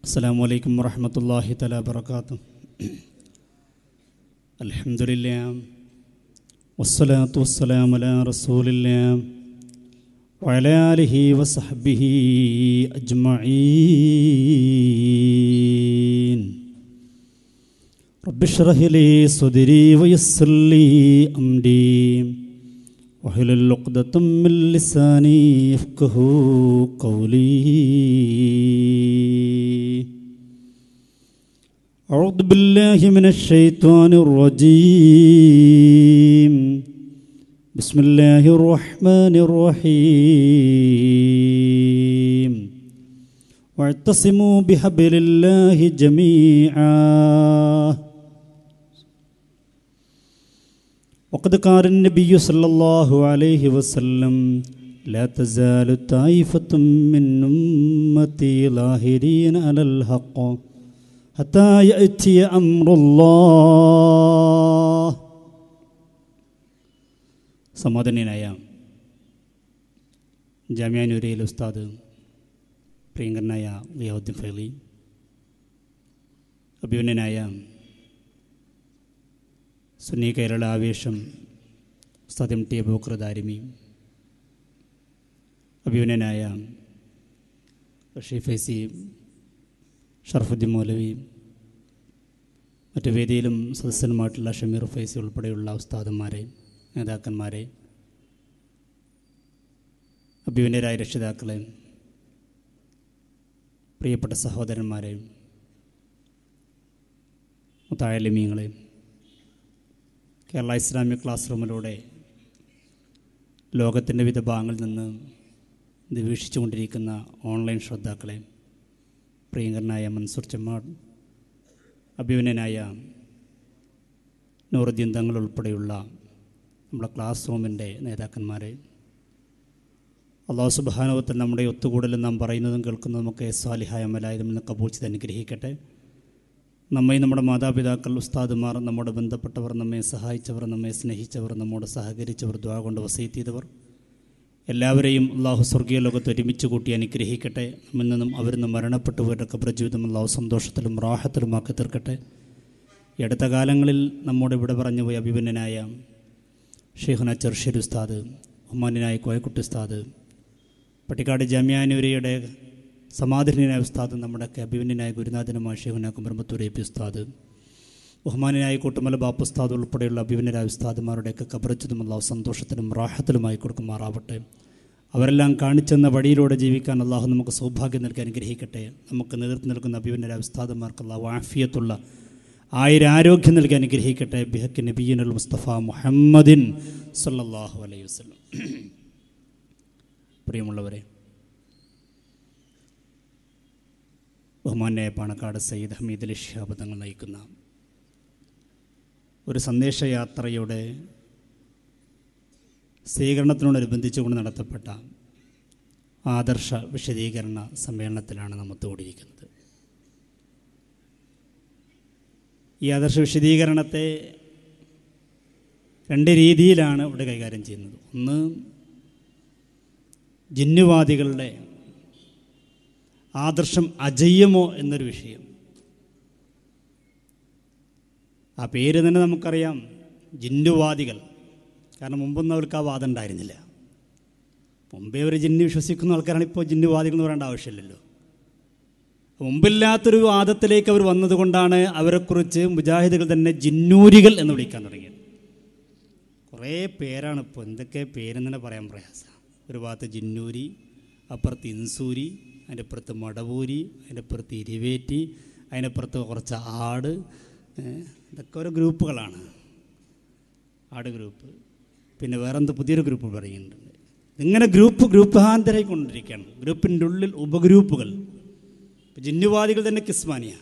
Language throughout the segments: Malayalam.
السلام عليكم ورحمة الله تعالى وبركاته الحمد لله والصلاة والسلام على رسول الله وعلى آله وصحبه أجمعين رب اشرح لي صدري ويسر لي أمري واحلل عقدة من لساني يفقه قولي أعوذ بالله من الشيطان الرجيم بسم الله الرحمن الرحيم واعتصموا بحبل الله جميعا وقد قال النبي صلى الله عليه وسلم لا تزال طائفة من أمتي ظاهرين على الحق حتى يأتي أمر الله സമാധാനനായ ജാമ്യാനൂരയിലെ ഉസ്താദ് പ്രിയങ്കരനായ ലിയാവുദ്ദീൻ ഫൈലി അഭിമന്യനായ സുന്നി കേരള ആവേശം ഉസ്താദ് എം ടി അബൂക്കർ ദാരിമി അഭിമന്യനായ റഷീഫ് ഫൈസി ഷർഫുദ്ദീൻ മൗലവി മറ്റു വേദിയിലും സദസ്സനുമായിട്ടുള്ള ഷമീർ ഫൈസി ഉൾപ്പെടെയുള്ള ഉസ്താദന്മാരെ നേതാക്കന്മാരെ അഭിമന്യരായ രക്ഷിതാക്കളെ പ്രിയപ്പെട്ട സഹോദരന്മാരെ മുത്തായാലിമീങ്ങളെ കേരള ഇസ്ലാമിക് ക്ലാസ് റൂമിലൂടെ ലോകത്തിൻ്റെ വിവിധ ഭാഗങ്ങളിൽ നിന്ന് ഇത് വീക്ഷിച്ചുകൊണ്ടിരിക്കുന്ന ഓൺലൈൻ ശ്രോതാക്കളെ പ്രിയങ്കരനായ മൻസൂർ ചെമ്മാട് അഭിമന്യനായ നൂറുദ്ദീൻ തങ്ങൾ ഉൾപ്പെടെയുള്ള നമ്മുടെ ക്ലാസ് റൂമിൻ്റെ നേതാക്കന്മാരെ അള്ളാഹു സുബാനുവത്തിൽ നമ്മുടെ ഒത്തുകൂടലും നാം പറയുന്നതും കേൾക്കുന്നതും ഒക്കെ സ്വാലിഹായ മലായതും നിന്ന് കബൂൾ ചെയ്ത് അനുഗ്രഹിക്കട്ടെ നമ്മെ നമ്മുടെ മാതാപിതാക്കൾ ഉസ്താദുമാർ നമ്മുടെ ബന്ധപ്പെട്ടവർ നമ്മെ സഹായിച്ചവർ നമ്മെ സ്നേഹിച്ചവർ നമ്മോട് സഹകരിച്ചവർ ദ്വാ കൊണ്ട് വസീത്ത് ചെയ്തവർ എല്ലാവരെയും അള്ളാഹു സ്വർഗീയ ലോകത്ത് ഒരുമിച്ച് കൂട്ടി അനുഗ്രഹിക്കട്ടെ നമ്മിൽ നിന്നും അവരിൽ നിന്ന് മരണപ്പെട്ടവരുടെ കബ്രജീവിതം അള്ളാഹു സന്തോഷത്തിലും റാഹത്തിലുമാക്കി തീർക്കട്ടെ ഈ അടുത്ത കാലങ്ങളിൽ നമ്മോട് ഇവിടെ പറഞ്ഞു പോയ അഭിമന്യനായ ഷെയ്ഖുന ചെർഷരി ഉസ്താദ് ഉമ്മാനായ കോയക്കുട്ടി ഉസ്താദ് പട്ടിക്കാട് ജാമ്യാനൂരയുടെ സമാധാനായ ഉസ്താദ് നമ്മുടെയൊക്കെ അഭിമന്യനായ ഗുരുനാഥനുമായ ഷെയ്ഖുന കുമരമ്പത്തൂർ എ പി ഉസ്താദ് ബഹുമാനായ കൂട്ടുമല ബാപ്പു ഉസ്താദ് ഉൾപ്പെടെയുള്ള അഭിമന്യരായ ഉസ്താദുമാരുടെയൊക്കെ കബറച്ചതും അള്ളാഹു സന്തോഷത്തിലും റാഹത്തിലുമായി കൊടുക്കുമാറാവട്ടെ അവരെല്ലാം കാണിച്ചെന്ന വഴിയിലൂടെ ജീവിക്കാൻ അള്ളാഹു നമുക്ക് സൗഭാഗ്യം നൽകി അനുഗ്രഹിക്കട്ടെ നമുക്ക് നേതൃത്വം നൽകുന്ന അഭിമന്യരായ ഉസ്താദുമാർക്ക് അള്ളാഹു ആഫിയത്തുള്ള ആയിരം ആരോഗ്യം നൽകി അനുഗ്രഹിക്കട്ടെ ബിഹക്ക് നബീനുൽ മുസ്തഫ മുഹമ്മദിൻ സല്ലല്ലാഹു അലൈഹി വസല്ലം പ്രിയമുള്ളവരെ ബഹുമാന്യായ പാണക്കാട് സയ്യിദ് ഹമീദ് അലി ഷിഹാബ് തങ്ങൾ നയിക്കുന്ന ഒരു സന്ദേശയാത്രയുടെ സ്വീകരണത്തിനോടനുബന്ധിച്ചുകൊണ്ട് നടത്തപ്പെട്ട ആദർശ വിശദീകരണ സമ്മേളനത്തിലാണ് നമ്മൾ കൂടിയിരിക്കുന്നത് ഈ ആദർശ വിശദീകരണത്തെ രണ്ട് രീതിയിലാണ് ഇവിടെ കൈകാര്യം ചെയ്യുന്നത് ഒന്ന് ജിന്നുവാദികളുടെ ആദർശം അജയ്യമോ എന്നൊരു വിഷയം ആ പേര് തന്നെ നമുക്കറിയാം ജിന്നുവാദികൾ കാരണം മുമ്പൊന്നും അവർക്ക് ആ വാദം ഉണ്ടായിരുന്നില്ല മുമ്പേ അവർ ജിന്നു വിശ്വസിക്കുന്ന ആൾക്കാരാണ് ഇപ്പോൾ ജിന്നുവാദികൾ എന്ന് പറയേണ്ട ആവശ്യമില്ലല്ലോ മുമ്പില്ലാത്തൊരു വാദത്തിലേക്ക് അവർ വന്നതുകൊണ്ടാണ് അവരെക്കുറിച്ച് മുജാഹിദുകൾ തന്നെ ജിന്നൂരികൾ എന്ന് വിളിക്കാൻ തുടങ്ങിയത് കുറേ പേരാണ് ഇപ്പോൾ എന്തൊക്കെ പേരെന്ന് തന്നെ പറയാൻ പ്രയാസം ഒരു ഭാഗത്ത് ജിന്നൂരി അപ്പുറത്ത് ഇൻസൂരി അതിൻ്റെ അപ്പുറത്ത് മടവൂരി അതിൻ്റെ അപ്പുറത്ത് ഇരുവേറ്റി അതിൻ്റെ അപ്പുറത്ത് കുറച്ച് ആട് ഇതൊക്കെ ഓരോ ഗ്രൂപ്പുകളാണ് ആട് ഗ്രൂപ്പ് പിന്നെ വേറെന്ത് പുതിയൊരു ഗ്രൂപ്പ് പറയുന്നുണ്ട് ഇങ്ങനെ ഗ്രൂപ്പ് ഗ്രൂപ്പാന്തരായി കൊണ്ടിരിക്കുകയാണ് ഗ്രൂപ്പിൻ്റെ ഉള്ളിൽ ഉപഗ്രൂപ്പുകൾ ജിന്നുവാദികൾ തന്നെ കിസ്മാനിയ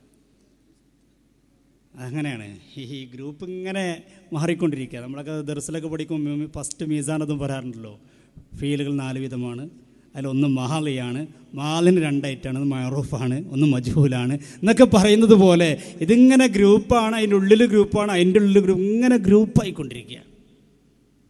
അങ്ങനെയാണ് ഈ ഗ്രൂപ്പ് ഇങ്ങനെ മാറിക്കൊണ്ടിരിക്കുക നമ്മളൊക്കെ ദർസിലൊക്കെ പഠിക്കുമ്പോൾ ഫസ്റ്റ് മീസാനതും പറയാറുണ്ടല്ലോ ഫീലുകൾ നാല് വിധമാണ് അതിലൊന്ന് മഹാലിയാണ് മാലിന് രണ്ടായിട്ടാണ് ഒന്ന് മയറൂഫാണ് ഒന്ന് മജ്ഹൂലാണ് എന്നൊക്കെ പറയുന്നത് പോലെ ഇതിങ്ങനെ ഗ്രൂപ്പാണ് അതിൻ്റെ ഉള്ളിൽ ഗ്രൂപ്പാണ് അതിൻ്റെ ഉള്ളിൽ ഗ്രൂപ്പ് ഇങ്ങനെ ഗ്രൂപ്പായിക്കൊണ്ടിരിക്കുക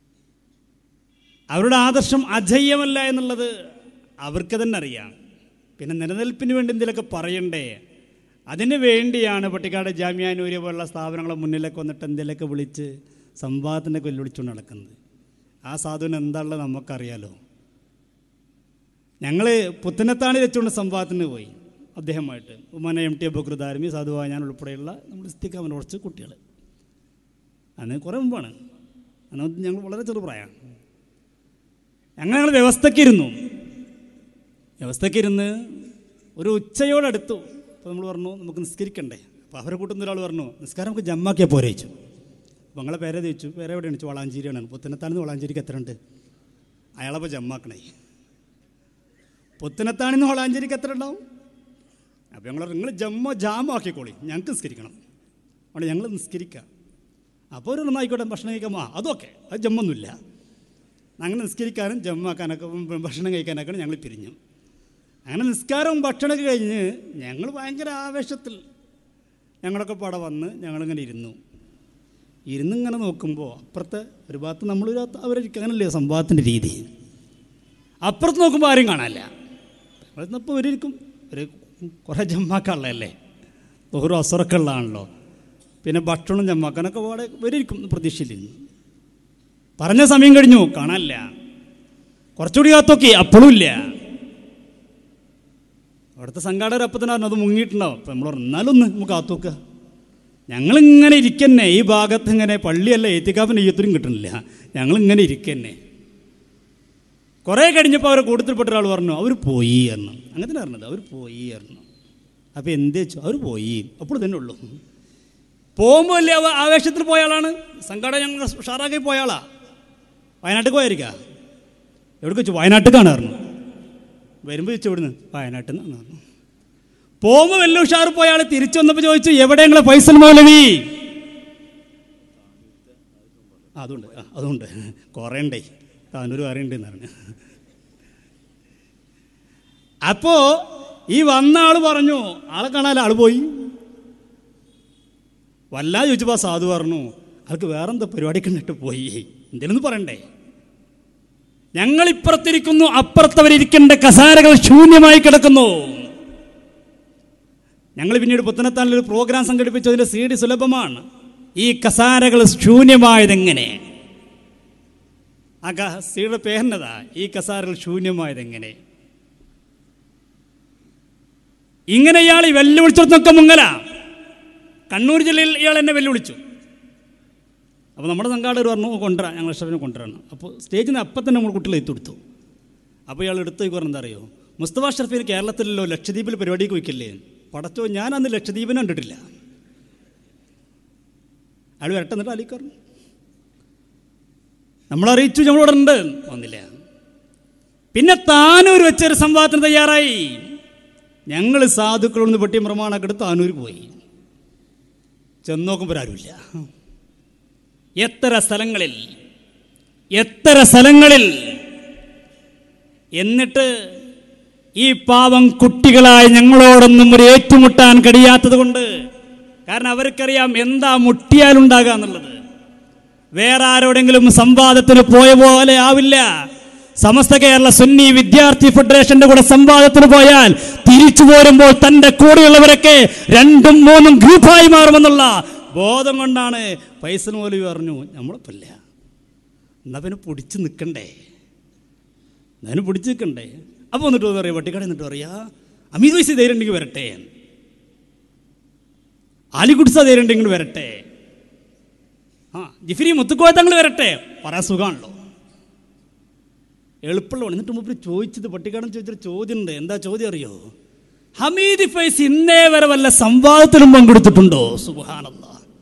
അവരുടെ ആദർശം അജയ്യമല്ല എന്നുള്ളത് അവർക്ക് തന്നെ അറിയാം പിന്നെ നിലനിൽപ്പിന് വേണ്ടി എന്തെങ്കിലുമൊക്കെ പറയണ്ടേ അതിന് വേണ്ടിയാണ് പട്ടിക്കാട് ജാമ്യാനൂര്യ പോലുള്ള സ്ഥാപനങ്ങളെ മുന്നിലൊക്കെ വന്നിട്ട് എന്തെങ്കിലുമൊക്കെ വിളിച്ച് സംവാദത്തിനൊക്കെ വെല്ലുവിളിച്ചുകൊണ്ട് നടക്കുന്നത് ആ സാധുവിന് എന്താണുള്ളത് നമുക്കറിയാലോ ഞങ്ങൾ പുത്തനത്താണി വെച്ചുകൊണ്ട് സംവാദത്തിന് പോയി അദ്ദേഹമായിട്ട് ഉമ്മന എം ടി അബുക്രുദാരമി സാധുവായ ഞാൻ ഉൾപ്പെടെയുള്ള നമ്മൾ ഇസ്തിക്കാമൻ കുറച്ച് കുട്ടികൾ അന്ന് കുറേ മുമ്പാണ് അന്ന് ഞങ്ങൾ വളരെ ചെറുപ്രായമാണ് ഞങ്ങൾ ഞങ്ങൾ വ്യവസ്ഥയ്ക്കിരുന്നു വ്യവസ്ഥയ്ക്കിരുന്ന് ഒരു ഉച്ചയോടടുത്തു അപ്പോൾ നമ്മൾ പറഞ്ഞു നമുക്ക് നിസ്കരിക്കണ്ടേ അപ്പോൾ അവരെ കൂട്ടുന്ന ഒരാൾ പറഞ്ഞു നിസ്കാരം നമുക്ക് ജമ്മാക്കിയാൽ പോരെ ചോദിച്ചു അപ്പോൾ ഞങ്ങളെ പേരെ ചോദിച്ചു പേരെ എവിടെയാണ് ചോദിച്ചു വളാഞ്ചേരിയാണ് പുത്തനത്താണെന്ന് വളാഞ്ചേരിക്ക് എത്ര ഉണ്ട് അയാളപ്പോൾ ജമ്മാക്കണേ പുത്തനത്താണിന്ന് വളാഞ്ചേരിക്ക് എത്ര ഉണ്ടാവും അപ്പോൾ ഞങ്ങൾ നിങ്ങൾ ജമ്മ ജാമാക്കിക്കോളി ഞങ്ങൾക്ക് നിസ്കരിക്കണം അവിടെ ഞങ്ങൾ നിസ്കരിക്കാം അപ്പോൾ ഒരു നന്നായിക്കോട്ടെ ഭക്ഷണം കഴിക്കാൻ ആ അതൊക്കെ അത് ജമ്മൊന്നുമില്ല അങ്ങനെ നിസ്കരിക്കാനും ജമ്മാക്കാനൊക്കെ ഉം, ഭക്ഷണം കഴിക്കാനൊക്കെ ഞങ്ങൾ പിരിഞ്ഞു അങ്ങനെ നിസ്കാരവും ഭക്ഷണമൊക്കെ കഴിഞ്ഞ് ഞങ്ങൾ ഭയങ്കര ആവേശത്തിൽ ഞങ്ങളൊക്കെ പടം വന്ന് ഞങ്ങളിങ്ങനെ ഇരുന്നു ഇരുന്നിങ്ങനെ നോക്കുമ്പോൾ അപ്പുറത്തെ ഒരു ഭാഗത്ത് നമ്മളൊരു ഭാഗത്ത് അവരൊക്കെ അങ്ങനല്ലേ സംഭവത്തിൻ്റെ രീതി അപ്പുറത്ത് നോക്കുമ്പോൾ ആരും കാണാനില്ല ഇപ്പോൾ ഇവരിക്കും ഒരു കുറേ ജമ്മാക്കാനുള്ളതല്ലേ ഒരു അസുറൊക്കെ ഉള്ളതാണല്ലോ പിന്നെ ഭക്ഷണം ജമ്മാക്കാനൊക്കെ പാടെ ഇവരിക്കും പ്രതീക്ഷയിലിരുന്നു പറഞ്ഞ സമയം കഴിഞ്ഞു കാണാനില്ല കുറച്ചുകൂടി കാത്തോക്കി അപ്പോഴും ഇല്ല അവിടുത്തെ സംഘാടകർ അപ്പം തന്നെ പറഞ്ഞു അത് മുങ്ങിയിട്ടുണ്ടാവും അപ്പം നമ്മൾ പറഞ്ഞു എന്നാലൊന്ന് നമുക്ക് കാത്തോക്കുക ഞങ്ങളിങ്ങനെ ഇരിക്കന്നെ ഈ ഭാഗത്ത് ഇങ്ങനെ പള്ളിയല്ല ഏത്തിക്കാപ്പിന് ഈയത്തിനും കിട്ടുന്നില്ല ഞങ്ങളിങ്ങനെ ഇരിക്കന്നെ കുറേ കഴിഞ്ഞപ്പോൾ അവരെ കൂട്ടത്തിൽപ്പെട്ട ഒരാൾ പറഞ്ഞു അവർ പോയി എന്ന് അങ്ങനെ തന്നെ പറഞ്ഞത് അവർ പോയി എന്ന് അപ്പോൾ എന്ത് വെച്ചു അവർ പോയി അപ്പോൾ തന്നെ ഉള്ളൂ പോകുമ്പോൾ വലിയ അവ- ആവേശത്തിൽ പോയ ആളാണ് സംഘാടക ഞങ്ങൾ ഉഷാറാക്കി പോയ ആളാ വയനാട്ടിൽ പോയായിരിക്കാം എവിടെ വെച്ചു വയനാട്ടിൽ പറഞ്ഞു വരുമ്പോൾ ചോദിച്ചു ഇവിടുന്ന് വയനാട്ടിൽ നിന്ന് പറഞ്ഞു പോകുമ്പോൾ വലിയ ഉഷാറ് പോയ ആൾ തിരിച്ചു വന്നപ്പോൾ ചോദിച്ചു എവിടെ ഞങ്ങളെ ഫൈസൽ മൗലവി ആ, അതുണ്ട് ആ, അതുണ്ട് കുറേ ഉണ്ടേ താനൊരു അറിയണ്ട് എന്ന് പറഞ്ഞു അപ്പോ ഈ വന്ന ആള് പറഞ്ഞു ആളെ കാണാൻ ആള് പോയി വല്ലാ ചോദിച്ചപ്പോൾ ആ സാധു പറഞ്ഞു ആൾക്ക് വേറെന്താ പരിപാടി കണ്ടിട്ട് പോയി എന്തെങ്കിലും പറയണ്ടേ ഞങ്ങൾ ഇപ്പുറത്തിരിക്കുന്നു അപ്പുറത്തവരിയ്ക്കേണ്ട കസാരകൾ ശൂന്യമായി കിടക്കുന്നു ഞങ്ങൾ പിന്നീട് പുത്തനത്താനിൽ ഒരു പ്രോഗ്രാം സംഘടിപ്പിച്ചതിൻ്റെ സി ഡി സുലഭമാണ് ഈ കസാരകൾ ശൂന്യമായതെങ്ങനെ ആ ക സിയുടെ പേരിനതാ ഈ കസാരകൾ ശൂന്യമായതെങ്ങനെ ഇങ്ങനെ ഇയാൾ ഈ വെല്ലുവിളിച്ചൊക്കെ മുങ്ങല കണ്ണൂർ ജില്ലയിൽ ഇയാൾ എന്നെ വെല്ലുവിളിച്ചു അപ്പോൾ നമ്മുടെ സംഘാടകർ പറഞ്ഞു കൊണ്ടുവരാം ഞങ്ങൾ ഇഷ്ടത്തിന് കൊണ്ടുവരണം അപ്പോൾ സ്റ്റേജിൽ നിന്ന് അപ്പം തന്നെ നമ്മൾ കുട്ടികളെ എത്തിയെടുത്തു അപ്പോൾ ഇയാൾ എടുത്തേക്ക് പറഞ്ഞ എന്താ അറിയോ മുസ്തഫ ഷർഫീൻ കേരളത്തിലല്ലോ ലക്ഷദ്വീപിൽ പരിപാടിക്ക് വയ്ക്കില്ലേ പടച്ചോ ഞാൻ അന്ന് ലക്ഷദ്വീപിനെ കണ്ടിട്ടില്ല അയാൾ വരട്ടെ എന്നിട്ട് അലിക്ക് പറഞ്ഞു നമ്മളറിയിച്ചു നമ്മളിവിടെ ഉണ്ട് വന്നില്ല പിന്നെ താനൂർ വെച്ചൊരു സംവാദത്തിന് തയ്യാറായി ഞങ്ങൾ സാധുക്കളൊന്ന് പെട്ടിയും പ്രമാണമൊക്കെ എടുത്ത് താനൂർ പോയി ചെന്ന് നോക്കുമ്പോൾ ആരുമില്ല എത്ര സ്ഥലങ്ങളിൽ എത്ര സ്ഥലങ്ങളിൽ എന്നിട്ട് ഈ പാവം കുട്ടികളായ ഞങ്ങളോടൊന്നും ഒരു ഏറ്റുമുട്ടാൻ കഴിയാത്തത് കൊണ്ട് കാരണം അവർക്കറിയാം എന്താ മുട്ടിയാലുണ്ടാകുക എന്നുള്ളത് വേറെ ആരോടെങ്കിലും സംവാദത്തിന് പോയ പോലെ ആവില്ല സമസ്ത കേരള സുന്നി വിദ്യാർത്ഥി ഫെഡറേഷന്റെ കൂടെ സംവാദത്തിന് പോയാൽ തിരിച്ചു പോരുമ്പോൾ തന്റെ കൂടെയുള്ളവരൊക്കെ രണ്ടും മൂന്നും ഗ്രൂപ്പായി മാറുമെന്നുള്ള ബോധം കൊണ്ടാണ് പൈസ മൗലവി പറഞ്ഞു നമ്മളിപ്പില്ല എന്നാ പിന്നെ പിടിച്ച് നിൽക്കണ്ടേ എന്നാലും പിടിച്ച് നിൽക്കണ്ടേ അപ്പോൾ എന്നിട്ട് പറയാം വട്ടിക്കട എന്നിട്ട് പറയാ അമീത് വയസ്സ് ധൈര്യം ഉണ്ടെങ്കിൽ വരട്ടെ ആലിക്കുടിസ ധൈര്യം ഉണ്ടെങ്കിൽ വരട്ടെ ആ ജിഫിരി മുത്തുക്കോയത്തങ്ങൾ വരട്ടെ പറയാൻ സുഖമാണല്ലോ എളുപ്പമുള്ള എന്നിട്ട് മുമ്പ് ചോദിച്ചത് പട്ടിക്കാടൻ ചോദിച്ചൊരു ചോദ്യം ഉണ്ട് എന്താ ചോദ്യം അറിയോ ഹമീദ് ഫൈസ് ഇന്നേ വരെ വല്ല സംവാദത്തിലും പങ്കെടുത്തിട്ടുണ്ടോ സുബാനല്ല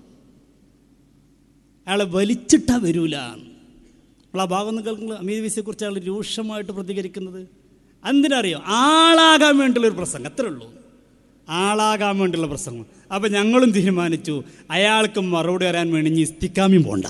അയാളെ വലിച്ചിട്ടാ വരൂല അപ്പോൾ ആ ഭാഗം ഒന്ന് കേൾക്കുന്നത് ഹമീദ് ഫൈസിയെ കുറിച്ച് അയാൾ രൂക്ഷമായിട്ട് പ്രതികരിക്കുന്നത് എന്തിനറിയോ ആളാകാൻ വേണ്ടിയുള്ള ഒരു പ്രസംഗം അത്രേ ഉള്ളൂ ആളാകാൻ വേണ്ടിയുള്ള പ്രസംഗം അപ്പം ഞങ്ങളും തീരുമാനിച്ചു അയാൾക്ക് മറുപടി വരാൻ വേണ്ടി ഇനി ഇസ്തിക്കാമിയും പോണ്ട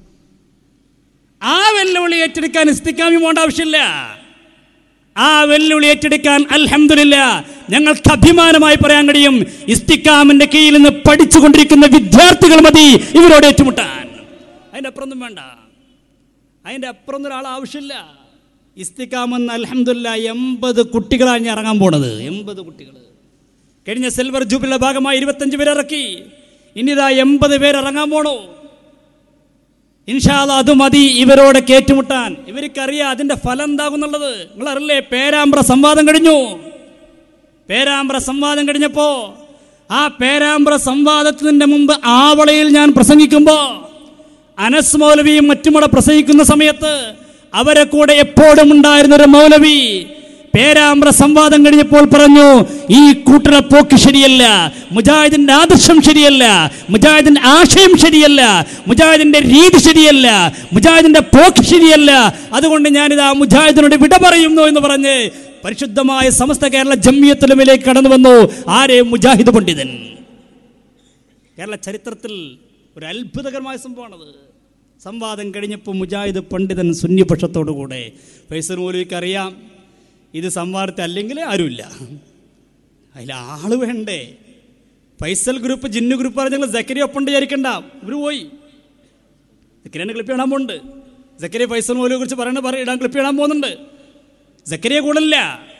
ആ വെല്ലുവിളി ഏറ്റെടുക്കാൻ ഇസ്തിക്കാമി പോകേണ്ട ആവശ്യമില്ല ആ വെല്ലുവിളി ഏറ്റെടുക്കാൻ അൽഹംദുലില്ല ഞങ്ങൾക്ക് അഭിമാനമായി പറയാൻ കഴിയും ഇസ്തിക്കാമിന്റെ കീഴിൽ നിന്ന് പഠിച്ചുകൊണ്ടിരിക്കുന്ന വിദ്യാർത്ഥികൾ മതി ഇവരോട് ഏറ്റുമുട്ടാൻ അതിൻ്റെ അപ്പുറമൊന്നും വേണ്ട അതിൻ്റെ അപ്പുറം ഒരാൾ ആവശ്യമില്ല ഇസ്തിക്കാമെന്ന് അലഹമില്ല എൺപത് കുട്ടികളാണ് ഞാൻ ഇറങ്ങാൻ പോണത് എൺപത് കുട്ടികൾ കഴിഞ്ഞ സിൽവർ ജൂബിലിയുടെ ഭാഗമായി ഇരുപത്തഞ്ച് പേര് ഇറക്കി ഇനി ഇതാ എൺപത് പേര് ഇറങ്ങാൻ പോണു ഇൻഷാല്ല അത് മതി ഇവരോട് കേറ്റുമുട്ടാൻ ഇവർക്കറിയാം അതിന്റെ ഫലം എന്താകുന്നുള്ളത് നിങ്ങൾ അറിയില്ലേ പേരാമ്പ്ര സംവാദം കഴിഞ്ഞു പേരാമ്പ്ര സംവാദം കഴിഞ്ഞപ്പോ ആ പേരാമ്പ്ര സംവാദത്തിന്റെ മുമ്പ് ആവളയിൽ ഞാൻ പ്രസംഗിക്കുമ്പോ അനസ് മൗലവിയും മറ്റുമുടെ പ്രസംഗിക്കുന്ന സമയത്ത് അവരെ കൂടെ എപ്പോഴും ഉണ്ടായിരുന്ന ഒരു മൗലവി പേരാമ്പ്ര സംവാദം കഴിഞ്ഞപ്പോൾ പറഞ്ഞു ഈ കൂട്ടര പോക്ക് ശരിയല്ല മുജാഹിദിന്റെ ആദർശം ശരിയല്ല മുജാഹിദിന്റെ ആശയം ശരിയല്ല മുജാഹിദിന്റെ രീതി ശരിയല്ല മുജാഹിദിന്റെ പോക്ക് ശരിയല്ല അതുകൊണ്ട് ഞാനിത് ആ മുജാഹിദിനോട് വിട പറയുന്നു എന്ന് പറഞ്ഞ് പരിശുദ്ധമായ സമസ്ത കേരള ജമ്മിയത്തുലമിലേക്ക് കടന്നു വന്നു ആരെ മുജാഹിദ് പണ്ഡിതൻ കേരള ചരിത്രത്തിൽ ഒരു അത്ഭുതകരമായ സംഭവമാണത് സംവാദം കഴിഞ്ഞപ്പോൾ മുജാഹിദ് പണ്ഡിതൻ സുന്യപക്ഷത്തോടുകൂടെ ഫൈസൽ മൗലവിക്ക് അറിയാം ഇത് സംവാദത്തെ അല്ലെങ്കിൽ ആരുമില്ല അതിൽ ആള് വേണ്ടേ ഫൈസൽ ഗ്രൂപ്പ് ജിന്നു ഗ്രൂപ്പ് പറഞ്ഞ നിങ്ങൾ ജക്കരിയ ഒപ്പം വിചാരിക്കണ്ട ഇവർ പോയി ജക്കരിയുടെ ക്ലിപ്പ് ഇടാൻ പോകുന്നുണ്ട് ജക്കരിയ ഫൈസൽ മൗലവിയെ കുറിച്ച് പറയണ പറ ഇടാൻ ക്ലിപ്പ് ഇടാൻ പോകുന്നുണ്ട് ജക്കരിയ കൂടല്ല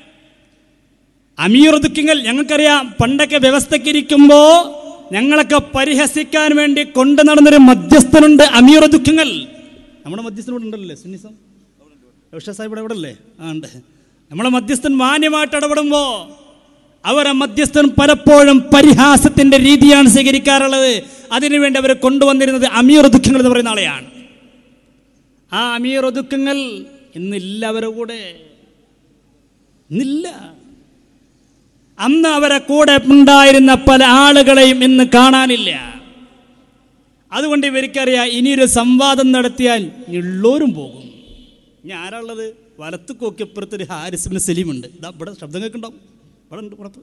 അമീർ ദുഃഖങ്ങൾ ഞങ്ങൾക്കറിയാം പണ്ടൊക്കെ വ്യവസ്ഥയ്ക്ക് ഇരിക്കുമ്പോൾ ഞങ്ങളൊക്കെ പരിഹസിക്കാൻ വേണ്ടി കൊണ്ടു നടന്നൊരു മധ്യസ്ഥനുണ്ട് അമീർ ദുഃഖങ്ങൾ നമ്മുടെ മധ്യസ്ഥനോട് ഉണ്ടല്ലേ സുന്നിസം ഋഷ സാഹിബ് ഇവിടെ ഇവിടെ അല്ലേ ആ ഉണ്ട് നമ്മളെ മധ്യസ്ഥൻ മാന്യമായിട്ട് ഇടപെടുമ്പോൾ അവരെ മധ്യസ്ഥൻ പലപ്പോഴും പരിഹാസത്തിന്റെ രീതിയാണ് സ്വീകരിക്കാറുള്ളത് അതിനുവേണ്ടി അവർ കൊണ്ടുവന്നിരുന്നത് അമീർ ദുഃഖങ്ങൾ എന്ന് പറയുന്ന ആളെയാണ് ആ അമീർ ദുഃഖങ്ങൾ ഇന്നില്ല അവരുടെ കൂടെ ഇന്നില്ല അന്ന് അവരെ കൂടെ ഉണ്ടായിരുന്ന പല ആളുകളെയും ഇന്ന് കാണാനില്ല അതുകൊണ്ട് ഇവർക്കറിയാം ഇനിയൊരു സംവാദം നടത്തിയാൽ ഉള്ളോരും പോകും ഇനി ആരാളുള്ളത് വലത്ത് കോക്കിപ്പുറത്ത് ഒരു ഹാരിസിന് സലീമുണ്ട് ഇതാ ഇവിടെ ശബ്ദം കേൾക്കുന്നുണ്ടാവും ഇവിടെ ഉണ്ട് പുറത്ത്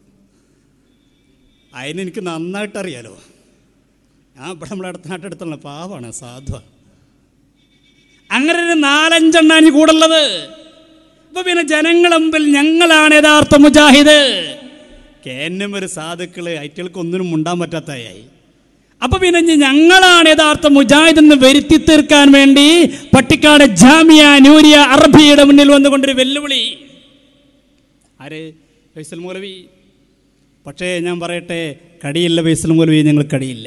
അതിന് എനിക്ക് നന്നായിട്ട് അറിയാലോ ഞാൻ ഇവിടെ നമ്മളെ അടുത്ത നാട്ടെടുത്തുള്ള പാവാണ് സാധുവ അങ്ങനെ ഒരു നാലഞ്ചെണ്ണാനി കൂടുള്ളത് അപ്പൊ പിന്നെ ജനങ്ങളെ മുമ്പിൽ ഞങ്ങളാണ് യഥാർത്ഥ മുജാഹിദ് കേന്നും ഒരു സാധുക്കള് അയറ്റുകൾക്ക് ഒന്നിനും മുണ്ടാൻ പറ്റാത്തതായി അപ്പൊ പിന്നെ ഇനി ഞങ്ങളാണ് യഥാർത്ഥ മുജാഹിദ് എന്ന് വരുത്തി തീർക്കാൻ വേണ്ടി പട്ടിക്കാട് ജാമിയ നൂരിയ അറബിയുടെ മുന്നിൽ വന്നുകൊണ്ടൊരു വെല്ലുവിളി ആര് ഫൈസൽ മൗലവി പക്ഷേ ഞാൻ പറയട്ടെ കടിയില്ല ഫൈസൽ മൗലവി ഞങ്ങൾ കടിയില്ല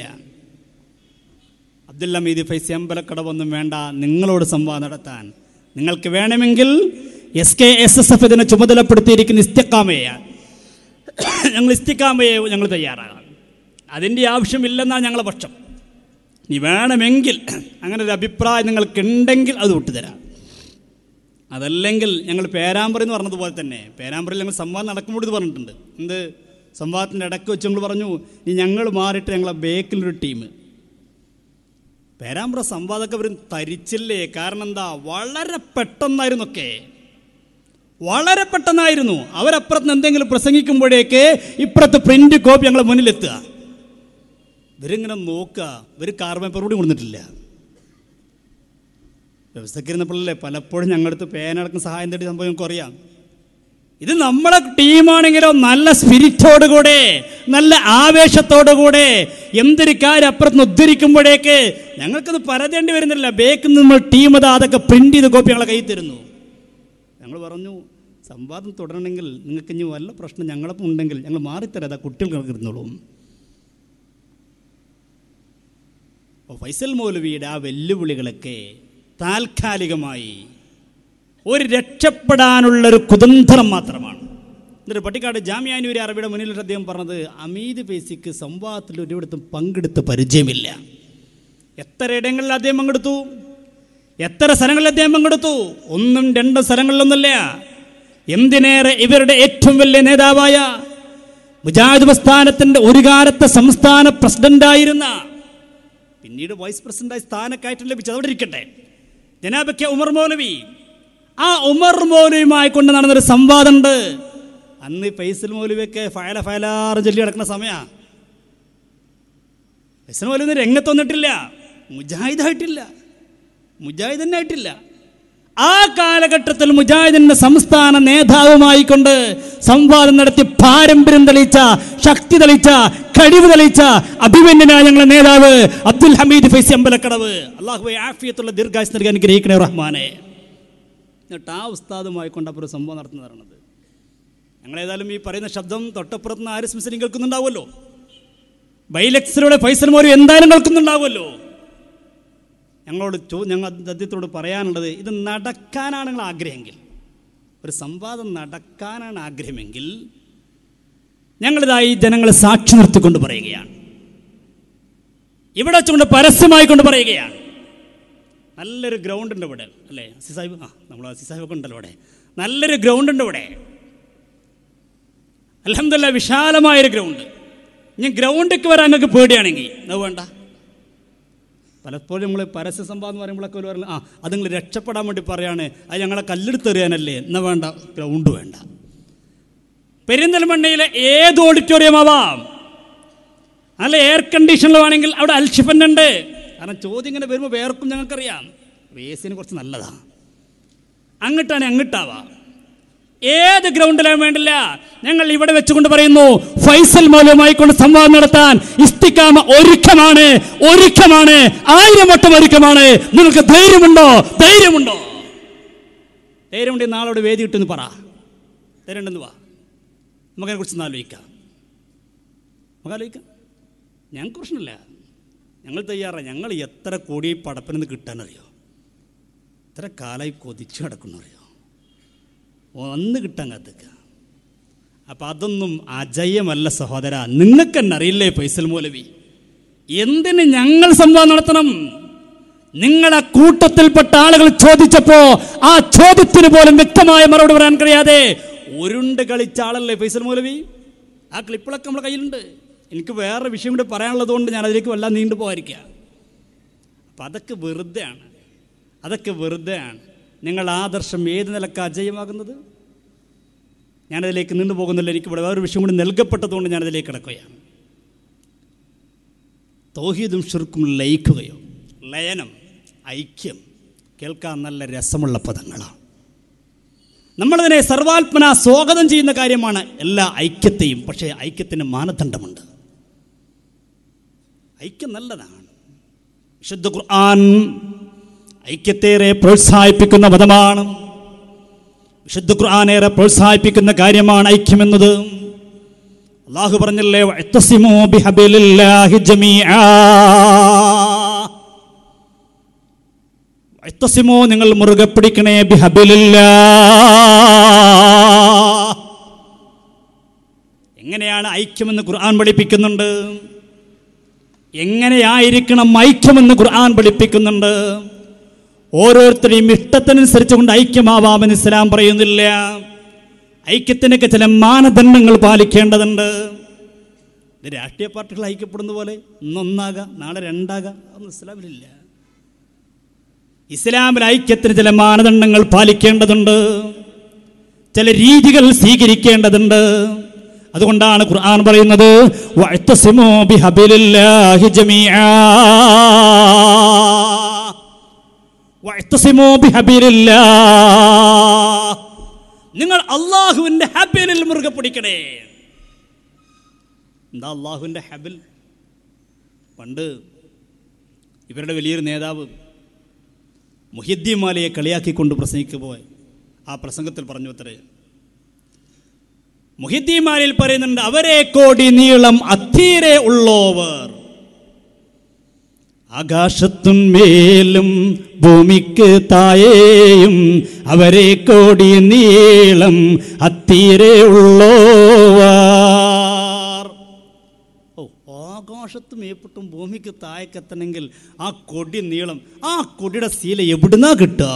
അബ്ദുൽ ഹമീദ് ഫൈസി അമ്പലക്കടവൊന്നും വേണ്ട നിങ്ങളോട് സംവാദം നടത്താൻ നിങ്ങൾക്ക് വേണമെങ്കിൽ S K S S F ഇതിനെ ചുമതലപ്പെടുത്തിയിരിക്കുന്ന ഇസ്തിക്കാമയാണ് ഞങ്ങൾ ഇസ്തിക്കാമയെ ഞങ്ങൾ തയ്യാറാകാം അതിൻ്റെ ആവശ്യമില്ലെന്നാണ് ഞങ്ങളെ പക്ഷം നീ വേണമെങ്കിൽ അങ്ങനെ ഒരു അഭിപ്രായം നിങ്ങൾക്കുണ്ടെങ്കിൽ അത് വിട്ടുതരാം അതല്ലെങ്കിൽ ഞങ്ങൾ പേരാമ്പറി എന്ന് പറഞ്ഞതുപോലെ തന്നെ പേരാമ്പറിൽ ഞങ്ങൾ സംവാദം നടക്കുമ്പോൾ ഇത് പറഞ്ഞിട്ടുണ്ട് എന്ത് സംവാദത്തിൻ്റെ ഇടയ്ക്ക് വെച്ച് ഞങ്ങൾ പറഞ്ഞു ഇനി ഞങ്ങൾ മാറിയിട്ട് ഞങ്ങളെ ബേക്കിലൊരു ടീം പേരാമ്പ്ര സംവാദമൊക്കെ അവർ തരിച്ചില്ലേ കാരണം എന്താ വളരെ പെട്ടെന്നായിരുന്നൊക്കെ വളരെ പെട്ടെന്നായിരുന്നു അവരപ്പുറത്ത് എന്തെങ്കിലും പ്രസംഗിക്കുമ്പോഴേക്ക് ഇപ്പുറത്ത് പ്രിന്റ് കോപ്പി ഞങ്ങളെ മുന്നിലെത്തുക ഇവരിങ്ങനെ നോക്കുക ഇവർ കാർബൺ പേപ്പർ കൂടി കൊടുത്തിട്ടില്ല വ്യവസ്ഥക്കിരുന്നപ്പോഴല്ലേ പലപ്പോഴും ഞങ്ങളടുത്ത് പേനടക്കം സഹായം തേടി സംഭവം ഞങ്ങൾക്ക് അറിയാം ഇത് നമ്മളെ ടീമാണെങ്കിലോ നല്ല സ്പിരിറ്റോടുകൂടെ നല്ല ആവേശത്തോടുകൂടെ എന്തൊരു കാര്യം അപ്പുറത്ത് ഉദ്ധരിക്കുമ്പോഴേക്ക് ഞങ്ങൾക്കത് പരതേണ്ടി വരുന്നില്ല ബേക്കിൽ നിന്ന് നമ്മൾ ടീം അത് അതൊക്കെ പ്രിന്റ് ചെയ്ത് കോപ്പി ഞങ്ങളെ കയ്യിൽ തരുന്നു ഞങ്ങൾ പറഞ്ഞു സംവാദം തുടരണമെങ്കിൽ നിങ്ങൾക്ക് ഇനി വല്ല പ്രശ്നം ഞങ്ങളൊപ്പം ഉണ്ടെങ്കിൽ ഞങ്ങൾ മാറിത്തരാം അതാ കുട്ടികൾക്ക് ഇരുന്നോളും അപ്പോൾ ഫൈസൽ മൗലവിയുടെ ആ വെല്ലുവിളികളൊക്കെ താൽക്കാലികമായി ഒരു രക്ഷപ്പെടാനുള്ളൊരു കുതന്ത്രം മാത്രമാണ് എന്നിട്ട് പട്ടിക്കാട് ജാമ്യാനൂരി അറബിയുടെ മുന്നിൽ അദ്ദേഹം പറഞ്ഞത് അമീദ് പേസിക്ക് സംവാദത്തിൽ ഒരിടത്തും പങ്കെടുത്ത് പരിചയമില്ല എത്ര ഇടങ്ങളിൽ അദ്ദേഹം പങ്കെടുത്തു എത്ര സ്ഥലങ്ങളിൽ അദ്ദേഹം പങ്കെടുത്തു ഒന്നും രണ്ടും സ്ഥലങ്ങളിലൊന്നുമില്ല എന്തിനേറെ ഇവരുടെ ഏറ്റവും വലിയ നേതാവായ മുജാഹിദ് പ്രസ്ഥാനത്തിന്റെ ഒരു കാലത്തെ സംസ്ഥാന പ്രസിഡന്റായിരുന്ന പിന്നീട് വൈസ് പ്രസിഡന്റായി സ്ഥാനക്കയറ്റം ലഭിച്ചത് അവിടെ ഇരിക്കട്ടെ ജനാബയ്ക്ക് ഉമർ മൗലവി ആ ഉമർ മൗലവിയുമായി കൊണ്ട് നടന്നൊരു സംവാദമുണ്ട് അന്ന് ഫൈസൽ മൗലവിയൊക്കെ ഫയല ഫയലാറ് ചൊല്ലി കിടക്കുന്ന സമയമാണ് ഫൈസൽ മൗലവി ഒന്നും രംഗത്ത് വന്നിട്ടില്ല മുജാഹിദായിട്ടില്ല മുജാഹിദ് തന്നെ ആയിട്ടില്ല ആ കാലഘട്ടത്തിൽ മുജാഹിദിന്റെ സംസ്ഥാന നേതാവുമായി കൊണ്ട് സംവാദം നടത്തി പാരമ്പര്യം തെളിയിച്ച ശക്തി തെളിയിച്ച കഴിവ് തെളിയിച്ച അഭിമന്യനായ ഞങ്ങളുടെ നേതാവ് അബ്ദുൽ ഹമീദ് ഫൈസി അമ്പലക്കടവ് അള്ളാഹുബെ ആഫിയത്തുള്ള ദീർഘായുസ് നൽകി അനുഗ്രഹിക്കണേ റഹ്മാനെ എന്നിട്ട് ആ ഉസ്താദുമായി കൊണ്ടപ്പോൾ ഒരു സംഭവം നടത്തുന്ന പറയണത് ഞങ്ങളേതായാലും ഈ പറയുന്ന ശബ്ദം തൊട്ടപ്പുറത്ത് നിന്ന് ആര് സ്മിസിനും കേൾക്കുന്നുണ്ടാവുമല്ലോ ബൈലക്സിലൂടെ ഫൈസൽ മോരും എന്തായാലും കേൾക്കുന്നുണ്ടാവുമല്ലോ ഞങ്ങളോട് ചോ ഞങ്ങൾ അദ്ദേഹത്തോട് പറയാനുള്ളത് ഇത് നടക്കാനാണ് നിങ്ങൾ ആഗ്രഹമെങ്കിൽ ഒരു സംവാദം നടക്കാനാണ് ആഗ്രഹമെങ്കിൽ ഞങ്ങളിതായി ജനങ്ങളെ സാക്ഷി നിർത്തിക്കൊണ്ട് പറയുകയാണ് ഇവിടെ വെച്ചുകൊണ്ട് പരസ്യമായി കൊണ്ട് പറയുകയാണ് നല്ലൊരു ഗ്രൗണ്ട് ഉണ്ട് ഇവിടെ അല്ലേ അസി സാഹിബ് ആ നമ്മൾ അസി സാഹിബൊക്കെ ഉണ്ടല്ലോ ഇവിടെ നല്ലൊരു ഗ്രൗണ്ട് ഉണ്ട് ഇവിടെ അലഹമില്ല വിശാലമായൊരു ഗ്രൗണ്ട് ഞാൻ ഗ്രൗണ്ടിലേക്ക് വരാൻ നിങ്ങൾക്ക് പേടിയാണെങ്കിൽ അത് വേണ്ട പലപ്പോഴും നമ്മൾ പരസ്യ സംഭവം എന്ന് പറയുമ്പോഴൊക്കെ ഒരു പറയുന്നത് ആ അത് നിങ്ങൾ രക്ഷപ്പെടാൻ വേണ്ടി പറയാണ് അത് ഞങ്ങളെ കല്ലെടുത്തെറിയാനല്ലേ എന്നാ വേണ്ട ഗ്രൗണ്ട് വേണ്ട പെരിന്തൽമണ്ണയിലെ ഏത് ഓഡിറ്റോറിയം ആവാം നല്ല എയർ കണ്ടീഷനിൽ വേണമെങ്കിൽ അവിടെ അൽഷിഫൻ ഉണ്ട് കാരണം ചോദ്യം ഇങ്ങനെ വരുമ്പോൾ വേർക്കും ഞങ്ങൾക്കറിയാം വേസിന് കുറച്ച് നല്ലതാണ് അങ്ങോട്ടാണ് അങ്ങോട്ടാവാം ഏത് ഗ്രൗണ്ടിലാണ് വേണ്ടില്ല ഞങ്ങൾ ഇവിടെ വെച്ചുകൊണ്ട് പറയുന്നു ഫൈസൽ മൗലവുമായി കൊണ്ട് സംവാദം നടത്താൻ ഇസ്തിക്കാമ ഒരുക്കമാണ് ഒരുക്കമാണ് ആയിരം വട്ടം ഒരുക്കമാണ് നിങ്ങൾക്ക് ധൈര്യമുണ്ടോ ധൈര്യമുണ്ടോ ധൈര്യമുണ്ടെങ്കിൽ നാളോട് വേദി കിട്ടുമെന്ന് പറ ധൈര്യമുണ്ടെന്ന് വാ നമുക്കതിനെ കുറിച്ച് ആലോചിക്കാം നമുക്ക് ആലോചിക്കാം ഞങ്ങൾക്ക് പ്രശ്നമില്ല ഞങ്ങൾ തയ്യാറാണ് ഞങ്ങൾ എത്ര കോടി പടപ്പിനെന്ന് കിട്ടാനറിയോ എത്ര കാലമായി കൊതിച്ചു കിടക്കുന്നറിയോ ഒന്ന് കിട്ടാൻ കത്തിക്കുക അപ്പം അതൊന്നും അജയമല്ല സഹോദര നിങ്ങൾക്ക് തന്നെ അറിയില്ലേ ഫൈസൽ മൗലവി എന്തിന് ഞങ്ങൾ സംവാദം നടത്തണം നിങ്ങളെ കൂട്ടത്തിൽപ്പെട്ട ആളുകൾ ചോദിച്ചപ്പോ ആ ചോദ്യത്തിന് പോലും വ്യക്തമായ മറുപടി പറയാൻ കഴിയാതെ ഉരുണ്ട് കളിച്ച ആളല്ലേ ഫൈസൽ മൗലവി ആ ക്ലിപ്പുകളൊക്കെ നമ്മുടെ കയ്യിലുണ്ട് എനിക്ക് വേറെ വിഷയം കൂടി പറയാനുള്ളത് കൊണ്ട് ഞാൻ അതിലേക്ക് വല്ലാതെ നീണ്ടു പോകാതിരിക്കുക അപ്പം അതൊക്കെ വെറുതെയാണ് അതൊക്കെ വെറുതെയാണ് നിങ്ങൾ ആദർശം ഏത് നിലക്ക് അജയമാകുന്നത് ഞാനതിലേക്ക് നിന്നു പോകുന്നില്ല എനിക്ക് ഇവിടെ വേറൊരു വിഷയം കൂടി നൽകപ്പെട്ടതുകൊണ്ട് ഞാനതിലേക്ക് കിടക്കുകയാണ് തോഹീദും ഷിർക്കും ലയിക്കുകയോ ലയനം ഐക്യം കേൾക്കാൻ നല്ല രസമുള്ള പദങ്ങളാണ് നമ്മളതിനെ സർവാത്മന സ്വാഗതം ചെയ്യുന്ന കാര്യമാണ് എല്ലാ ഐക്യത്തെയും പക്ഷേ ഐക്യത്തിന് മാനദണ്ഡമുണ്ട് ഐക്യം നല്ലതാണ് വിശുദ്ധ ഖുർആൻ ഐക്യത്തേറെ പ്രോത്സാഹിപ്പിക്കുന്ന മതമാണ് വിശുദ്ധ ഖുർആാനേറെ പ്രോത്സാഹിപ്പിക്കുന്ന കാര്യമാണ് ഐക്യമെന്നത് അള്ളാഹു പറഞ്ഞല്ലേ "വഅ്തസിമൂ ബിഹബിലില്ലാഹി ജമീആ." വഅ്തസിമൂ നിങ്ങൾ മുറുകെ പിടിക്കണേ ബിഹബിലില്ലാ എങ്ങനെയാണ് ഐക്യമെന്ന് ഖുർആൻ പഠിപ്പിക്കുന്നുണ്ട് എങ്ങനെയായിരിക്കണം ഐക്യമെന്ന് ഖുർആൻ പഠിപ്പിക്കുന്നുണ്ട് ഓരോരുത്തരെയും ഇഷ്ടത്തിനനുസരിച്ച് കൊണ്ട് ഐക്യമാവാമെന്ന് ഇസ്ലാം പറയുന്നില്ല ഐക്യത്തിനൊക്കെ ചില മാനദണ്ഡങ്ങൾ പാലിക്കേണ്ടതുണ്ട് ഇത് രാഷ്ട്രീയ പാർട്ടികൾ ഐക്യപ്പെടുന്ന പോലെ ഇന്നൊന്നാകാം നാളെ രണ്ടാകാം അതൊന്നും ഇസ്ലാമിലില്ല ഇസ്ലാമിൽ ഐക്യത്തിന് ചില മാനദണ്ഡങ്ങൾ പാലിക്കേണ്ടതുണ്ട് ചില രീതികൾ സ്വീകരിക്കേണ്ടതുണ്ട് അതുകൊണ്ടാണ് ഖുർആൻ പറയുന്നത് വഅ്തസിമൂ ബിഹബിലില്ലാഹി ജമീആ വഅ്തസിമൂ ബിഹബിലില്ലാ നിങ്ങൾ അള്ളാഹുവിന്റെ ഹബിലിൽ മുറുകെ പിടിക്കണേ എന്താ അള്ളാഹുവിന്റെ ഹബിൽ പണ്ട് ഇവരുടെ വലിയൊരു നേതാവ് മുഹിദ്ദീൻ മാലയെ കളിയാക്കിക്കൊണ്ട് പ്രസംഗിക്കുമ്പോൾ ആ പ്രസംഗത്തിൽ പറഞ്ഞു അത്രേ മുഹിദ്ദീൻ മാലയിൽ പറയുന്നുണ്ട് അവരെ കോടി നീളം അത്തീരെ ഉള്ളോവർ ആകാശത്തുന്മേലും ഭൂമിക്ക് തായേയും അവരെ കോടി നീളം അത്തീരെ ഉള്ളോവർ ഓ ആകാശത്ത് മേപ്പിട്ടും ഭൂമിക്ക് താഴേക്കെത്തണമെങ്കിൽ ആ കൊടി നീളം ആ കൊടിയുടെ ശീല എവിടുന്നാ കിട്ടുക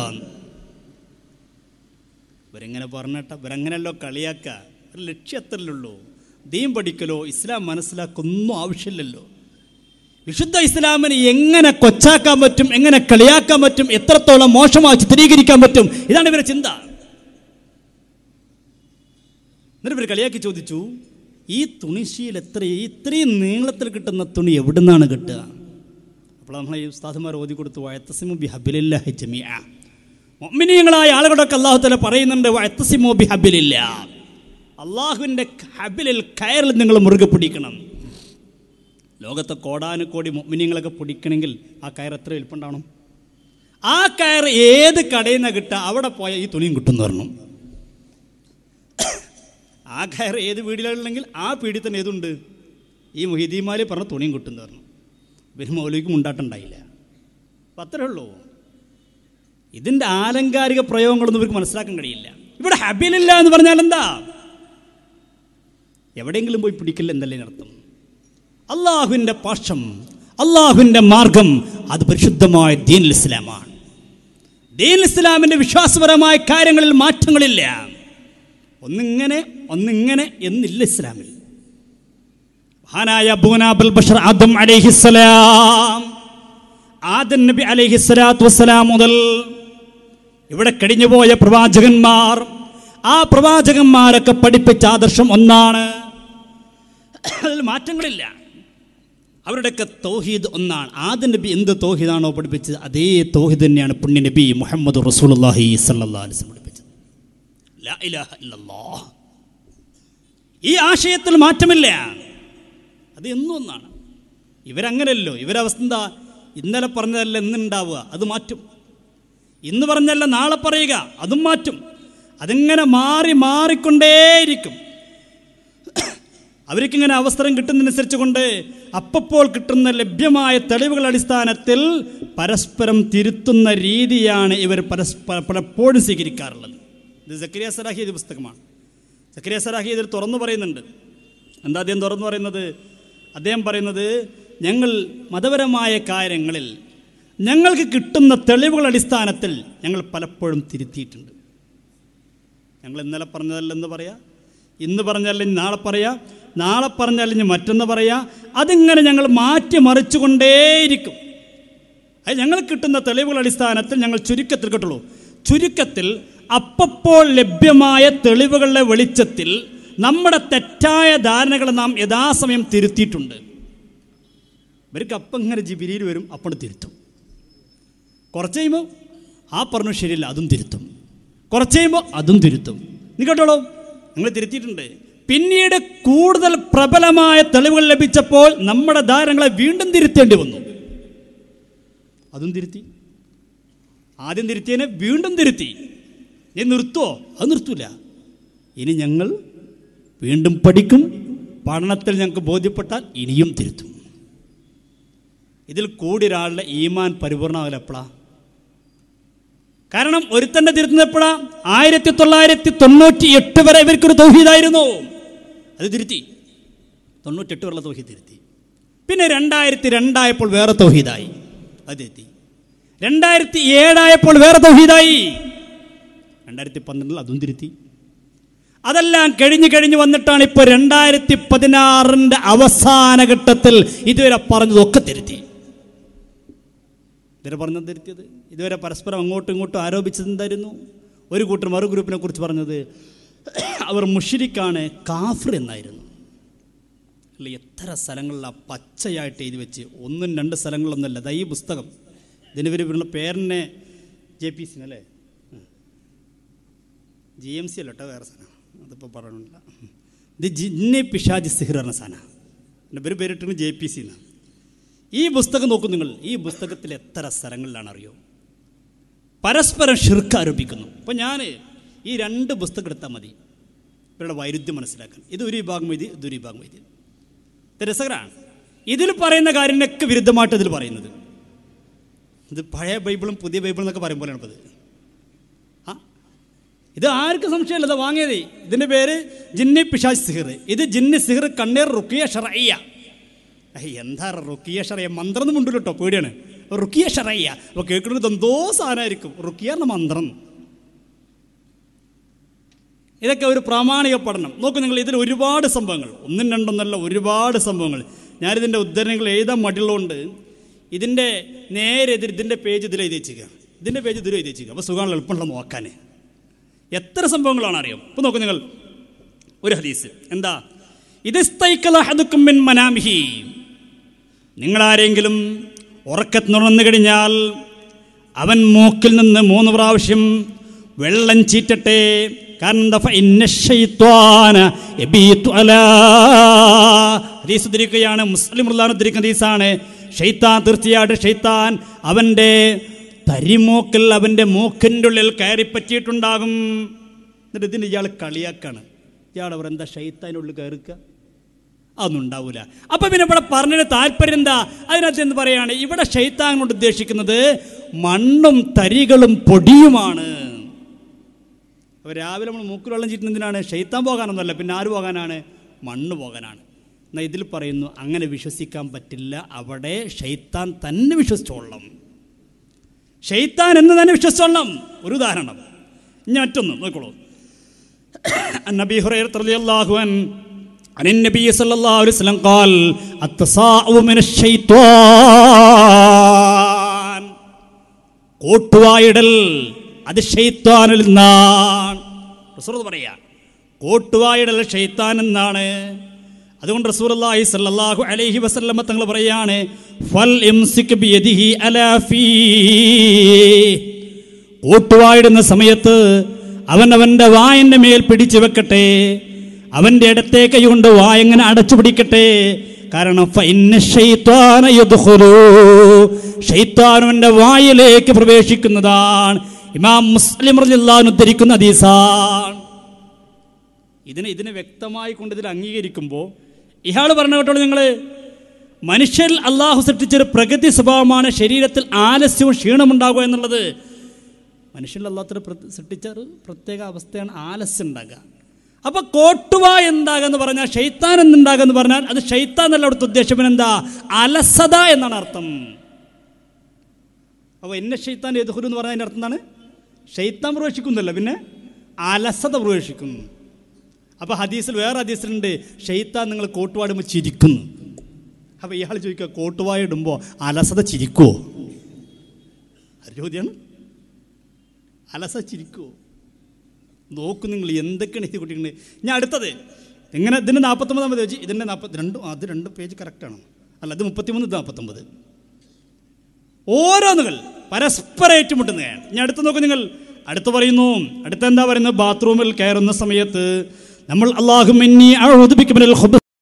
ഇവരെങ്ങനെ പറഞ്ഞിട്ട ഇവരെങ്ങനെയല്ലോ കളിയാക്ക ഒരു ലക്ഷ്യത്തിലുള്ളൂ ദീൻ പഠിക്കലോ ഇസ്ലാം മനസ്സിലാക്കൊന്നും ആവശ്യമില്ലല്ലോ വിശുദ്ധ ഇസ്ലാമിനെ എങ്ങനെ കൊച്ചാക്കാൻ പറ്റും എങ്ങനെ കളിയാക്കാൻ പറ്റും എത്രത്തോളം മോശമായി ചിത്രീകരിക്കാൻ പറ്റും ഇതാണ് ഇവരുടെ ചിന്ത എന്നിട്ട് ഇവർ കളിയാക്കി ചോദിച്ചു ഈ തുണിശീൽ എത്ര ഇത്രയും നീളത്തിൽ കിട്ടുന്ന തുണി എവിടുന്നാണ് കിട്ടുക അപ്പോൾ നമ്മൾ ഈ ഉസ്താദുമാർ ഓതി കൊടുത്തു വയത്തസിമു ബി ഹബിലില്ലാഹി ജമിയ മൊമിനിയങ്ങളായ ആളുകളൊക്കെ അള്ളാഹു തല പറയുന്നുണ്ട് വയത്തസിമു ബി ഹബിലില്ല അള്ളാഹുവിൻ്റെ ഹബിലിൽ കയറിൽ നിങ്ങൾ മുറുകെ പിടിക്കണം ലോകത്തെ കോടാനുകോടി മൊമിനിയങ്ങളൊക്കെ പിടിക്കണമെങ്കിൽ ആ കയർ എത്ര വലിപ്പുണ്ടാവണം ആ കയർ ഏത് കടയിൽ നിന്ന് കിട്ടുക അവിടെ പോയാൽ ഈ തുണിയും കിട്ടുമെന്ന് പറഞ്ഞു ആ കയർ ഏത് വീടിലുണ്ടെങ്കിൽ ആ പീടിൽ തന്നെ ഏതുണ്ട് ഈ മൊഹിദീമാലി പറഞ്ഞ തുണിയും കിട്ടുമെന്ന് പറഞ്ഞു പിന്നെ മൗലിക്ക് മുണ്ടാട്ടുണ്ടായില്ല അപ്പം അത്രേ ഉള്ളൂ ഇതിൻ്റെ ആലങ്കാരിക പ്രയോഗങ്ങളൊന്നും ഇവർക്ക് മനസ്സിലാക്കാൻ കഴിയില്ല ഇവിടെ ഹബിലില്ല എന്ന് പറഞ്ഞാൽ എന്താ എവിടെയെങ്കിലും പോയി പിടിക്കില്ല എന്നല്ലേ അർത്ഥം അള്ളാഹുവിൻ്റെ പാഷം അള്ളാഹുവിൻ്റെ മാർഗം അത് പരിശുദ്ധമായ ദീൻ ഇസ്ലാമാണ് ദീൻ ഇസ്ലാമിൻ്റെ വിശ്വാസപരമായ കാര്യങ്ങളിൽ മാറ്റങ്ങളില്ല ഒന്നിങ്ങനെ ഒന്നിങ്ങനെ എന്നില്ല ഇസ്ലാമിൽ മഹാനായ അബൂനാബുൽ ബഷർ ആദം അലൈഹിസ്സലാം ആദം നബി അലൈഹിസ്സലാത്തു വസ്സലാം മുതൽ ഇവിടെ കഴിഞ്ഞുപോയ പ്രവാചകന്മാർ ആ പ്രവാചകന്മാരൊക്കെ പഠിപ്പിച്ച ആദർശം ഒന്നാണ് അതിൽ മാറ്റങ്ങളില്ല അവരുടെയൊക്കെ തൗഹീദ് ഒന്നാണ് ആദ്യ നബി എന്ത് തൗഹീദാണോ പഠിപ്പിച്ചത് അതേ തൗഹീദ് തന്നെയാണ് പുണ്യ നബി മുഹമ്മദ് റസൂലുള്ളാഹി സല്ലല്ലാഹു അലൈഹി വസല്ലം പഠിപ്പിച്ചത് ലാ ഇലാഹ ഇല്ലല്ലാഹ് ഈ ആശയത്തിൽ മാറ്റമില്ല അത് എന്നും ഒന്നാണ് ഇവരങ്ങനെയല്ലോ ഇവരവസ്ഥ എന്താ ഇന്നലെ പറഞ്ഞതല്ല എന്നുണ്ടാവുക അത് മാറ്റും ഇന്ന് പറഞ്ഞല്ല നാളെ പറയുക അതും മാറ്റും അതിങ്ങനെ മാറി മാറിക്കൊണ്ടേയിരിക്കും അവർക്കിങ്ങനെ അവസരം കിട്ടുന്നതനുസരിച്ച് കൊണ്ട് അപ്പപ്പോൾ കിട്ടുന്ന ലഭ്യമായ തെളിവുകൾ അടിസ്ഥാനത്തിൽ പരസ്പരം തിരുത്തുന്ന രീതിയാണ് ഇവർ പരസ്പര പലപ്പോഴും സ്വീകരിക്കാറുള്ളത് ഇത് സക്രിയ സലാഹി എഴുതിയ പുസ്തകമാണ് സക്രിയ സലാഹി ഇതിൽ തുറന്നു പറയുന്നുണ്ട് എന്താ അദ്ദേഹം തുറന്നു പറയുന്നത് അദ്ദേഹം പറയുന്നത് ഞങ്ങൾ മതപരമായ കാര്യങ്ങളിൽ ഞങ്ങൾക്ക് കിട്ടുന്ന തെളിവുകൾ അടിസ്ഥാനത്തിൽ ഞങ്ങൾ പലപ്പോഴും തിരുത്തിയിട്ടുണ്ട് ഞങ്ങൾ ഇന്നലെ പറഞ്ഞതല്ലെന്ന് പറയാം ഇന്ന് പറഞ്ഞല്ലെങ്കിൽ നാളെ പറയാം നാളെ പറഞ്ഞല്ലെങ്കിൽ മറ്റൊന്ന് പറയാം അതിങ്ങനെ ഞങ്ങൾ മാറ്റി മറിച്ചുകൊണ്ടേയിരിക്കും അത് ഞങ്ങൾ കിട്ടുന്ന തെളിവുകൾ അടിസ്ഥാനത്തിൽ ഞങ്ങൾ ചുരുക്കത്തിൽ കിട്ടുള്ളൂ ചുരുക്കത്തിൽ അപ്പപ്പോൾ ലഭ്യമായ തെളിവുകളുടെ വെളിച്ചത്തിൽ നമ്മുടെ തെറ്റായ ധാരണകൾ നാം യഥാസമയം തിരുത്തിയിട്ടുണ്ട് ഇവർക്ക് അപ്പം ഇങ്ങനെ ജിബിരിയിൽ വരും അപ്പോൾ തിരുത്തും കുറച്ച് കഴിയുമ്പോൾ ആ പറഞ്ഞു ശരിയല്ല അതും തിരുത്തും കുറച്ച് കഴിയുമ്പോൾ അതും തിരുത്തും നീ കേട്ടോളൂ നിങ്ങൾ തിരുത്തിയിട്ടുണ്ട് പിന്നീട് കൂടുതൽ പ്രബലമായ തെളിവുകൾ ലഭിച്ചപ്പോൾ നമ്മുടെ ധാരണങ്ങളെ വീണ്ടും തിരുത്തേണ്ടി വന്നു അതും തിരുത്തി ആദ്യം തിരുത്തിയതിനെ വീണ്ടും തിരുത്തി നീ നിർത്തുവോ അത് നിർത്തൂല ഇനി ഞങ്ങൾ വീണ്ടും പഠിക്കും പഠനത്തിൽ ഞങ്ങൾക്ക് ബോധ്യപ്പെട്ടാൽ ഇനിയും തിരുത്തും ഇതിൽ കൂടി ഒരാളുടെ ഈമാൻ പരിപൂർണമാവില്ല എപ്പോഴാ കാരണം ഒരുത്തന്റെ തിരുത്തുന്നത് എപ്പോഴാ ആയിരത്തി തൊള്ളായിരത്തി തൊണ്ണൂറ്റി എട്ട് വരെ ഇവർക്കൊരു തൗഹീദായിരുന്നു അത് തിരുത്തി തൊണ്ണൂറ്റെട്ട് വരെയുള്ള തൗഹീദ് തിരുത്തി പിന്നെ രണ്ടായിരത്തി രണ്ടായപ്പോൾ വേറെ തൗഹീദായി അത് തിരുത്തി രണ്ടായിരത്തി ഏഴായപ്പോൾ വേറെ തൗഹീദായി രണ്ടായിരത്തി പന്ത്രണ്ടിൽ അതും തിരുത്തി അതെല്ലാം കഴിഞ്ഞ് കഴിഞ്ഞ് വന്നിട്ടാണ് ഇപ്പോൾ രണ്ടായിരത്തി പതിനാറിൻ്റെ അവസാന ഘട്ടത്തിൽ ഇതുവരെ പറഞ്ഞതൊക്കെ തിരുത്തി ഇതുവരെ പറഞ്ഞത് തിരുത്തിയത് ഇതുവരെ പരസ്പരം അങ്ങോട്ടും ഇങ്ങോട്ടും ആരോപിച്ചത് എന്തായിരുന്നു ഒരു കൂട്ടർ മറു ഗ്രൂപ്പിനെ കുറിച്ച് പറഞ്ഞത് അവർ മുഷിരിക്കാണ് കാഫർ എന്നായിരുന്നു അല്ല എത്ര സ്ഥലങ്ങളിലാണ് പച്ചയായിട്ട് എഴുതി വെച്ച് ഒന്നും രണ്ട് സ്ഥലങ്ങളിലൊന്നുമല്ല ദാ ഈ പുസ്തകം ഇതിന് ഇവർ പേരിനെ ജെ പി സിന് അല്ലേ ജി എം സി അല്ല കേട്ടോ വേറെ സാധനം അതിപ്പോൾ പറയണില്ല ഇത് ജിന്നെ പിഷാജ് സിഹിർ എന്ന സാധനം എൻ്റെ പേര് പേരിട്ടിന് ജെ പി സി എന്നാണ് ഈ പുസ്തകം നോക്കൂ നിങ്ങൾ ഈ പുസ്തകത്തിൽ എത്ര സ്ഥലങ്ങളിലാണ് അറിയോ പരസ്പരം ഷിർക്ക് ആരോപിക്കുന്നു അപ്പോൾ ഞാൻ ഈ രണ്ട് പുസ്തകം എടുത്താൽ മതി ഇവരുടെ വൈരുദ്ധ്യം മനസ്സിലാക്കാൻ ഇത് ഒരു വിഭാഗം എഴുതി ഇത് ഒരു വിഭാഗം എഴുതി ഇത് രസകരമാണ് ഇതിൽ പറയുന്ന കാര്യങ്ങളൊക്കെ വിരുദ്ധമായിട്ട് ഇതിൽ പറയുന്നത് ഇത് പഴയ ബൈബിളും പുതിയ ബൈബിളും എന്നൊക്കെ പറയുമ്പോഴാണ് ഇപ്പോൾ ഇത് ആ ഇത് ആർക്കും സംശയമില്ല ഇത് വാങ്ങിയത് ഇതിൻ്റെ പേര് ജിന്നി പിഷാജ് സിഹിർ ഇത് ജിന്നി സിഹിർ കണ്ണീർ റുക്കിയ ഷറയ്യ ഏയ് എന്താ റുക്കിയ ഷറയ്യ മന്ത്രം മുണ്ടില്ല കേട്ടോ പേടിയാണ് റുക്കിയ ഷറയ്യ അപ്പോൾ കേൾക്കുന്നത് എന്തോ സാധനമായിരിക്കും റുക്കിയ എന്ന മന്ത്രം ഇതൊക്കെ ഒരു പ്രാമാണിക പഠനം നോക്കൂ നിങ്ങൾ ഇതിൽ ഒരുപാട് സംഭവങ്ങൾ ഒന്നും രണ്ടൊന്നല്ല ഒരുപാട് സംഭവങ്ങൾ ഞാനിതിൻ്റെ ഉദ്ധരണികൾ എഴുതാൻ മടിയുള്ളതുകൊണ്ട് ഇതിൻ്റെ നേരെ എതിർ ഇതിൻ്റെ പേജ് ഇതിൽ എഴുതി വെച്ചിരിക്കുക ഇതിൻ്റെ പേജ് ഇതിൽ എഴുതി വെച്ചിരിക്കുക അപ്പോൾ സുഖമാണ് എളുപ്പമുള്ള നോക്കാൻ എത്ര സംഭവങ്ങളാണ് അറിയാം ഇപ്പോൾ നോക്കൂ നിങ്ങൾ ഒരു ഹദീസ് എന്താ ഇത് മിൻ മനാമിഹി നിങ്ങളാരെങ്കിലും ഉറക്കത്തിനുണർന്നു കഴിഞ്ഞാൽ അവൻ മൂക്കിൽ നിന്ന് മൂന്ന് പ്രാവശ്യം വെള്ളം ചീറ്റട്ടെ കാരണം എന്താ ഫഇന്ന ശൈത്വാന യബീതു അലാ ഹദീസ് ഉദ്ധരിക്കുകയാണ് മുസ്ലിം ഉദ്ധാരണ ഉദ്ധരിക്കുന്ന ഹദീസാണ് ഷെയ്ത്താൻ തീർച്ചയായിട്ടും ഷെയ്ത്താൻ അവൻ്റെ തരിമൂക്കിൽ അവൻ്റെ മൂക്കിൻ്റെ ഉള്ളിൽ കയറി പറ്റിയിട്ടുണ്ടാകും എന്നിട്ട് ഇതിന് ഇയാൾ കളിയാക്കാണ് ഇയാൾ അവർ എന്താ ഷെയ്ത്താൻ്റെ ഉള്ളിൽ കയറിക്കുക അതൊന്നും ഉണ്ടാവില്ല അപ്പം പിന്നെ ഇവിടെ പറഞ്ഞതിന് താല്പര്യം എന്താ അതിനകത്ത് എന്ത് പറയാണ് ഇവിടെ ഷെയ്ത്താൻ കൊണ്ട് ഉദ്ദേശിക്കുന്നത് മണ്ണും തരികളും പൊടിയുമാണ് അപ്പോൾ രാവിലെ നമ്മൾ മൂക്കിൽ വെള്ളം ചീറ്റുന്നതിനാണ് ഷെയ്ത്താൻ പോകാനൊന്നുമല്ല പിന്നെ ആര് പോകാനാണ് മണ്ണ് പോകാനാണ് എന്നാൽ ഇതിൽ പറയുന്നു അങ്ങനെ വിശ്വസിക്കാൻ പറ്റില്ല അവിടെ ഷെയ്ത്താൻ തന്നെ വിശ്വസിച്ചോളണം ഷെയ്ത്താൻ എന്ന് തന്നെ വിശ്വസിച്ചോളണം ഒരു ഉദാഹരണം ഇനി മറ്റൊന്ന് നോക്കോളൂ النبي هريرة رضي الله عنه عن النبي صلى الله عليه وسلم قال التصاؤب من الشيطان കൂട്ടുവായിടൽ അത് ഷെയ്ത്താനിൽ നിന്നാണ് റസൂൽ പറയാ കൂട്ടുവായിടൽ ഷെയ്ത്താൻ എന്നാണ് അതുകൊണ്ട് റസൂലുള്ളാഹി സ്വല്ലല്ലാഹു അലൈഹി വസല്ലമ തങ്ങൾ പറയാണ് ഫൽ ഇംസിക് ബിയദിഹി അലാ ഫീ കൂട്ടുവായിടുന്ന സമയത്ത് അവൻ അവൻ്റെ വായൻ്റെ മേൽ പിടിച്ചു വെക്കട്ടെ അവൻ്റെ ഇടത്തെ കൈ കൊണ്ട് വായങ്ങനെ അടച്ചു പിടിക്കട്ടെ കാരണം ഫഇന്ന ശൈത്വാന യദ്ഖുലു. ശൈത്വാൻ അവൻ്റെ വായിലേക്ക് പ്രവേശിക്കുന്നതാണ് ഇമാം മുസ്ലിം റളിയല്ലാഹു അൻഹു ഉദ്ധരിക്കുന്ന ഹദീസാണ് ഇതിനെ ഇതിനെ വ്യക്തമായി കൊണ്ട് ഇതിൽ അംഗീകരിക്കുമ്പോൾ ഇയാൾ പറഞ്ഞ കേട്ടോളൂ നിങ്ങൾ മനുഷ്യൽ അള്ളാഹു സൃഷ്ടിച്ചൊരു പ്രകൃതി സ്വഭാവമാണ് ശരീരത്തിൽ ആലസ്യവും ക്ഷീണമുണ്ടാകുക എന്നുള്ളത് മനുഷ്യൻ അള്ളാഹത്തിന് സൃഷ്ടിച്ച ഒരു പ്രത്യേക അവസ്ഥയാണ് ആലസ്യം ഉണ്ടാകുക അപ്പോൾ കോട്ടുവ എന്താകുക എന്ന് പറഞ്ഞാൽ ഷെയ്ത്താൻ എന്നുണ്ടാകുക എന്ന് പറഞ്ഞാൽ അത് ഷെയ്ത്താൻ എന്നല്ല അവിടുത്തെ ഉദ്ദേശം എന്താ അലസത എന്നാണ് അർത്ഥം അപ്പോൾ എന്നെ ഷെയ്ത്താൻ എതുഹുരു എന്ന് പറഞ്ഞാൽ അതിൻ്റെ അർത്ഥം എന്താണ് ഷെയ്ത്താൻ പ്രവേശിക്കുന്നില്ല പിന്നെ അലസത പ്രവേശിക്കുന്നു അപ്പോൾ ഹദീസിൽ വേറെ ഹദീസിലുണ്ട് ഷെയ്ത്താൻ നിങ്ങൾ കോട്ടുവാടുമ്പോൾ ചിരിക്കുന്നു അപ്പോൾ ഇയാൾ ചോദിക്കുക കോട്ടുവായ ഇടുമ്പോൾ അലസത ചിരിക്കുമോ അത് ചോദ്യമാണ് അലസ ചിരിക്കുമോ നോക്കൂ നിങ്ങൾ എന്തൊക്കെയാണ് എഴുതി കുട്ടിക്കുന്നത് ഞാൻ അടുത്തത് ഇങ്ങനെ ഇതിൻ്റെ നാൽപ്പത്തൊമ്പതാം പേജ് ഇതിൻ്റെ നാൽപ്പത്തി രണ്ടും അത് രണ്ട് പേജ് കറക്റ്റാണ് അല്ല അത് മുപ്പത്തിമൂന്ന് ഇത് നാൽപ്പത്തൊമ്പത് ഓരോന്നുകൾ പരസ്പരം ഏറ്റുമുട്ടുന്നതാണ് ഞാൻ അടുത്ത് നോക്കൂ നിങ്ങൾ അടുത്ത് പറയുന്നു അടുത്ത എന്താ പറയുന്നത് ബാത്റൂമിൽ കയറുന്ന സമയത്ത് നമ്മൾ അള്ളാഹു മിന്നി അഴുതുപിക്കുമ്പോൾ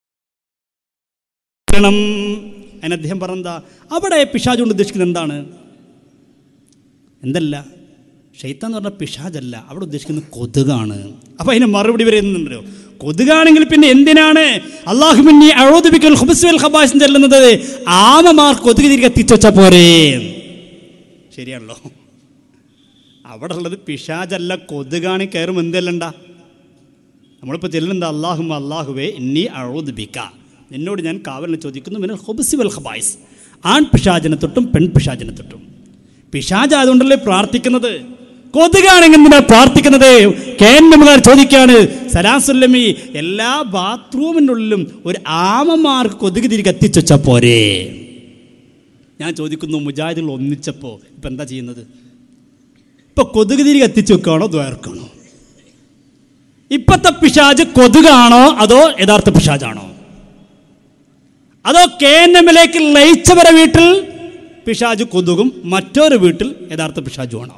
അതിന് അദ്ദേഹം പറഞ്ഞെന്താ അവിടെ പിശാജ് കൊണ്ട് ഉദ്ദേശിക്കുന്നത് എന്താണ് എന്തല്ല ഷെയ്ത്താൻ എന്ന് പറഞ്ഞാൽ പിശാജല്ല അവിടെ ഉദ്ദേശിക്കുന്നത് കൊതുകാണ് അപ്പോൾ അതിന് മറുപടി വരുന്നുണ്ടല്ലോ കൊതുകാണെങ്കിൽ പിന്നെ എന്തിനാണ് അള്ളാഹുമിന്നി അഴോദിപ്പിക്കൽ ഹുബസ്വൽ ഹബാസ് ചെല്ലുന്നത് ആമമാർ കൊതുക് തിരികെ എത്തിച്ചുവച്ച പോരേ ശരിയാണല്ലോ അവിടെ ഉള്ളത് പിശാജല്ല കൊതുകാണ് കയറും എന്തല്ലണ്ട നമ്മളിപ്പോൾ ചെല്ലുന്നത് അള്ളാഹും അള്ളാഹുവേ ഇന്നി അഴോദിപ്പിക്ക നിന്നോട് ഞാൻ കാവലിന് ചോദിക്കുന്നു മിനൽ ഹുബസി വൽ ഹബായിസ് ആൺ പിശാചിനെ തൊട്ടും പെൺ പിശാചിനെ തൊട്ടും പിശാജ് ആയതുകൊണ്ടല്ലേ പ്രാർത്ഥിക്കുന്നത് കൊതുകാണെങ്കിൽ എന്തിനാ പ്രാർത്ഥിക്കുന്നത് കേന്ദ്രമുകാർ ചോദിക്കാണ് സലാസുല്ലമി എല്ലാ ബാത്റൂമിൻ്റെ ഉള്ളിലും ഒരു ആമമാർക്ക് കൊതുക് തിരികെ എത്തിച്ചുവച്ച പോരേ ഞാൻ ചോദിക്കുന്നു മുജാഹിദുകൾ ഒന്നിച്ചപ്പോൾ ഇപ്പം എന്താ ചെയ്യുന്നത് ഇപ്പൊ കൊതുക് തിരികെ എത്തിച്ചു വെക്കുകയാണോ ദ്വേർക്കാണോ ഇപ്പത്തെ പിശാജ് കൊതുകാണോ അതോ യഥാർത്ഥ പിശാജാണോ അതോ കേന്നമ്മിലേക്ക് ലയിച്ചവരെ വീട്ടിൽ പിശാജ് കൊതുകും മറ്റൊരു വീട്ടിൽ യഥാർത്ഥ പിശാജുമാണോ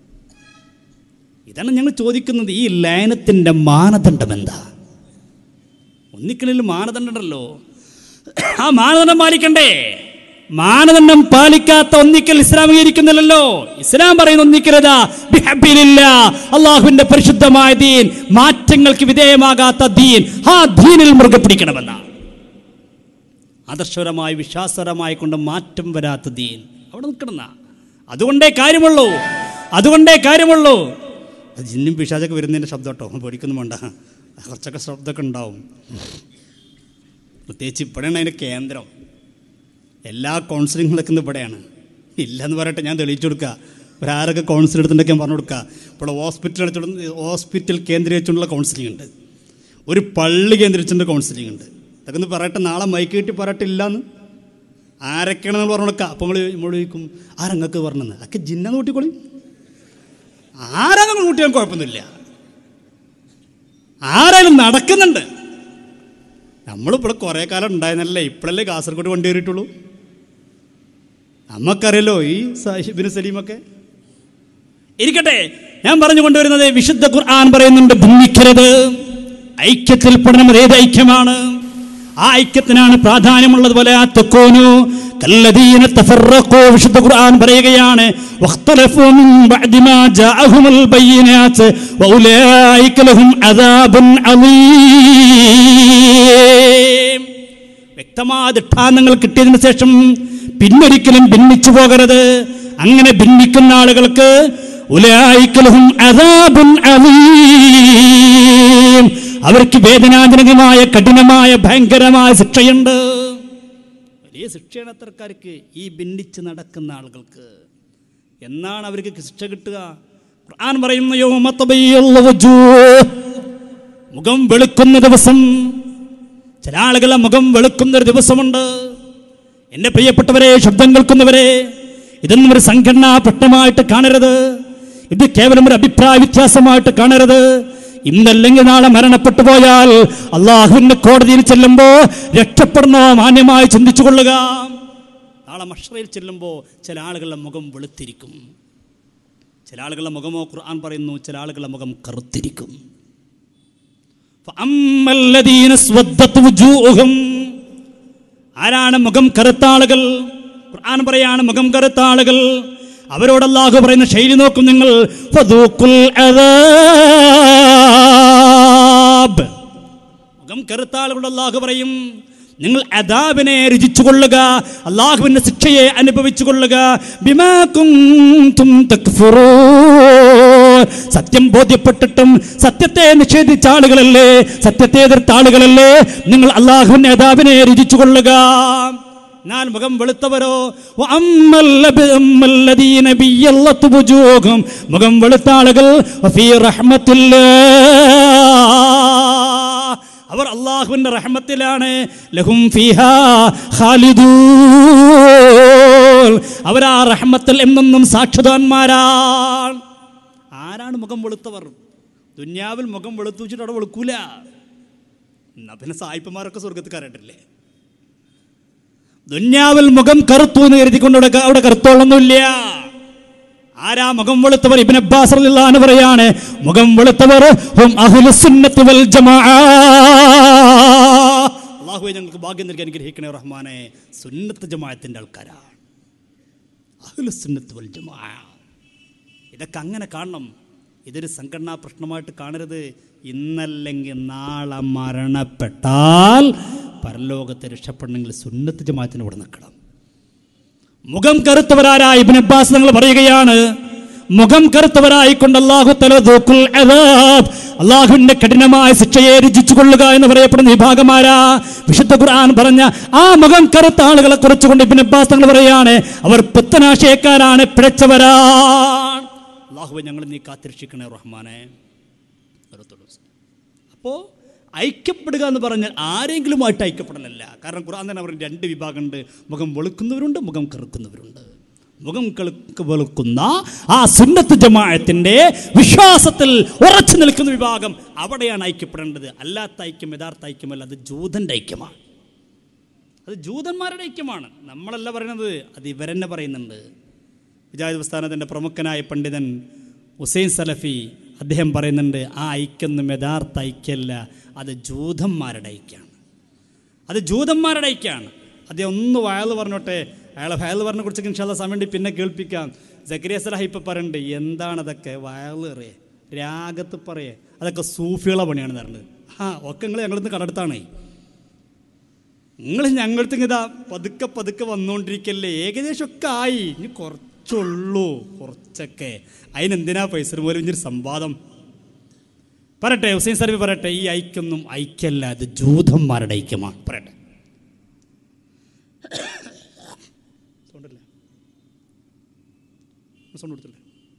ഇതാണ് ഞങ്ങൾ ചോദിക്കുന്നത് ഈ ലയനത്തിൻ്റെ മാനദണ്ഡം എന്താ ഒന്നിക്കലിൽ മാനദണ്ഡം ഉണ്ടല്ലോ ആ മാനദണ്ഡം പാലിക്കണ്ടേ മാനദണ്ഡം പാലിക്കാത്ത ഒന്നിക്കൽ ഇസ്ലാമീകരിക്കുന്നില്ലല്ലോ ഇസ്ലാം പറയുന്ന ഒന്നിക്കലതാ ബിഹബ്ബിലില്ല അള്ളാഹുവിന്റെ പരിശുദ്ധമായ ദീൻ മാറ്റങ്ങൾക്ക് വിധേയമാകാത്ത ദീൻ ആ ദീനിൽ മുറുകെ പിടിക്കണമെന്ന ആദർശപരമായി വിശ്വാസപരമായി കൊണ്ട് മാറ്റം വരാത്ത ദീൻ അവിടെ നിൽക്കണമെന്ന അതുകൊണ്ടേ കാര്യമുള്ളൂ അതുകൊണ്ടേ കാര്യമുള്ളൂ അത് ജിന്നും പിശാചൊക്കെ വരുന്നതിൻ്റെ ശബ്ദം കേട്ടോ പേടിക്കൊന്നും വേണ്ട കുറച്ചൊക്കെ ശബ്ദമൊക്കെ ഉണ്ടാവും പ്രത്യേകിച്ച് ഇവിടെയാണ് അതിൻ്റെ കേന്ദ്രം എല്ലാ കൗൺസിലിംഗ് നടക്കുന്നത് ഇവിടെയാണ് ഇല്ലെന്ന് പറയട്ടെ ഞാൻ തെളിയിച്ചു കൊടുക്കുക ഒരാരൊക്കെ കൗൺസിൽ എടുത്തിട്ടുണ്ടെങ്കിൽ ഞാൻ പറഞ്ഞു കൊടുക്കുക ഇവിടെ ഹോസ്പിറ്റൽ എടുത്തിട്ട് ഹോസ്പിറ്റൽ കേന്ദ്രീകരിച്ചുകൊണ്ടുള്ള കൗൺസിലിംഗ് ഉണ്ട് ഒരു പള്ളി കേന്ദ്രീകരിച്ചുള്ള കൗൺസിലിംഗ് ഉണ്ട് ഇതൊക്കെ ഒന്ന് പറയട്ടെ നാളെ മൈക്ക് കിട്ടി പറയട്ടെ ഇല്ലാന്ന് ആരൊക്കെയാണെന്ന് പറഞ്ഞു കൊടുക്കുക അപ്പോൾ നമ്മൾ നമ്മൾ ചോദിക്കും ആരങ്ങൾക്ക് പറഞ്ഞെന്ന് അതൊക്കെ ജിന്നെന്ന് കൂട്ടിക്കോളി ആരാന്നും കൂട്ടിയാൽ കുഴപ്പമൊന്നുമില്ല ആരായാലും നടക്കുന്നുണ്ട് നമ്മളിവിടെ കുറേ കാലം ഉണ്ടായിരുന്നല്ലേ ഇപ്പോഴല്ലേ കാസർഗോഡ് വണ്ടി കയറിയിട്ടുള്ളൂ നമുക്കറിയല്ലോ ഈ സാഹിബിന് സലീമൊക്കെ ഇരിക്കട്ടെ ഞാൻ പറഞ്ഞു കൊണ്ടുവരുന്നത് വിശുദ്ധ ഖുർആൻ പറയുന്നുണ്ട് ഭിന്നിക്കരുത് ഐക്യത്തിൽ പെടണം ഏത് ഐക്യമാണ് ആ ഐക്യത്തിനാണ് പ്രാധാന്യമുള്ളത് പോലെ തെക്കോനു കല്ലദീന തഫറഖൂ വിശുദ്ധ ഖുർആൻ പറയുകയാണ് വഖ്തലഫൂ മിൻ ബഅദി മാ ജാഅഹുമുൽ ബയ്യിനാത്ത് വഉലൈക ലഹും അദാബുൻ അലീം വ്യക്തമായ ദൃഷ്ടാന്തങ്ങൾ കിട്ടിയതിനു ശേഷം പിന്നൊരിക്കലും ഭിന്നിച്ചു പോകരുത് അങ്ങനെ ഭിന്നിക്കുന്ന ആളുകൾക്ക് ഉലൈക്കലഹും അദാബുൻ അലീം അവർക്ക് വേദനാജനകമായ കഠിനമായ ഭയങ്കരമായ ശിക്ഷയുണ്ട് വലിയ ശിക്ഷയാണ് അത്തരക്കാർക്ക് ഈ ഭിന്നിച്ച് നടക്കുന്ന ആളുകൾക്ക് എന്നാണ് അവർക്ക് ശിക്ഷ കിട്ടുക ഖുർആൻ പറയുന്നു യൗമ തബയ്യല്ലു വജൂഹ്. മുഖം വെളുക്കുന്ന ദിവസം ചില ആളുകളെ മുഖം വെളുക്കുന്ന ഒരു ദിവസമുണ്ട് എൻ്റെ പ്രിയപ്പെട്ടവരെ ശബ്ദം കേൾക്കുന്നവരെ ഇതൊന്നും ഒരു സംഘടനാ പ്രശ്നമായിട്ട് കാണരുത് ഇത് കേവലം ഒരു അഭിപ്രായ വ്യത്യാസമായിട്ട് കാണരുത് ഇന്നല്ലെങ്കിൽ നാളെ മരണപ്പെട്ടു പോയാൽ അള്ളാഹുവിന്റെ കോടതിയിൽ ചെല്ലുമ്പോൾ രക്ഷപ്പെടുന്നോ മാന്യമായി ചിന്തിച്ചു കൊള്ളുക നാളെ മഷറയിൽ ചെല്ലുമ്പോൾ ചില ആളുകളുടെ മുഖം വെളുത്തിരിക്കും ചില ആളുകളുടെ മുഖമോ ഖുർആൻ പറയുന്നു ചില ആളുകളുടെ മുഖം കറുത്തിരിക്കും فأما الذين اسودت وجوههم ആരാണ് മുഖം കറുത്ത ആളുകൾ ഖുർആൻ പറയാണ് മുഖം കറുത്ത ആളുകൾ അവരോട് അല്ലാഹു പറയുന്ന ശൈലി നോക്കും നിങ്ങൾ ഫദൂഖുൽ അദാബ് മുഖം കറുത്ത ആളുകളോട് അല്ലാഹു പറയും നിങ്ങൾ അദാബിനെ രുചിച്ചു കൊള്ളുക അള്ളാഹുവിന്റെ ശിക്ഷയെ അനുഭവിച്ചു കൊള്ളുക ബിമാ കുന്തും തക്ഫുറൂൻ. സത്യം ബോധ്യപ്പെട്ടിട്ടും സത്യത്തെ നിഷേധിച്ച ആളുകളല്ലേ സത്യത്തെ എതിർത്ത ആളുകളല്ലേ നിങ്ങൾ അള്ളാഹുവിന്റെ അദാബിനെ രുചിച്ചു കൊള്ളുക എന്നാൽ മുഖം വെളുത്തവരോ വഅമ്മല്ലബ- അമ്മല്ലദീന ബിയ്യല്ലത്ത് വുജൂഹും. മുഖം വെളുത്ത ആളുകൾ വഫീ റഹ്മത്തില്ലാ അവർ അള്ളാഹുവിന്റെ റഹ്മത്തിലാണ് ലഹും ഫിഹാ ഖാലിദൂൻ അവർ ആ റഹ്മത്തിൽ എന്നൊന്നും സാക്ഷിതാന്മാരാണ് ആരാണ് മുഖം വെളുത്തവർ ദുന്യാവിൽ മുഖം വെളുത്തു വെച്ചിട്ട് അവിടെ വെളുക്കൂല എന്നാ പിന്നെ സായിപ്പന്മാരൊക്കെ സ്വർഗത്തുകാരായിട്ടില്ലേ ദുന്യാവിൽ മുഖം കറുത്തു എന്ന് കരുതിക്കൊണ്ട് അവിടെ അവിടെ കറുത്തോളൊന്നുമില്ല ആരാ മുഖം വെളുത്തവർ ഇബിൻ അബ്ബാസ് റളിയല്ലാഹു അൻഹു പറയാണ് മുഖം വെളുത്തവർ ഹും അഹ്ലുസ് സുന്നത്തി വൽ ജമാഅ അല്ലാഹുവേ ഞങ്ങൾക്ക് ഭാഗ്യം നൽകി അനുഗ്രഹിക്കണേ റഹ്മാനെ സുന്നത്ത് ജമാഅത്തിന്റെ ആൾക്കാരാണ് അഹ്ലുസ് സുന്നത്തി വൽ ജമാഅ ഇതൊക്കെ അങ്ങനെ കാണണം ഇതൊരു സംഘടനാ പ്രശ്നമായിട്ട് കാണരുത് ഇന്നല്ലെങ്കിൽ നാളെ മരണപ്പെട്ടാൽ പരലോകത്തെ രക്ഷപ്പെടണമെങ്കിൽ സുന്നത്ത് ജമാഅത്തിന് ഇവിടെ നിൽക്കണം മുഖം കറുത്തവരാരായ ഇബ്നു അബ്ബാസ് നിങ്ങൾ പറയുകയാണ് മുഖം കറുത്തവരായിക്കൊണ്ട് അള്ളാഹു തല ദൂക്കുൽ അദാബ് അള്ളാഹുവിന്റെ കഠിനമായ ശിക്ഷയെ രുചിച്ചു കൊള്ളുക എന്ന് പറയപ്പെടുന്ന വിഭാഗമാരാ വിശുദ്ധ ഖുർആൻ പറഞ്ഞ ആ മുഖം കറുത്ത ആളുകളെ കുറിച്ചുകൊണ്ട് ഇബ്നു അബ്ബാസ് തങ്ങൾ പറയാണ് അവർ പുത്തനാശയക്കാരാണ് പിഴച്ചവരാണ് അള്ളാഹുവെ ഞങ്ങൾ നീ കാത്തിരക്ഷിക്കണേ റഹ്മാനെ അപ്പോൾ ഐക്യപ്പെടുക എന്ന് പറഞ്ഞാൽ ആരെങ്കിലുമായിട്ട് ഐക്യപ്പെടലല്ല കാരണം ഖുർആൻ തന്നെ പറഞ്ഞ രണ്ട് വിഭാഗമുണ്ട് മുഖം വെളുക്കുന്നവരുണ്ട് മുഖം കറുക്കുന്നവരുണ്ട് മുഖം കെളുക്ക് വെളുക്കുന്ന ആ സുന്നത്ത് ജമാഅത്തിന്റെ വിശ്വാസത്തിൽ ഉറച്ചു നിൽക്കുന്ന വിഭാഗം അവിടെയാണ് ഐക്യപ്പെടേണ്ടത് അല്ലാത്ത ഐക്യം യഥാർത്ഥ ഐക്യമല്ല അത് ജൂതന്റെ ഐക്യമാണ് അത് ജൂതന്മാരുടെ ഐക്യമാണ് നമ്മളല്ല പറയുന്നത് അത് ഇവരെന്നെ പറയുന്നുണ്ട് വിജാഹിദ് പ്രസ്ഥാനത്തിൻ്റെ പ്രമുഖനായ പണ്ഡിതൻ ഹുസൈൻ സലഫി അദ്ദേഹം പറയുന്നുണ്ട് ആ ഐക്യൊന്നും യഥാർത്ഥ ഐക്യമല്ല അത് ജൂതന്മാരുടെ ഐക്യമാണ് അത് ജൂതന്മാരുടെ ഐക്യമാണ് അദ്ദേഹം ഒന്ന് വയൽ പറഞ്ഞോട്ടെ അയാളെ വയൽ പറഞ്ഞ കുറിച്ച് ഇൻഷാല്ല സമയം ഉണ്ടെങ്കിൽ പിന്നെ കേൾപ്പിക്കാം ജക്കരിയ സലാഹി ഇപ്പം പറയുന്നുണ്ട് എന്താണ് അതൊക്കെ വയൽ അറിയേ രാഗത്ത് പറയേ അതൊക്കെ സൂഫികളെ പണിയാണെന്ന് പറഞ്ഞത് ആ ഒക്കെ നിങ്ങൾ ഞങ്ങളിന്ന് കടടുത്താണേ നിങ്ങൾ ഞങ്ങൾക്ക് ഇതാ പതുക്കെ പതുക്കെ വന്നുകൊണ്ടിരിക്കല്ലേ ഏകദേശം ഒക്കെ ആയി ഇനി കുറച്ചുള്ളൂ കുറച്ചൊക്കെ അതിനെന്തിനാ പൈസ പോലും ഇഞ്ഞൊരു സംവാദം പറയട്ടെ ഹുസൈൻ സർവി പറയട്ടെ ഈ ഐക്യൊന്നും ഐക്യമല്ല ഇത് ജൂതന്മാരുടെ ഐക്യമാണ് പറയട്ടെ സൗണ്ടല്ലേ സൗണ്ട് കൊടുത്തില്ലേ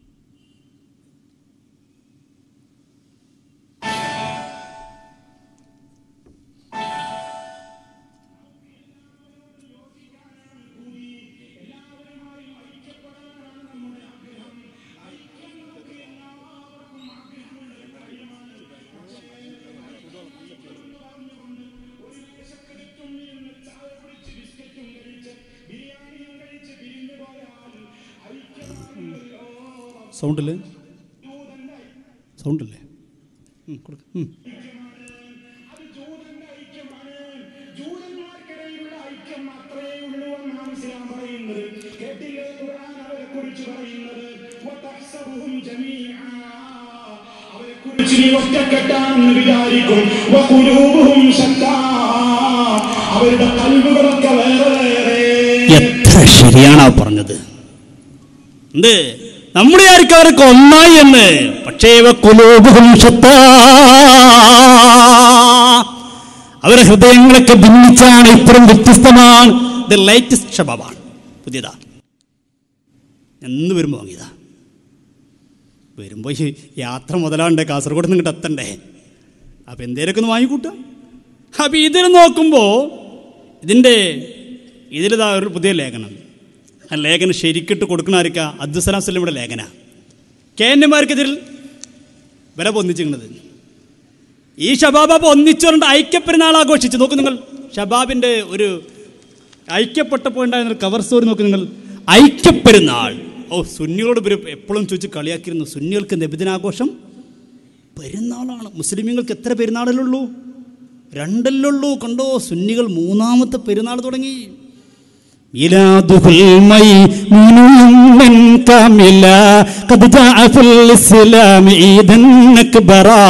സൗണ്ടില്ലേ സൗണ്ടില്ലേ ഉം, കൊടുക്ക്. ഉം. ജൂതന്റെ ഐക്യമാണ് ജൂതന്മാർക്കിടയിലുള്ള ഐക്യം മാത്രമേ ഉള്ളൂ എന്നാണ് ഇസ്ലാം ഹെഡിങ്ങിൽ ഖുർആൻ അവരെ കുറിച്ച് പറയുന്നത് വതഹ്സബുഹും ജമീഅ അവരെ കുറിച്ച് നീ ഒറ്റക്കെട്ടാണെന്ന് വിചാരിക്കും വഖുലൂബുഹും ശത്താ അവരുടെ കൽബുകളൊക്കെ വേറെ വേറെ എത്ര ശരിയാണ് ആ പറഞ്ഞത് എന്ത് നമ്മുടെ ആർക്കും അവർക്ക് ഒന്നായി എന്ന് പക്ഷേ ഇവ കുലൂബുഹും ശത്താ. അവരുടെ ഹൃദയങ്ങളൊക്കെ ഭിന്നിച്ചാണ് ഇപ്പോഴും വ്യത്യസ്തമാണ് ഇത് ലേറ്റസ്റ്റ് ഷബാബാണ് പുതിയതാ എന്ന് വരുമ്പോൾ വാങ്ങിയതാ വരുമ്പോൾ ഈ യാത്ര മുതലാണ്ടേ കാസർഗോഡ് നിന്ന് ഇങ്ങോട്ട് എത്തണ്ടേ അപ്പം എന്തേലൊക്കെ ഒന്ന് വാങ്ങിക്കൂട്ടാം അപ്പം ഇതിൽ നോക്കുമ്പോൾ ഇതിൻ്റെ ഇതിലിതാ ഒരു പുതിയ ലേഖനം ആ ലേഖനം ശരിക്കിട്ട് കൊടുക്കണ ആർക്കാ അബ്ദുസലാം സ്വലമിയുടെ ലേഖന കെ എൻ എമാർക്കെതിരിൽ വില പൊന്നിച്ചിരുന്നത് ഈ ഷബാബ് ഒന്നിച്ചുകൊണ്ട് ഐക്യപ്പെരുന്നാൾ ആഘോഷിച്ചു നോക്കൂ നിങ്ങൾ ഷബാബിൻ്റെ ഒരു ഐക്യപ്പെട്ടപ്പോൾ ഉണ്ടായിരുന്ന ഒരു കവർ സ്റ്റോറി നോക്കൂ നിങ്ങൾ ഐക്യപ്പെരുന്നാൾ ഓ സുന്നികളോട് ഇവർ എപ്പോഴും ചോദിച്ച് കളിയാക്കിയിരുന്നു സുന്നികൾക്ക് നബിദിനാഘോഷം പെരുന്നാളാണ് മുസ്ലിമീങ്ങൾക്ക് എത്ര പെരുന്നാളിലുള്ളൂ രണ്ടല്ലുള്ളൂ കണ്ടോ സുന്നികൾ മൂന്നാമത്തെ പെരുന്നാൾ തുടങ്ങി ميلاده الميمون من كاملا قد جاء في الإسلام عيدا أكبرا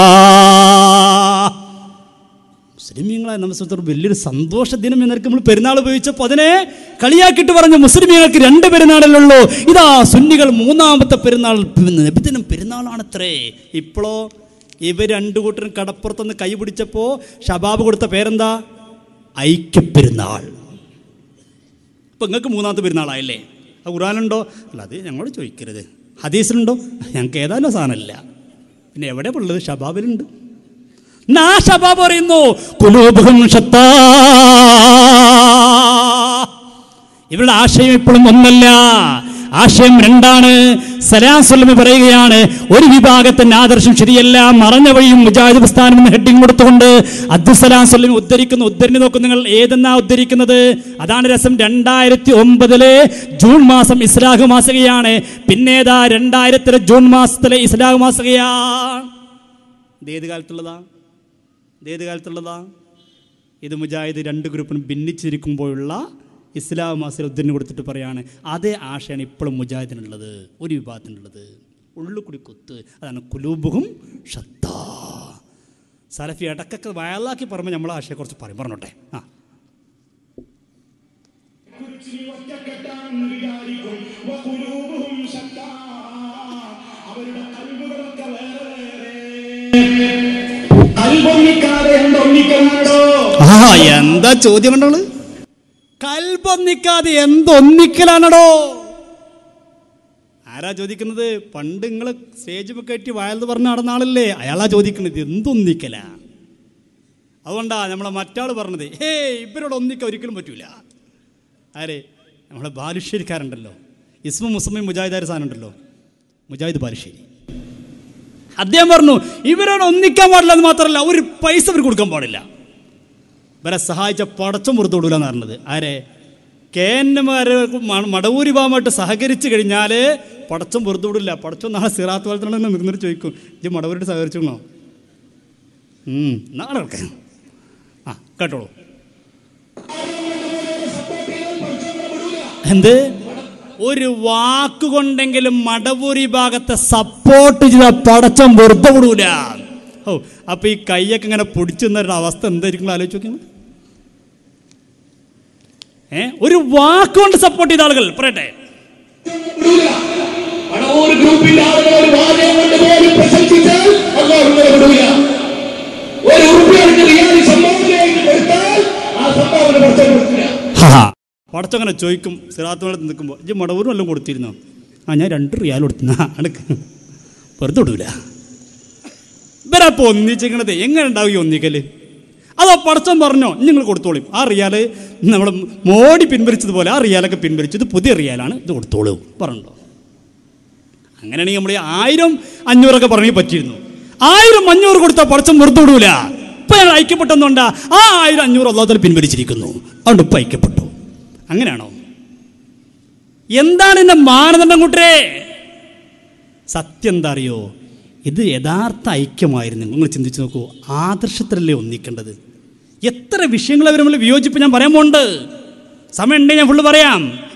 മുസ്ലിമീങ്ങളെ നമ്മെ സംബന്ധിച്ചിടത്തോളം വലിയൊരു സന്തോഷ ദിനം എന്നൊക്കെ നമ്മൾ പെരുന്നാൾ ഉപയോഗിച്ചപ്പോൾ അതിനെ കളിയാക്കിയിട്ട് പറഞ്ഞു മുസ്ലിമീങ്ങൾക്ക് രണ്ട് പെരുന്നാളല്ലുള്ളൂ ഇതാ സുന്നികൾ മൂന്നാമത്തെ പെരുന്നാൾ നബിദിനം പെരുന്നാളാണത്രേ ഇപ്പോഴോ ഇവർ രണ്ടു കൂട്ടരും കടപ്പുറത്തുനിന്ന് കൈ പിടിച്ചപ്പോൾ ഷബാബ് കൊടുത്ത പേരെന്താ ഐക്യപ്പെരുന്നാൾ ഇപ്പം നിങ്ങൾക്ക് മൂന്നാമത്തെ പെരുന്നാളായല്ലേ ആ ഖുറാനുണ്ടോ അല്ല അത് ഞങ്ങളോട് ചോദിക്കരുത് ഹദീസിലുണ്ടോ ഞങ്ങൾക്ക് ഏതായാലും സാധനമില്ല പിന്നെ എവിടെ ഉള്ളത് ഷബാബിലുണ്ട് എന്നാ ആ ഷബാബ് പറയുന്നു കുലൂബുഹും ഷത്താ. ഇവരുടെ ആശയം ഇപ്പോഴും ഒന്നല്ല ആശയം രണ്ടാണ് സലാസ്വലമി പറയുകയാണ് ഒരു വിഭാഗത്തിന്റെ ആദർശം ശരിയല്ല മറഞ്ഞ വഴിയും മുജാഹിദ് പ്രസ്ഥാനം എന്ന് ഹെഡിങ് കൊടുത്തുകൊണ്ട് അബ്ദുസലാം സ്വലമി ഉദ്ധരിക്കുന്ന ഉദ്ധരണി നോക്കും നിങ്ങൾ ഏതെന്നാ ഉദ്ധരിക്കുന്നത് അതാണ് രസം രണ്ടായിരത്തി ഒമ്പതിലെ ജൂൺ മാസം ഇസ്ലാഹ് മാസികയാണ് പിന്നേതാ രണ്ടായിരത്തിലെ ജൂൺ മാസത്തിലെ ഇസ്ലാഹ് മാസികയാണ് ഇത് ഏത് കാലത്തുള്ളതാ ഇത് ഏത് കാലത്തുള്ളതാ ഇത് മുജാഹിദ് രണ്ട് ഗ്രൂപ്പിനും ഭിന്നിച്ചിരിക്കുമ്പോഴുള്ള ഇസ്ലാം മാസിൽ ഉദ്ധരണി കൊടുത്തിട്ട് പറയാണ് അതേ ആശയാണ് ഇപ്പോഴും മുജാഹിദിനുള്ളത് ഒരു വിഭാഗത്തിനുള്ളത് ഉള്ളു കൂടി കുത്ത് അതാണ് കുലൂബുഹും ഷത്താ സലഫി ഇടക്കൊക്കെ വയലാക്കി പറയുമ്പോൾ നമ്മളെ ആശയെ കുറിച്ച് പറയും പറഞ്ഞോട്ടെ ആ കുറിച്ച് നീ ഒറ്റക്കെട്ടാണെന്ന് വിചാരിക്കും വഖുലൂബുഹും ശത്താ അവരുടെ കൽബുകളൊക്കെ വേറെ വേറെ കൽബൊന്നിക്കാതെ എന്തൊന്നിക്കലാണോ ആ എന്താ ചോദ്യം കണ്ടോള് കൽബൊന്നിക്കാതെ എന്തൊന്നിക്കലാണടോ ആരാ ചോദിക്കുന്നത് പണ്ട് നിങ്ങൾ സ്റ്റേജ് ഒക്കെ കയറ്റി വയൽന്ന് പറഞ്ഞ നടന്ന ആളല്ലേ അയാളാ ചോദിക്കുന്നത് എന്തൊന്നിക്കല അതുകൊണ്ടാ നമ്മളെ മറ്റാൾ പറഞ്ഞത് ഹേ ഇവരോട് ഒന്നിക്ക ഒരിക്കലും പറ്റൂല ആരെ നമ്മളെ ബാലുശ്ശേരിക്കാരുണ്ടല്ലോ ഇസ്മ മുസ്ലിം മുജാഹിദാർ സാധനം ഉണ്ടല്ലോ മുജാഹിദ് ബാലുശ്ശേരി അദ്ദേഹം പറഞ്ഞു ഇവരോട് ഒന്നിക്കാൻ പാടില്ല എന്ന് മാത്രമല്ല ഒരു പൈസ ഇവർ കൊടുക്കാൻ പാടില്ല ഇവരെ സഹായിച്ച പടച്ചം പുറത്തുവിടില്ല എന്ന് പറഞ്ഞത് ആരെ കെ എൻമാര് മടവൂരി ഭാഗമായിട്ട് സഹകരിച്ചു കഴിഞ്ഞാൽ പടച്ചം പുറത്തുവിടില്ല പടച്ചം നാളെ സിറാത്ത് പോലത്തെ നിന്നിട്ട് ചോദിക്കും ഇത് മടവൂരിട്ട് സഹകരിച്ചോ നാളെ കേൾക്കാം ആ കേട്ടോളൂ എന്ത് ഒരു വാക്കുകൊണ്ടെങ്കിലും മടവൂരി ഭാഗത്തെ സപ്പോർട്ട് ചെയ്ത പടച്ചം വെറുതെ വിടൂല ഓ അപ്പൊ ഈ കൈയൊക്കെ ഇങ്ങനെ പൊടിച്ചു നിന്നൊരു അവസ്ഥ എന്തായിരിക്കും ആലോചിച്ച് നോക്കിയത് ഏ ഒരു വാക്കുകൊണ്ട് സപ്പോർട്ട് ചെയ്ത ആളുകൾ പറയട്ടെ ഒരു ഗ്രൂപ്പിന്റെ ആളുകൾ ഒരു വാചകം കൊണ്ട് പോലും പ്രശംസിച്ചാൽ അള്ളാഹു ഇവരെ വിടൂല ഒരു ഉറുപ്പിയാണ് റിയാലി സംഭാവനയായിട്ട് കൊടുത്താൽ ആ സംഭാവന പുറത്തേക്ക് കൊടുക്കില്ല പടച്ചങ്ങനെ ചോദിക്കും സിറാത്തോളത്ത് നിൽക്കുമ്പോൾ ഇജ്ജ് മടവൂരും വല്ലതും കൊടുത്തിരുന്നോ ആ ഞാൻ രണ്ട് റിയാൽ കൊടുത്തുന്ന അടുക്ക് വെറുതെ വിടൂല ഇവരപ്പോൾ ഒന്നിച്ചിരിക്കണത് എങ്ങനെ ഉണ്ടാവും ഈ ഒന്നിക്കല് അതോ പടച്ചം പറഞ്ഞോ നിങ്ങൾ കൊടുത്തോളും ആ റിയാല് നമ്മൾ മോഡി പിൻവലിച്ചതുപോലെ ആ റിയാലൊക്കെ പിൻവലിച്ചത് പുതിയ റിയാലാണ് ഇത് കൊടുത്തോളൂ പറഞ്ഞോ അങ്ങനെയാണെങ്കിൽ നമ്മൾ ഈ ആയിരം അഞ്ഞൂറൊക്കെ പറഞ്ഞേ പറ്റിയിരുന്നു ആയിരം അഞ്ഞൂറ് കൊടുത്താൽ പടച്ചം വെറുതെ വിടൂല ഇപ്പം ഞങ്ങൾ ഐക്യപ്പെട്ടെന്നുണ്ടാ ആ ആയിരം അഞ്ഞൂറ് അള്ളാഹത്തിൽ പിൻവലിച്ചിരിക്കുന്നു അതുകൊണ്ട് ഇപ്പം ഐക്യപ്പെട്ടു അങ്ങനെയാണോ എന്താണ് ഇതിൻ്റെ മാനദണ്ഡം കൂട്ടരെ സത്യം എന്താ അറിയോ ഇത് യഥാർത്ഥ ഐക്യമായിരുന്നു നിങ്ങൾ ചിന്തിച്ച് നോക്കൂ ആദർശത്തിലല്ലേ ഒന്നിക്കേണ്ടത് എത്ര വിഷയങ്ങൾ അവർ നമ്മൾ വിയോജിപ്പ് ഞാൻ പറയാൻ പോകുന്നുണ്ട് സമയം ഉണ്ടെങ്കിൽ ഞാൻ ഫുള്ള് പറയാം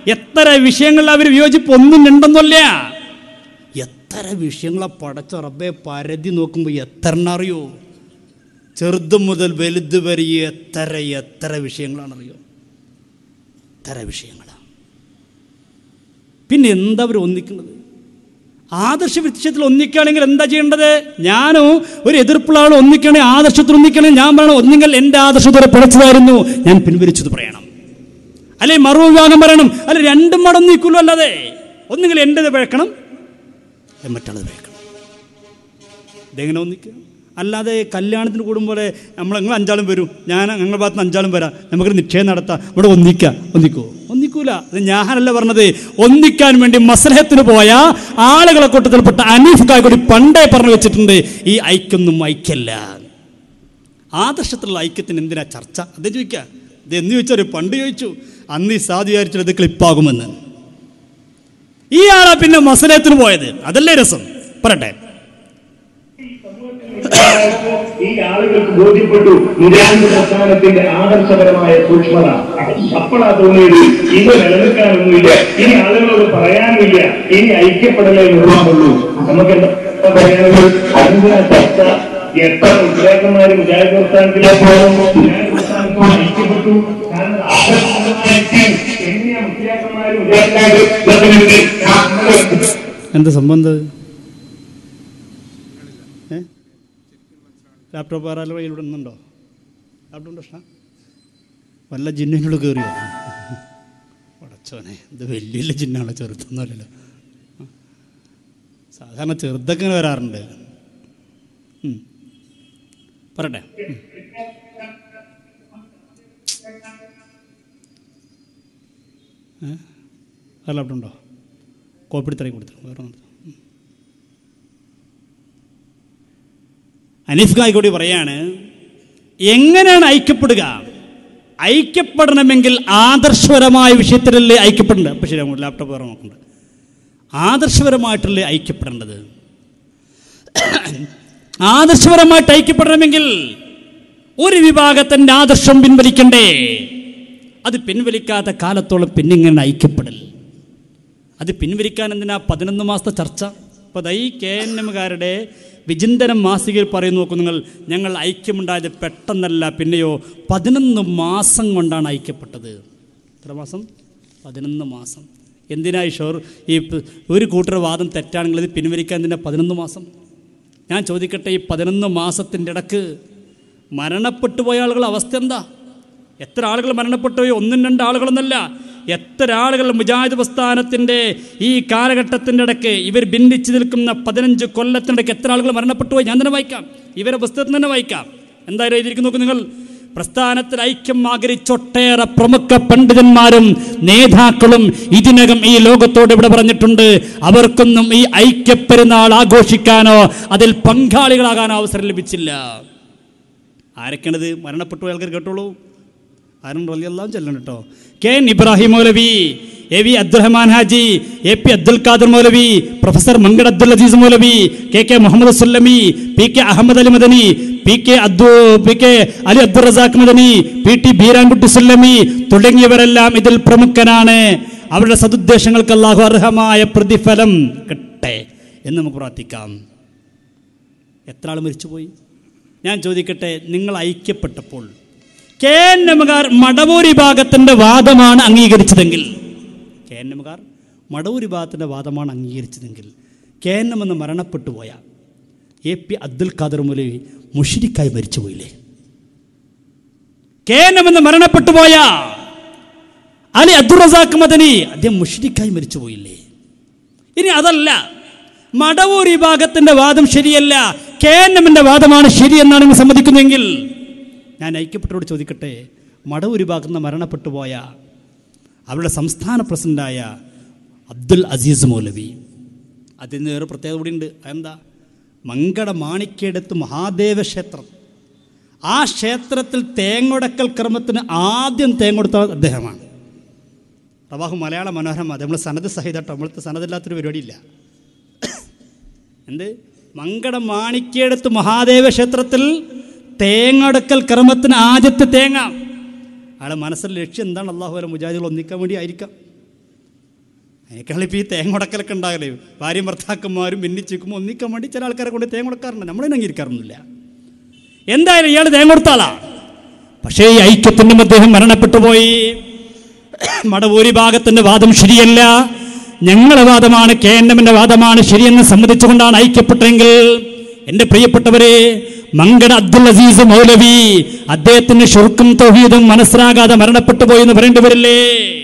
എത്ര വിഷയങ്ങളിൽ അവർ വിയോജിപ്പ് ഒന്നും ഉണ്ടെന്നല്ല എത്ര വിഷയങ്ങളെ പടച്ച റബ്ബെ പരതി നോക്കുമ്പോൾ എത്ര എണ്ണം അറിയോ ചെറുത് മുതൽ വലുത് വരെ എത്ര എത്ര വിഷയങ്ങളാണറിയോ എത്ര വിഷയങ്ങളാണ് പിന്നെ എന്താ അവർ ഒന്നിക്കുന്നത് ആദർശ വിഷയത്തിൽ ഒന്നിക്കുകയാണെങ്കിൽ എന്താ ചെയ്യേണ്ടത് ഞാനോ ഒരു എതിർപ്പുള്ള ആൾ ഒന്നിക്കുകയാണെങ്കിൽ ആദർശത്തിൽ ഒന്നിക്കുകയാണെങ്കിൽ ഞാൻ പറയണം ഒന്നുകിൽ എൻ്റെ ആദർശത്തോടെ പിഴച്ചതായിരുന്നു ഞാൻ പിൻവലിച്ചത് പറയണം അല്ലെ മറുവിഭാഗം പറയണം അല്ലെ രണ്ടും മടൊന്നിക്കുള്ളൂ അല്ലാതെ ഒന്നുകിൽ എൻ്റെത് പിഴക്കണം അല്ലെങ്കിൽ മറ്റുള്ളത് പിഴക്കണം ഇതെങ്ങനെ ഒന്നിക്കുക അല്ലാതെ കല്യാണത്തിന് കൂടുമ്പോൾ നമ്മൾ നിങ്ങൾ അഞ്ചാളും വരും ഞാൻ ഞങ്ങളുടെ ഭാഗത്ത് നിന്ന് അഞ്ചാളും വരാം നമുക്കൊരു നിക്ഷേപം നടത്താം ഇവിടെ ഒന്നിക്കുക ഒന്നിക്കുമോ ഒന്നിക്കൂല അത് ഞാനല്ല പറഞ്ഞത് ഒന്നിക്കാൻ വേണ്ടി മസ്ലഹത്തിന് പോയ ആളുകളെ കൂട്ടത്തിൽപ്പെട്ട അനീഫ് കായ്ക്കൊടി പണ്ടേ പറഞ്ഞു വെച്ചിട്ടുണ്ട് ഈ ഐക്യൊന്നും ഐക്യല്ല ആദർശത്തിലുള്ള ഐക്യത്തിന് എന്തിനാ ചർച്ച അതേ ചോദിക്കുക ഇത് എന്ന് ചോദിച്ചാൽ പണ്ട് ചോദിച്ചു അന്ന് ഈ സാധു വിചാരിച്ചത് ഇത് ക്ലിപ്പാകുമെന്ന് ഈ ആളാ പിന്നെ മസലത്തിന് പോയത് അതല്ലേ രസം പറയട്ടെ ഈ ആളുകൾക്ക് ബോധ്യപ്പെട്ടു മുജാഹിദ് പ്രസ്ഥാനത്തിന്റെ ആദർശപരമായ സൂക്ഷ്മത അപ്പോഴാ തോന്നിയത് ഇത് നിലനിൽക്കാനൊന്നുമില്ല ഇനി ആളുകളോട് പറയാനുമില്ല ഇനി ഐക്യപ്പെടലേ നിർമ്മാണമുള്ളൂ നമുക്ക് എന്താ പറയാനുള്ളത് അതിന്റെ ചർച്ച എത്ര മുദ്രാക്കന്മാര് മുജാഹിദ് പ്രസ്ഥാനത്തിലേക്ക് പോകുമ്പോൾ മുജാഹിദ് പ്രസ്ഥാനത്തോട് ഐക്യപ്പെട്ടു കാരണം ആദർശപരമായ ഐക്യം എങ്ങനെയാ മുദ്രാക്കന്മാര് മുജാഹിദ് എന്താ സംബന്ധം ഏ ലാപ്ടോപ്പ് ആരാലും കയ്യിലൂടെ ഇന്നുണ്ടോ ലാപ്ടോപ്പ് പ്രശ്നം വല്ല ജിന്നിനോട് കയറിയോ പടച്ചോനെ ഇത് വലിയ വലിയ ജിന്നാണോ ചെറുതൊന്നുമല്ലല്ലോ സാധാരണ ചെറുതൊക്കെ ഇങ്ങനെ വരാറുണ്ട് ഉം. പറയട്ടെ ഉം. ഏ ആ ലാപ്ടോപ്പ് ഉണ്ടോ കോപ്പിടി കൊടുത്തു വേറെ ഒന്നും എടുത്തോ. ഉം. അനീഫ് കായ്ക്കോടി പറയാണ് എങ്ങനെയാണ് ഐക്യപ്പെടുക ഐക്യപ്പെടണമെങ്കിൽ ആദർശപരമായ വിഷയത്തിലല്ലേ ഐക്യപ്പെടേണ്ടത് അപ്പോൾ ശരി അങ്ങോട്ട് ലാപ്ടോപ്പ് വേറെ നോക്കണ്ട ആദർശപരമായിട്ടല്ലേ ഐക്യപ്പെടേണ്ടത് ആദർശപരമായിട്ട് ഐക്യപ്പെടണമെങ്കിൽ ഒരു വിഭാഗത്തിൻ്റെ ആദർശം പിൻവലിക്കണ്ടേ അത് പിൻവലിക്കാത്ത കാലത്തോളം പിന്നിങ്ങനെ ഐക്യപ്പെടൽ അത് പിൻവലിക്കാൻ എന്തിനാ പതിനൊന്ന് മാസത്തെ ചർച്ച അപ്പോൾ ദൈ കെ എൻ എമ്മുകാരുടെ വിചിന്തനം മാസികയിൽ പറയുന്നു നോക്കൂ നിങ്ങൾ ഞങ്ങൾ ഐക്യമുണ്ടായത് പെട്ടെന്നല്ല പിന്നെയോ പതിനൊന്ന് മാസം കൊണ്ടാണ് ഐക്യപ്പെട്ടത് എത്ര മാസം പതിനൊന്ന് മാസം എന്തിനായി ഷോർ ഈ പ്- ഒരു കൂട്ടർ വാദം തെറ്റാണെങ്കിൽ ഇത് പിൻവലിക്കാൻ എന്തിനാ പതിനൊന്ന് മാസം ഞാൻ ചോദിക്കട്ടെ ഈ പതിനൊന്ന് മാസത്തിൻ്റെ ഇടക്ക് മരണപ്പെട്ടു പോയ ആളുകളുടെ അവസ്ഥ എന്താ എത്ര ആളുകൾ മരണപ്പെട്ടു പോയി ഒന്നും രണ്ട് ആളുകളൊന്നല്ല എത്ര ആളുകൾ മുജാഹിദ് പ്രസ്ഥാനത്തിൻ്റെ ഈ കാലഘട്ടത്തിൻ്റെ ഇടയ്ക്ക് ഇവർ ഭിന്നിച്ചു നിൽക്കുന്ന പതിനഞ്ച് കൊല്ലത്തിനിടയ്ക്ക് എത്ര ആളുകൾ മരണപ്പെട്ടു പോയി ഞാൻ തന്നെ വായിക്കാം ഇവരെ പുസ്തകത്തിൽ തന്നെ വായിക്കാം എന്തായാലും എഴുതിയിരിക്കുന്നു നോക്കൂ നിങ്ങൾ പ്രസ്ഥാനത്തിൽ ഐക്യം ആഗ്രഹിച്ചൊട്ടേറെ പ്രമുഖ പണ്ഡിതന്മാരും നേതാക്കളും ഇതിനകം ഈ ലോകത്തോട് ഇവിടെ പറഞ്ഞിട്ടുണ്ട് അവർക്കൊന്നും ഈ ഐക്യപ്പെരുന്നാൾ ആഘോഷിക്കാനോ അതിൽ പങ്കാളികളാകാനോ അവസരം ലഭിച്ചില്ല ആരൊക്കെയാണിത് മരണപ്പെട്ടു പോയ ആൾക്കാർ കേട്ടോളൂ ആരും റലിയെല്ലാം ചെല്ലണം കേട്ടോ K N Ibrahim Moulavi A V Abdurahman Haji A P Abdul Khader Moulavi professor Mankad Abdul Azeez Moulavi K K Muhammad Sullami P K Ahammed Ali Madani P K Abdu P K Ali Abdul Razak Madani P T Beerankutty Sullami തുടങ്ങിയവരെല്ലാം ഇതിൽ പ്രമുഖനാണ് അവരുടെ സതുദ്ദേശങ്ങൾക്ക് അള്ളാഹു അർഹമായ പ്രതിഫലം കിട്ടെ എന്ന് നമുക്ക് പ്രാർത്ഥിക്കാം എത്ര ആൾ മരിച്ചുപോയി ഞാൻ ചോദിക്കട്ടെ നിങ്ങൾ ഐക്യപ്പെട്ടപ്പോൾ കെ എൻ എമ്മുകാർ മടവൂർ വിഭാഗത്തിൻ്റെ വാദമാണ് അംഗീകരിച്ചതെങ്കിൽ കെ എൻ എമ്മുകാർ മടവൂർ വിഭാഗത്തിൻ്റെ വാദമാണ് അംഗീകരിച്ചതെങ്കിൽ കെ എൻ എം എന്ന് മരണപ്പെട്ടു പോയ എ പി അബ്ദുൽ ഖാദർ മൗലവി മുഷിരിക്കായി മരിച്ചുപോയില്ലേ കെ എൻ എം എന്ന് മരണപ്പെട്ടു പോയ അലി അബ്ദുൾ റസാഖ് മദനി അദ്ദേഹം മുഷിരിക്കായി മരിച്ചുപോയില്ലേ ഇനി അതല്ല മടവൂർ വിഭാഗത്തിന്റെ വാദം ശരിയല്ല കെ എൻ എമ്മിന്റെ വാദമാണ് ശരിയെന്നാണ് നിങ്ങൾ സമ്മതിക്കുന്നതെങ്കിൽ ഞാൻ ഐക്യപ്പെട്ടവരോട് ചോദിക്കട്ടെ മടവൂർ വിഭാഗത്തിൽ നിന്ന് മരണപ്പെട്ടു പോയ അവരുടെ സംസ്ഥാന പ്രസിഡന്റായ അബ്ദുൽ അസീസ് മൗലവി അതിന് ഒരു പ്രത്യേകത കൂടി ഉണ്ട് അതെന്താ മങ്കട മാണിക്യടുത്ത് മഹാദേവ ക്ഷേത്രം ആ ക്ഷേത്രത്തിൽ തേങ്ങൊടക്കൽ ക്രമത്തിന് ആദ്യം തേങ്ങൊടുത്ത അദ്ദേഹമാണ് റവാഹു മലയാള മനോരമ അത് നമ്മൾ സനത് സഹിതട്ടോ നമ്മളത്തെ സനതില്ലാത്തൊരു പരിപാടിയില്ല എന്ത് മങ്കട മാണിക്യടുത്ത് മഹാദേവ ക്ഷേത്രത്തിൽ തേങ്ങടക്കൽ ക്രമത്തിന് ആദ്യത്തെ തേങ്ങ അയാളെ മനസ്സിൽ ലക്ഷ്യം എന്താണ് അള്ളാഹു അല്ല മുജാഹിദുകൾ ഒന്നിക്കാൻ വേണ്ടി ആയിരിക്കാം അതിനേക്കാളിപ്പോൾ ഈ തേങ്ങ ഉടക്കലൊക്കെ ഉണ്ടാകലേ ഭാര്യയും ഭർത്താക്കന്മാരും ഭിന്നിച്ചിരിക്കുമ്പോൾ ഒന്നിക്കാൻ വേണ്ടി ചില ആൾക്കാരെ കൊണ്ട് തേങ്ങ ഉടക്കാറുണ്ട് നമ്മളതിനെ അംഗീകരിക്കാറൊന്നുമില്ല എന്തായാലും ഇയാൾ തേങ്ങ കൊടുത്താളാ പക്ഷേ ഈ ഐക്യത്തിനും അദ്ദേഹം മരണപ്പെട്ടു പോയി മടഭൂരിഭാഗത്തിന്റെ വാദം ശരിയല്ല ഞങ്ങളുടെ വാദമാണ് കെ എൻ എമ്മിന്റെ വാദമാണ് ശരിയെന്ന് സമ്മതിച്ചുകൊണ്ടാണ് ഐക്യപ്പെട്ടെങ്കിൽ എന്റെ പ്രിയപ്പെട്ടവരെ മങ്കട അബ്ദുൽ അസീസ് മൗലവി അദ്ദേഹത്തിന് ഷുർക്കും തൗഹീദും മനസ്സിലാകാതെ മരണപ്പെട്ടു പോയി എന്ന് പറയേണ്ടി വരില്ലേ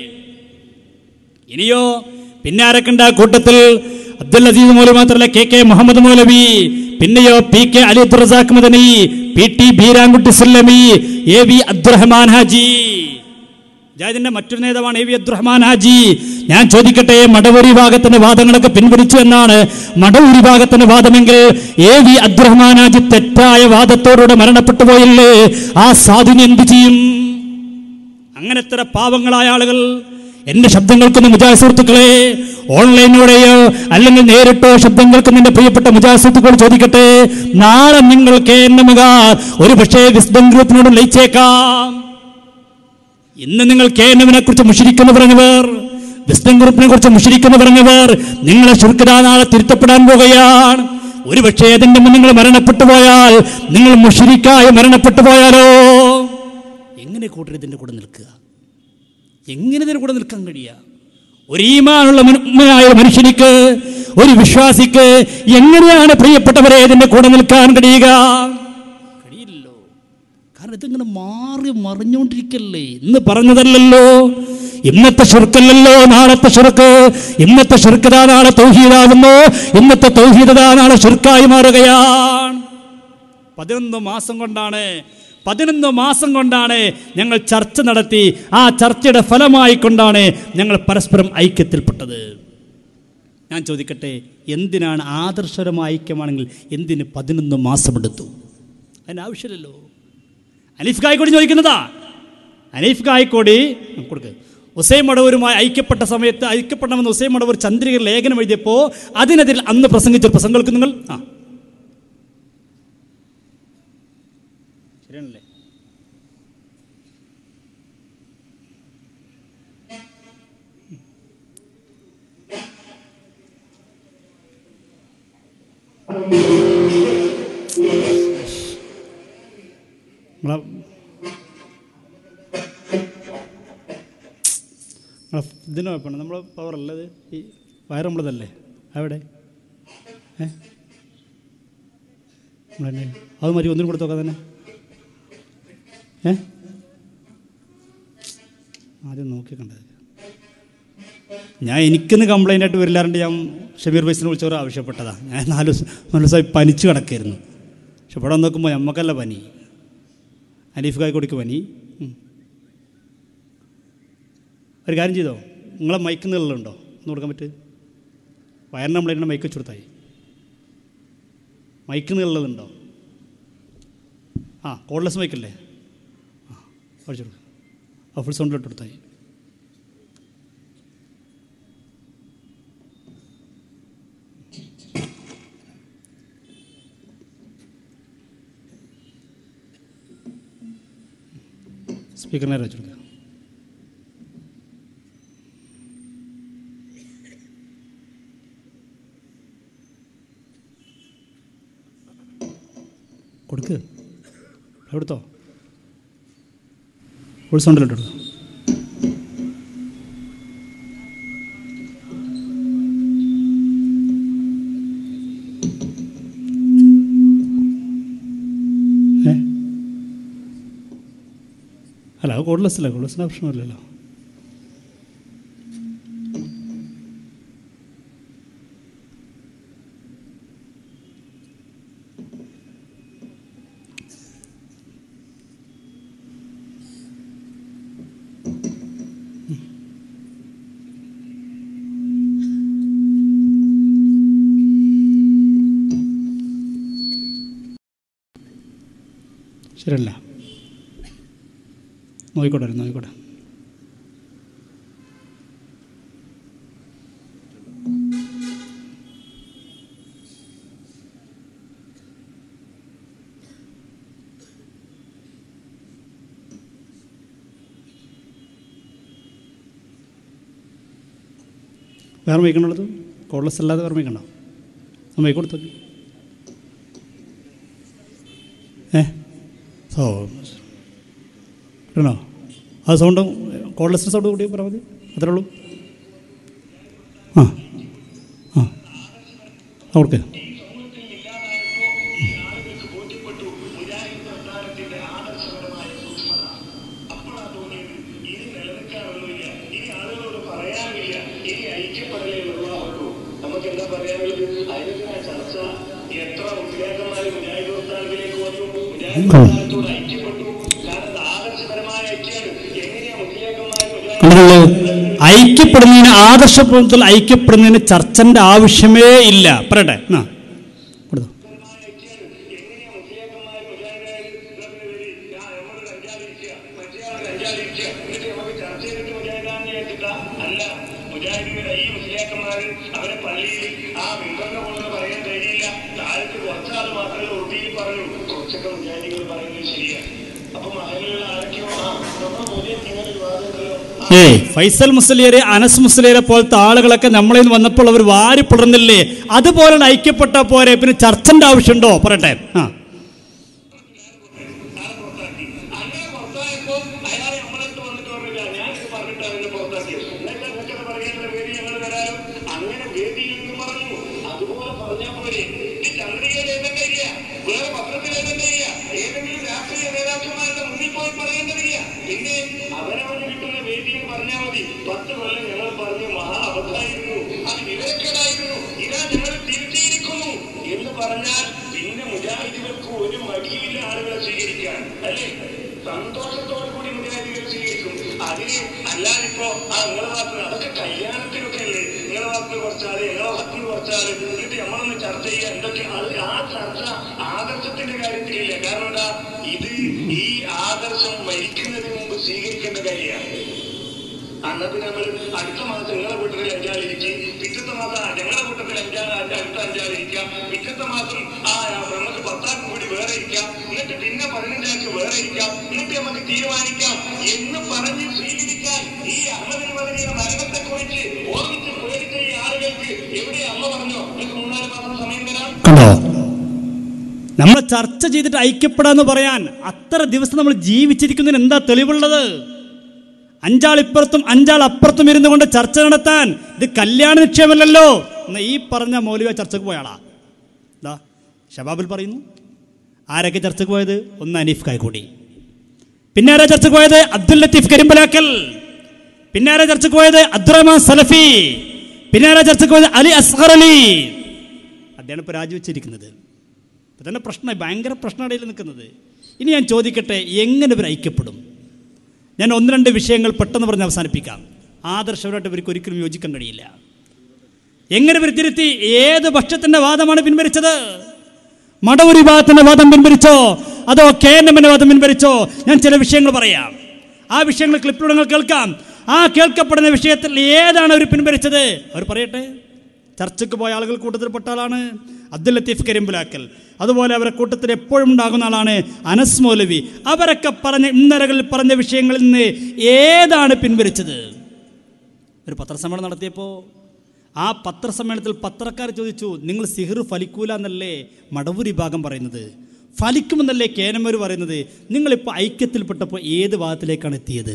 ഇനിയോ പിന്നെ ആരൊക്കെണ്ട് ആ കൂട്ടത്തിൽ അബ്ദുൽ അസീസ് മൗലവി മാത്രമല്ല കെ കെ മുഹമ്മദ് മൗലവി പിന്നെയോ P K Ali Abdurazak Madani P T Beerankutty Sullami A V Abdurahman Haji ജാതിന്റെ മറ്റൊരു നേതാവാണ് എ വി അബ്ദുറഹ്മാൻ ഹാജി ഞാൻ ചോദിക്കട്ടെ മടവൂർ വിഭാഗത്തിന്റെ വാദങ്ങളൊക്കെ പിൻവലിച്ചു എന്നാണ് മടവൂർ വിഭാഗത്തിന്റെ വാദമെങ്കിൽ എ വി അബ്ദുറഹ്മാൻ ഹാജി തെറ്റായ വാദത്തോടുകൂടെ മരണപ്പെട്ടു പോയില്ലേ ആ സാധുവിന് എന്ത് ചെയ്യും അങ്ങനെ എത്ര പാവങ്ങളായ ആളുകൾ എന്റെ ശബ്ദം കേൾക്കുന്ന മുജാഹ് സുഹൃത്തുക്കളെ ഓൺലൈനിലൂടെയോ അല്ലെങ്കിൽ നേരിട്ടോ ശബ്ദം കേൾക്കുന്ന എന്റെ പ്രിയപ്പെട്ട മുജാഹ് സുഹൃത്തുക്കൾ ചോദിക്കട്ടെ നാളെ നിങ്ങൾ കെ എൻ എമ്മുകാർ ഒരു പക്ഷേ വിസ്ഡം ഗ്രൂപ്പിനോട് ലയിച്ചേക്കാം ഇന്ന് നിങ്ങൾ കെ എൻ എമ്മിനെ കുറിച്ച് മുഷിരിക്കുന്നു പറഞ്ഞവർ വിസ്ഡം ഗ്രൂപ്പിനെ കുറിച്ച് മുഷിരിക്കുന്നു പറഞ്ഞവർ നിങ്ങളെ ശുൽക്കത നാളെ തിരുത്തപ്പെടാൻ പോകുകയാണ് ഒരു പക്ഷേ അതിന്റെ മുമ്പ് നിങ്ങൾ മരണപ്പെട്ടു പോയാൽ നിങ്ങൾ മുഷിരിക്കായി മരണപ്പെട്ടു പോയാലോ എങ്ങനെ കൂട്ടർ ഇതിന്റെ കൂടെ നിൽക്കുക എങ്ങനെ ഇതിന്റെ കൂടെ നിൽക്കാൻ കഴിയുക ഒരു ഈമാനുള്ള മുൻമയായ മനുഷ്യനിക്ക് ഒരു വിശ്വാസിക്ക് എങ്ങനെയാണ് പ്രിയപ്പെട്ടവരെ ഇതിന്റെ കൂടെ നിൽക്കാൻ കഴിയുക കഴിയില്ലല്ലോ കാരണം ഇതിങ്ങനെ മാറി മറിഞ്ഞുകൊണ്ടിരിക്കല്ലേ ഇന്ന് പറഞ്ഞതല്ലല്ലോ ഇന്നത്തെ ഷുർക്കല്ലല്ലോ നാളത്തെ ഷുർക്ക് ഇന്നത്തെ ഷുർക്കത നാളെ തൗഹീദാകുന്നു ഇന്നത്തെ തൗഹീദത നാളെ ഷുർക്കായി മാറുകയാണ് പതിനൊന്ന് മാസം കൊണ്ടാണ് പതിനൊന്ന് മാസം കൊണ്ടാണ് ഞങ്ങൾ ചർച്ച നടത്തി ആ ചർച്ചയുടെ ഫലമായി കൊണ്ടാണ് ഞങ്ങൾ പരസ്പരം ഐക്യത്തിൽപ്പെട്ടത് ഞാൻ ചോദിക്കട്ടെ എന്തിനാണ് ആദർശപരമായ ഐക്യമാണെങ്കിൽ എന്തിന് പതിനൊന്ന് മാസമെടുത്തു അതിനാവശ്യമില്ലല്ലോ അനീഫ് കായ്ക്കോടി ചോദിക്കുന്നതാ അനീഫ് കായ്ക്കോടി കൊടുക്ക് ഹുസൈൻ മടവൂരുമായി ഐക്യപ്പെട്ട സമയത്ത് ഐക്യപ്പെടണമെന്ന് ഹുസൈൻ മടവൂർ ചന്ദ്രിക ലേഖനം എഴുതിയപ്പോൾ അതിനെതിരെ അന്ന് പ്രസംഗിച്ച പ്രസംഗം കേൾക്കും നിങ്ങൾ ആ ശരിയാണല്ലേ നമ്മളെ നമ്മളെ ഇതിന് കുഴപ്പമാണ് നമ്മൾ പവർ അല്ലത് ഈ വയർ നമ്മളതല്ലേ അവിടെ ഏ നമ്മളെന്നെ അത് മതി ഒന്നിനും കൊടുത്തോക്കാം തന്നെ ഏ ആദ്യം നോക്കി കണ്ടത് ഞാൻ എനിക്കിന്ന് കംപ്ലൈൻ്റ് ആയിട്ട് വരില്ലാറുണ്ട് ഞാൻ ഷമീർ ബൈസിനെ വിളിച്ചവർ ആവശ്യപ്പെട്ടതാ ഞാൻ നാല് ദിവസം നാല് ദിവസമായി പനിച്ച് കിടക്കായിരുന്നു പക്ഷെ ഇവിടെ വന്ന് നോക്കുമ്പോൾ നമ്മക്കല്ല പനി അനീഫ് കായ്ക്കൊടിക്ക് പനി ഉം. ഒരു കാര്യം ചെയ്തോ നിങ്ങളെ മൈക്ക് നീളുണ്ടോ ഒന്ന് കൊടുക്കാൻ പറ്റും വയറിന് കംപ്ലൈൻറ്റിന് മൈക്ക് വെച്ച് കൊടുത്തായി മൈക്ക് നീളുള്ളതുണ്ടോ ആ കോഡ്ലെസ് മൈക്കല്ലേ ആ അടിച്ചു കൊടുക്കും ആ ഫുൾ സൗണ്ടിലിട്ട് കൊടുത്തായി സ്പീക്കർ നേരെ വെച്ചു കൊടുക്കുക കൊടുക്ക് എടുത്തോ ഫുൾ സൗണ്ടിലിട്ട് കൊടുക്കുക ഏ അല്ല അത് കോഡ്ലെസ് അല്ല കോഡ്ലെസ്സിന് ഓപ്ഷൻ ഇല്ലല്ലോ ശരിയല്ല നോക്കിക്കോട്ടെ നോക്കിക്കോട്ടെ വേറെ മൈക്കണുള്ളത് കോഡ്ലെസ് അല്ലാതെ വേറെ മൈക്കണ്ടോ ആ മൈക്ക് കൊടുത്തു ഏ സോ കേട്ടോ ആ സൗണ്ട് കോഡ്ലെസ് സൗണ്ട് കൂടി പറഞ്ഞാൽ മതി അത്രേ ഉള്ളൂ ആ ആ അവർക്ക് നമുക്ക് എന്താ പറയാനുള്ളത് അതിനെതിരാ ചർച്ച എത്ര മുസ്ലിയാക്കന്മാർ മുജാഹിദ് പ്രസ്ഥാനത്തിലേക്ക് വന്നു മുജാഹിദ് പ്രസ്ഥാനത്തോട് ഐക്യപ്പെട്ടു കാരണം ഇത് ആദർശപരമായ ഐക്യമാണ് എങ്ങനെയാ മുസ്ലിയാക്കന്മാർ മുജാഹിദ് കണ്ടല്ലോ ഐക്യപ്പെടുന്നതിന് ആദർശത്തിൽ ഐക്യപ്പെടുന്നതിന് ചർച്ചൻ്റെ ആവശ്യമേ ഇല്ല പറയട്ടെ ആ കൊടുത്തു എങ്ങനെയാ മുസ്ലിയാക്കന്മാർ മുജാഹിദായത് നമ്മളൊരു അഞ്ചാതിരിക്കുക മറ്റേ ആൾ അഞ്ചാതിരിക്കുക എന്നിട്ട് നമുക്ക് ചർച്ച ചെയ്തിട്ട് മുജാഹിദാന്ന് കേട്ടിട്ടാ അല്ല മുജാഹിദിന്റെ ഈ മുസ്ലിയാക്കന്മാർ അവരെ പള്ളിയിൽ ആ മിമ്പറിനെ കൊണ്ട് പറയാൻ കഴിയില്ല താഴത്ത് കുറച്ചാൾ മാത്രമേ ഉറുദിയിൽ പറഞ്ഞു കുറച്ചൊക്കെ മുജാഹിദികൾ പറയുന്നത് ശരിയാണ് അപ്പൊ മഹലുള്ള ആരൊക്കെയോ ആ നമ്മുടെ മോദിയെ ഇങ്ങനെ ഒരു വാദമുണ്ടല്ലോ ഏയ് ഫൈസൽ മുസ്ലിയരെ അനസ് മുസ്ലിയരെ പോലത്തെ ആളുകളൊക്കെ നമ്മളിൽ നിന്ന് വന്നപ്പോൾ അവർ വാരി പിളർന്നില്ലേ അതുപോലെ ഐക്യപ്പെട്ട പോരെ പിന്നെ ചർച്ചന്റെ ആവശ്യമുണ്ടോ പറയട്ടെ ആ അങ്ങനെ പുറത്തായപ്പോ അയാൾ നമ്മളടുത്ത് വന്നിട്ട് പറഞ്ഞില്ല ഞാനിത് പറഞ്ഞിട്ട് അവനെ പുറത്താക്കിയത് എന്നല്ല നിങ്ങൾക്കത് പറയാനുള്ള വേദി ഞങ്ങൾ തരാനും അങ്ങനെ വേദിയിൽ നിന്ന് പറഞ്ഞു അതുപോലെ പറഞ്ഞാൽ പോരെ ഈ ചന്ദ്രികയിൽ എഴുതേണ്ട ഇല്ല വേറെ പത്രത്തിൽ എഴുതേണ്ട ഇല്ല ഏതെങ്കിലും രാഷ്ട്രീയ നേതാക്കന്മാരുടെ മുന്നിൽ പോയി പറയേണ്ടതില്ല പിന്നെ അവരവന് കിട്ടുന്ന വേദിയിൽ പറഞ്ഞാൽ മതി പത്ത് കൊല്ലം ഞങ്ങൾ പറഞ്ഞു മഹാ അബദ്ധമായിരുന്നു അത് വിവരക്കേടായിരുന്നു ഇതാ ഞങ്ങൾ തിരിച്ചിരിക്കുന്നു എന്ന് പറഞ്ഞാൽ പിന്നെ മുജാഹിദുകൾക്ക് ഒരു മടിയില്ല ആളുകളെ സ്വീകരിക്കാൻ അല്ലേ സന്തോഷത്തോടു കൂടി മുജാഹിദുകൾ സ്വീകരിക്കും അതിന് അല്ലാതിപ്പോ ആ നിങ്ങളെ ഭാഗത്ത് അതൊക്കെ കല്യാണത്തിനൊക്കെ അല്ലേ നിങ്ങളെ ഭാഗത്ത് കുറച്ചാല് നിങ്ങളെ ഭാഗത്ത് കുറച്ചാല് എന്നിട്ട് നമ്മളൊന്ന് ചർച്ച ചെയ്യുക എന്തൊക്കെ അത് ആ ചർച്ച ആദർശത്തിന്റെ കാര്യത്തിലില്ല കാരണം എന്താ ഇത് ഈ ആദർശം മരിക്കുന്നതിന് മുമ്പ് സ്വീകരിക്കേണ്ട കാര്യമാണ് അന്നത്തെ നമ്മൾ അടുത്ത മാസം നിങ്ങളുടെ കൂട്ടത്തിൽ അഞ്ചാളിരിക്കും പിറ്റത്തെ മാസം ഞങ്ങളുടെ കൂട്ടത്തിൽ അഞ്ചാ അടുത്ത അഞ്ചാളിരിക്കാം പിറ്റത്തെ മാസം ആ നമുക്ക് പത്താൾക്ക് കൂടി വേറെ ഇരിക്കാം എന്നിട്ട് പിന്നെ പതിനഞ്ചാൾക്ക് വേറെ ഇരിക്കാം എന്നിട്ട് നമുക്ക് തീരുമാനിക്കാം എന്ന് പറഞ്ഞ് സ്വീകരിക്കാൻ ഈ അഹമ്മദ് മദനിയുടെ മരണത്തെ കുറിച്ച് ഓർമ്മിച്ച് പേടിച്ച ഈ ആളുകൾക്ക് എവിടെ അമ്മ പറഞ്ഞോ നിങ്ങൾക്ക് മൂന്നാല് മാസം സമയം തരാം കണ്ടോ നമ്മൾ ചർച്ച ചെയ്തിട്ട് ഐക്യപ്പെടാന്ന് പറയാൻ അത്ര ദിവസം നമ്മൾ ജീവിച്ചിരിക്കുന്നതിന് എന്താ തെളിവുള്ളത് അഞ്ചാൾ ഇപ്പുറത്തും അഞ്ചാൾ അപ്പുറത്തും ഇരുന്നു കൊണ്ട് ചർച്ച നടത്താൻ ഇത് കല്യാണ നിക്ഷേപമല്ലല്ലോ എന്ന ഈ പറഞ്ഞ മൗലിക ചർച്ചക്ക് പോയാളാ എന്താ ഷബാബിൽ പറയുന്നു ആരൊക്കെ ചർച്ചക്ക് പോയത് ഒന്ന് അനീഫ് കായ്ക്കൂടി പിന്നെ ആരാ ചർച്ചക്ക് പോയത് അബ്ദുൽ ലത്തീഫ് കരിമ്പലാക്കൽ പിന്നെ ആരാ ചർച്ചക്ക് പോയത് അബ്ദുറഹ്മാൻ സലഫി പിന്നെ ആരാ ചർച്ചക്ക് പോയത് അലി അസ്ഹർ അലി അദ്ദേഹം ഇപ്പോൾ രാജിവെച്ചിരിക്കുന്നത് ഇപ്പം തന്നെ പ്രശ്നം ഭയങ്കര പ്രശ്നമിടയിൽ നിൽക്കുന്നത് ഇനി ഞാൻ ചോദിക്കട്ടെ എങ്ങനെ ഇവർ ഐക്യപ്പെടും ഞാൻ ഒന്ന് രണ്ട് വിഷയങ്ങൾ പെട്ടെന്ന് പറഞ്ഞ് അവസാനിപ്പിക്കാം ആദർശപരമായിട്ട് ഇവർക്ക് ഒരിക്കലും യോജിക്കാൻ കഴിയില്ല എങ്ങനെ ഇവർ തിരുത്തി ഏത് പക്ഷത്തിൻ്റെ വാദമാണ് പിൻവലിച്ചത് മടവൂർ വിഭാഗത്തിൻ്റെ വാദം പിൻവലിച്ചോ അതോ കെ എൻ എമ്മിൻ്റെ വാദം പിൻവലിച്ചോ ഞാൻ ചില വിഷയങ്ങൾ പറയാം ആ വിഷയങ്ങൾ ക്ലിപ്പിലൂടെ നിങ്ങൾ കേൾക്കാം ആ കേൾക്കപ്പെടുന്ന വിഷയത്തിൽ ഏതാണ് അവർ പിൻവലിച്ചത് അവർ പറയട്ടെ ചർച്ചയ്ക്ക് പോയ ആളുകൾ കൂട്ടത്തിൽപ്പെട്ട ആളാണ് അബ്ദുൽ ലത്തീഫ് കരിമ്പുലാക്കൽ അതുപോലെ അവരുടെ കൂട്ടത്തിൽ എപ്പോഴും ഉണ്ടാകുന്ന ആളാണ് അനസ് മൗലവി അവരൊക്കെ പറഞ്ഞ ഇന്നലകളിൽ പറഞ്ഞ വിഷയങ്ങളിൽ നിന്ന് ഏതാണ് പിൻവലിച്ചത് ഒരു പത്രസമ്മേളനം നടത്തിയപ്പോൾ ആ പത്രസമ്മേളനത്തിൽ പത്രക്കാർ ചോദിച്ചു നിങ്ങൾ സിഹിർ ഫലിക്കൂല എന്നല്ലേ മടവൂർ വിഭാഗം പറയുന്നത് ഫലിക്കുമെന്നല്ലേ കേനമൂർ പറയുന്നത് നിങ്ങളിപ്പോൾ ഐക്യത്തിൽപ്പെട്ടപ്പോൾ ഏത് ഭാഗത്തിലേക്കാണ് എത്തിയത്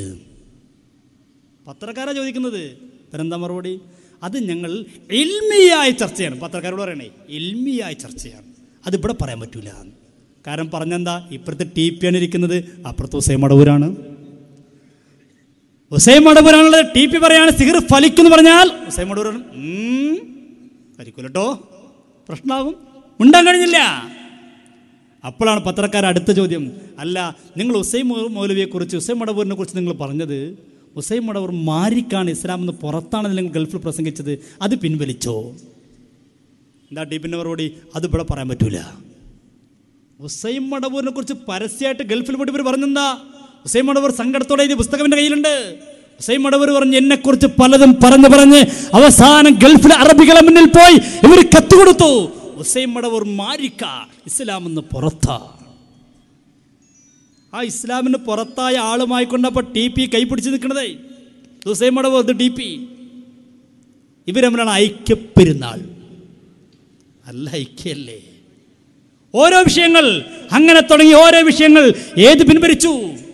പത്രക്കാരാ ചോദിക്കുന്നത് ഇവരെന്താ മറുപടി അത് ഞങ്ങൾ എൽമിയായ ചർച്ചയാണ് പത്രക്കാരോട് പറയണേ എൽമിയായ ചർച്ചയാണ് അത് ഇവിടെ പറയാൻ പറ്റൂല കാരണം പറഞ്ഞെന്താ ഇപ്പുറത്തെ ടി പി ആണ് ഇരിക്കുന്നത് അപ്പുറത്ത് ഹുസൈൻ മടവൂരാണ് ഹുസൈൻ മടവൂരാണുള്ളത് ടി പി പറയാണ് സിഹിർ ഫലിക്കുന്നു പറഞ്ഞാൽ ഹുസൈൻ മടവൂരാണ് ഫലിക്കൂലട്ടോ പ്രശ്നമാകും ഉണ്ടാൻ കഴിഞ്ഞില്ല അപ്പോഴാണ് പത്രക്കാർ അടുത്ത ചോദ്യം അല്ല നിങ്ങൾ ഹുസൈൻ മൗ- മൗലവിയെക്കുറിച്ച് ഹുസൈൻ മടവൂരിനെ കുറിച്ച് നിങ്ങൾ പറഞ്ഞത് ഹുസൈൻ മടവൂർ മാരിക്കാണ് ഇസ്ലാം എന്ന് പുറത്താണ് നിങ്ങൾ ഗൾഫിൽ പ്രസംഗിച്ചത് അത് പിൻവലിച്ചോ എന്താ ടീപ്പിൻ്റെ മറുപടി അത് ഇവിടെ പറയാൻ പറ്റൂല ഹുസൈൻ മടവൂരിനെ കുറിച്ച് പരസ്യമായിട്ട് ഗൾഫിൽ പോയിട്ട് ഇവർ പറഞ്ഞെന്താ ഹുസൈൻ മടവൂർ സങ്കടത്തോടെ ഇത് പുസ്തകം എൻ്റെ കയ്യിലുണ്ട് ഹുസൈൻ മടവൂർ പറഞ്ഞ് എന്നെക്കുറിച്ച് പലതും പറഞ്ഞു പറഞ്ഞ് അവസാനം ഗൾഫിലെ അറബികളെ മുന്നിൽ പോയി ഇവർ കത്തുകൊടുത്തു ഹുസൈൻ മടവൂർ മാരിക്ക ഇസ്ലാമെന്ന് പുറത്താ ആ ഇസ്ലാമിന് പുറത്തായ ആളുമായി കൊണ്ടപ്പോൾ ടി പി കൈപിടിച്ച് നിൽക്കണതേ ഹുസൈൻ മടവൂർ ഇത് ടി പി ഇവർ തമ്മിലാണ് ഐക്യപ്പെരുന്നാൾ അല്ല ഐക്യല്ലേ ഓരോ വിഷയങ്ങൾ അങ്ങനെ തുടങ്ങി ഓരോ വിഷയങ്ങൾ ഏത് പിൻവലിച്ചു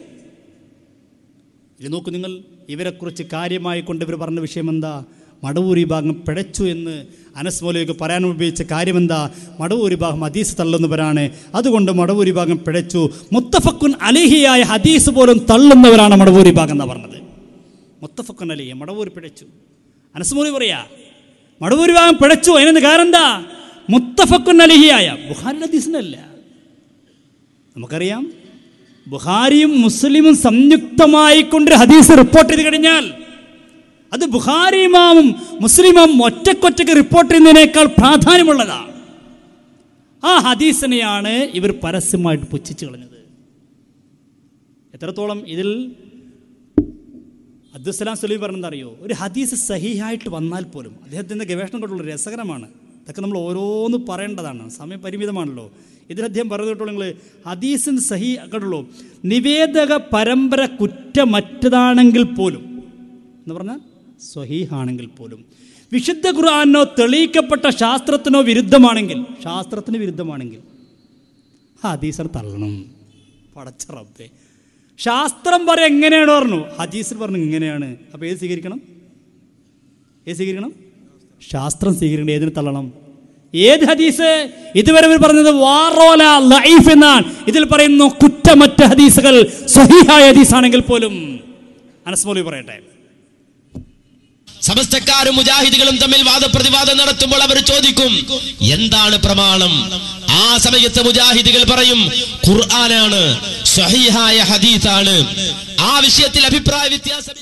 ഇത് നോക്കൂ നിങ്ങൾ ഇവരെക്കുറിച്ച് കാര്യമായി കൊണ്ട് ഇവർ പറഞ്ഞ വിഷയം എന്താ മടവൂർ വിഭാഗം പിഴച്ചു എന്ന് അനസ് മൗലവിക്ക് പറയാൻ ഉപയോഗിച്ച കാര്യമെന്താ മടവൂർ വിഭാഗം ഹദീസ് തള്ളുന്നവരാണ് അതുകൊണ്ട് മടവൂർ വിഭാഗം പിഴച്ചു മുത്തഫക്കുൻ അലിഹിയായ ഹദീസ് പോലും തള്ളുന്നവരാണ് മടവൂർ വിഭാഗം എന്നാ പറഞ്ഞത് മുത്തഫക്കുൻ അലിഹി മടവൂർ പിഴച്ചു അനസ് മൗലവി പറയാ മടവൂർ വിഭാഗം പിഴച്ചു അതിനെന്ത് കാരണം എന്താ മുത്തഫക്കുൻ അലിഹിയായ ബുഹാരിയുടെ ഹദീസിനല്ല നമുക്കറിയാം ബുഹാരിയും മുസ്ലിമും സംയുക്തമായി കൊണ്ട് ഹദീസ് റിപ്പോർട്ട് ചെയ്ത് കഴിഞ്ഞാൽ അത് ബുഹാരി ഇമാമും മുസ്ലിമും ഒറ്റക്കൊറ്റക്ക് റിപ്പോർട്ട് ചെയ്യുന്നതിനേക്കാൾ പ്രാധാന്യമുള്ളതാണ് ആ ഹദീസിനെയാണ് ഇവർ പരസ്യമായിട്ട് പുച്ഛിച്ചു കളഞ്ഞത് എത്രത്തോളം ഇതിൽ അബ്ദുസലാം സുലൈം പറഞ്ഞെന്താ അറിയോ ഒരു ഹദീസ് സഹിയായിട്ട് വന്നാൽ പോലും അദ്ദേഹത്തിൻ്റെ ഗവേഷണം കൊണ്ടുള്ള രസകരമാണ് ഇതൊക്കെ നമ്മൾ ഓരോന്ന് പറയേണ്ടതാണ് സമയം പരിമിതമാണല്ലോ ഇതിൽ അദ്ദേഹം പറഞ്ഞിട്ടുള്ളൂ നിങ്ങൾ ഹദീസിന് സഹി കേട്ടുള്ളൂ നിവേദക പരമ്പര കുറ്റമറ്റതാണെങ്കിൽ പോലും എന്ന് പറഞ്ഞാൽ സ്വഹീഹാണെങ്കിൽ പോലും വിശുദ്ധ ഖുർആാനോ തെളിയിക്കപ്പെട്ട ശാസ്ത്രത്തിനോ വിരുദ്ധമാണെങ്കിൽ ശാസ്ത്രത്തിന് വിരുദ്ധമാണെങ്കിൽ ഹദീസിനെ തള്ളണം പടച്ച റബ്ബേ ശാസ്ത്രം പറ എങ്ങനെയാണ് പറഞ്ഞു ഹദീസിൽ പറഞ്ഞു ഇങ്ങനെയാണ് അപ്പോൾ ഏത് സ്വീകരിക്കണം ഏത് സ്വീകരിക്കണം ശാസ്ത്രം സ്വീകരിക്കണം ഏതിന് തള്ളണം ഏത് ഹദീസ് ഇതുവരെ ഇവർ പറഞ്ഞത് വാറോല ലൈഫ് എന്നാണ് ഇതിൽ പറയുന്നു കുറ്റമറ്റ ഹദീസുകൾ സ്വഹീഹായ ഹദീസാണെങ്കിൽ പോലും അനസ്മോലി പറയട്ടെ സമസ്തക്കാരും മുജാഹിദുകളും തമ്മിൽ വാദപ്രതിവാദം നടത്തുമ്പോൾ അവർ ചോദിക്കും എന്താണ് പ്രമാണം ആ സമയത്ത് മുജാഹിദുകൾ പറയും ഖുർആനാണ് സ്വഹീഹായ ഹദീസാണ് ആ വിഷയത്തിൽ അഭിപ്രായ വ്യത്യാസം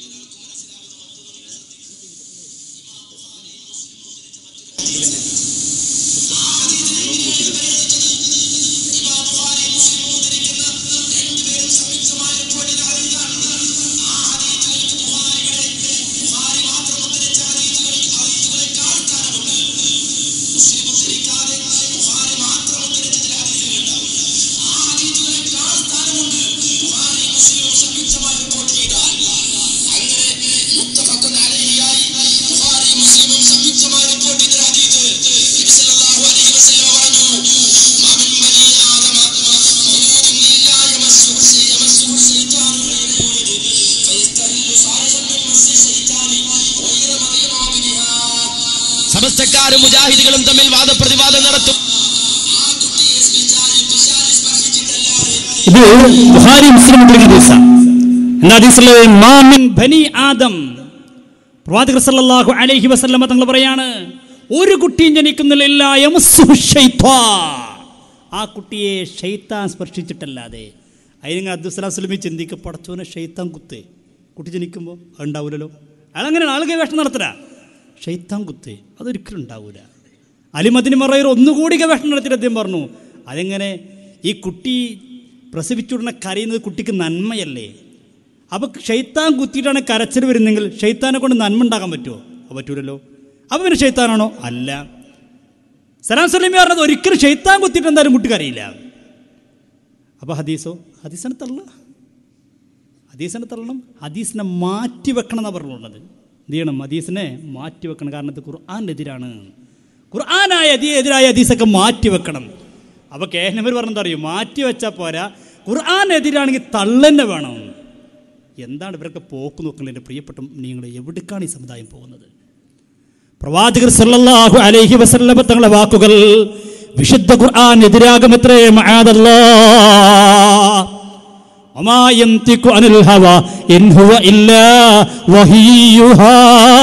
സമസ്തക്കാരും മുജാഹിദുകളും തമ്മിൽ വാദപ്രതിവാദം നടത്തും ഇത് ബുഹാരി മുസ്ലിം തുടങ്ങിയ ഹദീസാ എന്താ ഹദീസിലെ മാമിൻ ബനി ആദം പ്രവാചകർ സല്ലല്ലാഹു അലൈഹി വസല്ലമ തങ്ങൾ പറയാണ് ഒരു കുട്ടിയും ജനിക്കുന്നില്ല യമസ്സുഹു ശൈത്വാൻ. ആ കുട്ടിയെ ഷെയ്ത്താൻ സ്പർശിച്ചിട്ടല്ലാതെ അതിനെ അബ്ദുസ്ലാം സ്വലമി ചിന്തിക്കുക പടച്ചോനെ ഷെയ്ത്താൻ കുത്ത് കുട്ടി ജനിക്കുമ്പോൾ അത് ഉണ്ടാവില്ലല്ലോ അയാളങ്ങനെയാണ് ആൾ ഗവേഷണം നടത്തല ഷെയ്ത്താൻ കുത്ത് അതൊരിക്കലും ഉണ്ടാവില്ല അലിമദിന് മറയർ ഒന്നുകൂടി ഗവേഷണം നടത്തിയിട്ട് അദ്ദേഹം പറഞ്ഞു അതെങ്ങനെ ഈ കുട്ടി പ്രസവിച്ചുടനെ കരയുന്നത് കുട്ടിക്ക് നന്മയല്ലേ അപ്പോൾ ഷെയ്ത്താൻ കുത്തിയിട്ടാണ് കരച്ചിൽ വരുന്നെങ്കിൽ ഷെയ്ത്താനെ കൊണ്ട് നന്മ ഉണ്ടാക്കാൻ പറ്റുമോ അത് പറ്റൂലല്ലോ അപ്പോൾ പിന്നെ ഷെയ്ത്താനാണോ അല്ല സലാം സലീമി പറഞ്ഞത് ഒരിക്കലും ഷെയ്ത്താൻ കുത്തിയിട്ട് എന്തായാലും കുട്ടി കരയില്ല അപ്പോൾ ഹദീസോ ഹദീസിനെ തള്ള ഹദീസിനെ തള്ളണം ഹദീസിനെ മാറ്റി വെക്കണം എന്നാണ് പറഞ്ഞുള്ളത് എന്ത് ചെയ്യണം ഹദീസിനെ മാറ്റി വെക്കണം കാരണം ഇത് ഖുർആാനെതിരാണ് ഖുർആാനായ അതി- എതിരായ ഹദീസൊക്കെ മാറ്റി വെക്കണം അപ്പോൾ കേഹനവർ പറഞ്ഞെന്താ അറിയോ മാറ്റി വെച്ചാൽ പോരാ ഖുർആാനെതിരാണെങ്കിൽ തള്ളന്നെ വേണം എന്താണ് ഇവരൊക്കെ പോക്ക് നോക്കുന്നത് എൻ്റെ പ്രിയപ്പെട്ട നിങ്ങൾ എവിടേക്കാണ് ഈ സമുദായം പോകുന്നത് പ്രവാചകർ സല്ലല്ലാഹു അലൈഹി വസല്ലമ തങ്ങളുടെ വാക്കുകൾ വിശുദ്ധ ഖുർആൻ എതിരാകുമത്രേ മആദല്ലാ വമാ യന്തിഖു അനിൽ ഹവ ഇൻ ഹുവ ഇല്ലാ വഹിയുഹാ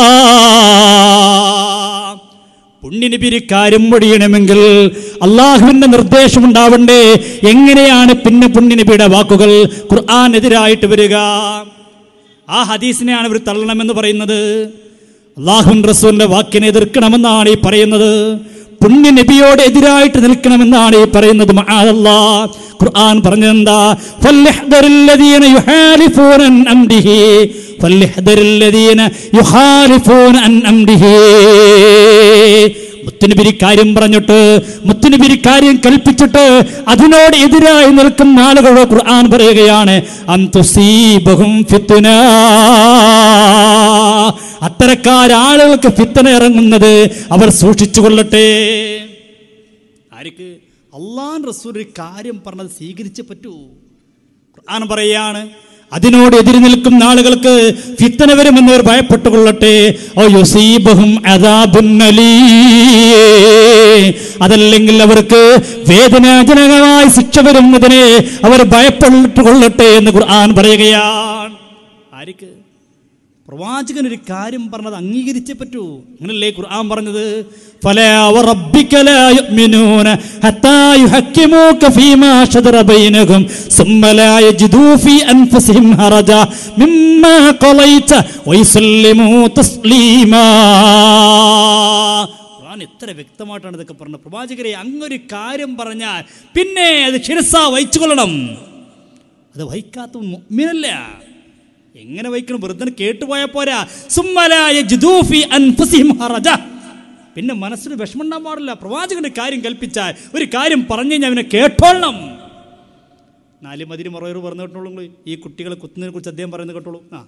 പുണ്യനബിര് കാര്യം പൊടിയണമെങ്കിൽ അള്ളാഹുവിന്റെ നിർദ്ദേശം ഉണ്ടാവണ്ടേ എങ്ങനെയാണ് പിന്നെ പുണ്യനബിയുടെ വാക്കുകൾ ഖുർആൻ എതിരായിട്ട് വരിക ആ ഹദീസിനെയാണ് ഇവർ തള്ളണമെന്ന് പറയുന്നത് അള്ളാഹുൻ റസൂലിന്റെ വാക്കിനെ എതിർക്കണമെന്നാണ് ഈ പറയുന്നത് പുണ്യ നബിയോട് എതിരായിട്ട് നിൽക്കണമെന്നാണ് ഈ പറയുന്നത് മആദല്ലാ. ഖുർആൻ പറഞ്ഞെന്താ ഫല്യഹ്ദറില്ലദീന യുഹാലിഫൂന അൻ അംരിഹി ഫല്യഹ്ദറില്ലദീന യുഹാലിഫൂന അൻ അംരിഹി മുത്തുനബിരി കാര്യം പറഞ്ഞിട്ട് മുത്തുനബിരി കാര്യം കൽപ്പിച്ചിട്ട് അതിനോട് എതിരായി നിൽക്കുന്ന ആളുകളോട് ഖുർആൻ പറയുകയാണ് അന്തുസീബഹും ഫിത്തുന അത്തരക്കാരാളുകൾക്ക് ഫിത്തന ഇറങ്ങുന്നത് അവർ സൂക്ഷിച്ചു കൊള്ളട്ടെ ആർക്ക് അള്ളാൻ റസൂൽ ഒരു കാര്യം പറഞ്ഞത് സ്വീകരിച്ചേ പറ്റൂ ഖുർആൻ പറയാണ് അതിനോട് എതിരി നിൽക്കുന്ന ആളുകൾക്ക് ഫിത്തന വരുമെന്നവർ ഭയപ്പെട്ടുകൊള്ളട്ടെ ഓ യുസീബഹും അദാബുൻ അലീം. അതല്ലെങ്കിൽ അവർക്ക് വേദനാജനകമായ ശിക്ഷ വരുന്നതിനെ അവർ ഭയപ്പെട്ടുകൊള്ളട്ടെ എന്ന് ഖുർആൻ പറയുകയാണ് ആർക്ക് പ്രവാചകൻ ഒരു കാര്യം പറഞ്ഞത് അംഗീകരിച്ചേ പറ്റൂ അങ്ങനല്ലേ ഖുർആൻ പറഞ്ഞത് فلا وربك لا يؤمنون حتى يحكموك فيما شجر بينهم ثم لا يجدوا في أنفسهم حرجا مما قضيت ويسلموا تسليما ഖുർആൻ എത്ര വ്യക്തമായിട്ടാണ് ഇതൊക്കെ പറഞ്ഞത് പ്രവാചകരെ അങ്ങൊരു കാര്യം പറഞ്ഞാൽ പിന്നെ അത് ശിരസ വഹിച്ചുകൊള്ളണം അത് വഹിക്കാത്ത മുഅ്മിനല്ല എങ്ങനെ വഹിക്കണം വെറുതെ കേട്ടുപോയാൽ പോരാ സുമ്മലായ ജിദൂഫി അൻഫുസിഹിം ഹറജ പിന്നെ മനസ്സിന് വിഷമം ഉണ്ടാകാൻ പാടില്ല പ്രവാചകന്റെ കാര്യം കൽപ്പിച്ചാൽ ഒരു കാര്യം പറഞ്ഞു കഴിഞ്ഞാൽ അവനെ കേട്ടോളണം നാല് മതിരി മറവർ പറഞ്ഞു കേട്ടോളൂ നിങ്ങൾ ഈ കുട്ടികളെ കുത്തുന്നതിനെ കുറിച്ച് അദ്ദേഹം പറയുന്നത് കേട്ടോളൂ ആ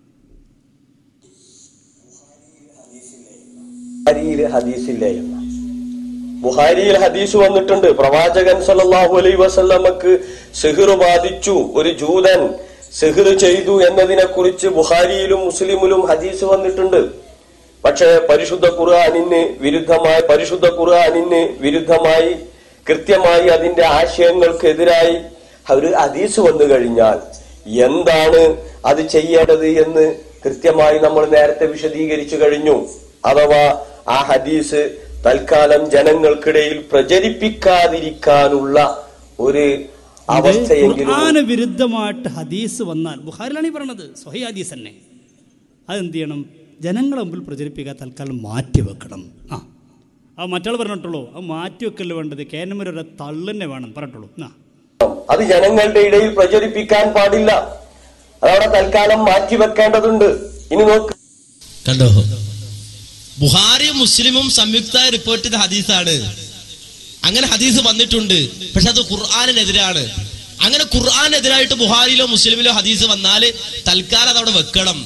ബുഹാരിയിൽ ഹദീസില്ലേ എന്ന് ബുഹാരിയിൽ ഹദീസ് വന്നിട്ടുണ്ട് പ്രവാചകൻ സല്ലല്ലാഹു അലൈഹി വസല്ലമക്ക് സിഹിർ ബാധിച്ചു ഒരു ജൂതൻ സിഹിർ ചെയ്തു എന്നതിനെ കുറിച്ച് ബുഹാരിയിലും മുസ്ലിമിലും ഹദീസ് വന്നിട്ടുണ്ട് പക്ഷേ പരിശുദ്ധ ഖുർആനിന് വിരുദ്ധമായി പരിശുദ്ധ ഖുർആനിന് വിരുദ്ധമായി കൃത്യമായി അതിന്റെ ആശയങ്ങൾക്കെതിരായി ഒരു ഹദീസ് വന്നു കഴിഞ്ഞാൽ എന്താണ് അത് ചെയ്യേണ്ടത് എന്ന് കൃത്യമായി നമ്മൾ നേരത്തെ വിശദീകരിച്ചു കഴിഞ്ഞു അഥവാ ആ ഹദീസ് തൽക്കാലം ജനങ്ങൾക്കിടയിൽ പ്രചരിപ്പിക്കാതിരിക്കാനുള്ള ഒരു അവസ്ഥയെങ്കിലും ഖുർആന് വിരുദ്ധമായിട്ട് ഹദീസ് വന്നാൽ ബുഹാരിലാണ് ഈ പറയണത് സ്വഹി ഹദീസ് തന്നെ അതെന്ത് ചെയ്യണം ജനങ്ങളെ മുമ്പിൽ പ്രചരിപ്പിക്കാൻ തൽക്കാലം മാറ്റി വെക്കണം ആ ആ മറ്റാൾ പറഞ്ഞിട്ടുള്ളൂ അത് മാറ്റി വെക്കല് വേണ്ടത് കേനമരൊരു തള്ളന്നെ വേണം പറഞ്ഞിട്ടുള്ളൂ ആ അത് ജനങ്ങളുടെ ഇടയിൽ പ്രചരിപ്പിക്കാൻ പാടില്ല അതവിടെ തൽക്കാലം മാറ്റിവെക്കേണ്ടതുണ്ട് ഇനി നോക്ക് കണ്ടോ ബുഹാരിയും മുസ്ലിമും സംയുക്തമായി റിപ്പോർട്ട് ചെയ്ത ഹദീസാണ് അങ്ങനെ ഹദീസ് വന്നിട്ടുണ്ട് പക്ഷെ അത് ഖുർആാനെതിരാണ് അങ്ങനെ ഖുർആാനെതിരായിട്ട് ബുഹാരിയിലോ മുസ്ലിമിലോ ഹദീസ് വന്നാല് തൽക്കാലം അതവിടെ വെക്കണം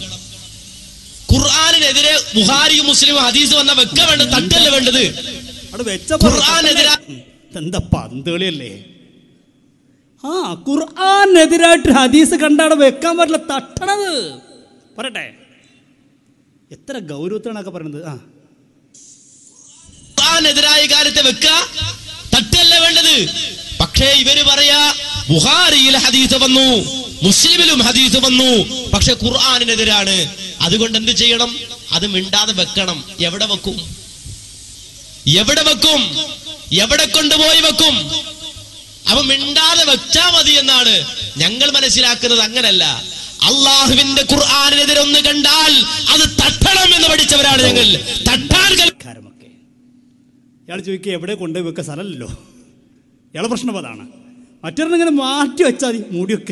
ഖുർആാനെതിരെ ബുഹാരിയും മുസ്ലിമും ഹദീസ് വന്നാൽ വെക്ക വേണ്ടത് തട്ടല്ല വേണ്ടത് അവിടെ വെച്ച ഖുർആനെതിരാ എന്താ പന്തളിയല്ലേ ആ ഖുർആനെതിരായിട്ട് ഹദീസ് കണ്ടാടെ വെക്കാൻ പറ്റില്ല തട്ടണത് പറയട്ടെ എത്ര ഗൗരവത്തിനാണൊക്കെ പറയുന്നത് ആ ഖുർആാനെതിരായ കാര്യത്തെ വെക്ക തട്ടല്ല വേണ്ടത് പക്ഷേ ഇവര് പറയാ ബുഹാരിയിൽ ഹദീസ് വന്നു മുസ്ലിമിലും ഹദീസ് വന്നു പക്ഷെ ഖുർആാനിനെതിരാണ് അതുകൊണ്ട് എന്ത് ചെയ്യണം അത് മിണ്ടാതെ വെക്കണം എവിടെ വെക്കും എവിടെ വെക്കും എവിടെ കൊണ്ടുപോയി വെക്കും അപ്പൊ മിണ്ടാതെ വെച്ചാ മതി എന്നാണ് ഞങ്ങൾ മനസ്സിലാക്കുന്നത് അങ്ങനല്ല അള്ളാഹുവിന്റെ ഖുർആാനിനെതിരെ ഒന്ന് കണ്ടാൽ അത് തട്ടണം എന്ന് പഠിച്ചവരാണ് ഞങ്ങൾ തട്ടാൻ കൽ- കാരമൊക്കെ ഇയാൾ ചോദിക്കുക എവിടെ കൊണ്ടുപോയി വെക്കുക സ്ഥലമല്ലല്ലോ ഇയാളെ പ്രശ്നം അതാണ് മറ്റൊരെണ്ണിങ്ങനെ മാറ്റി വെച്ചാൽ മതി മൂടി വെക്കുക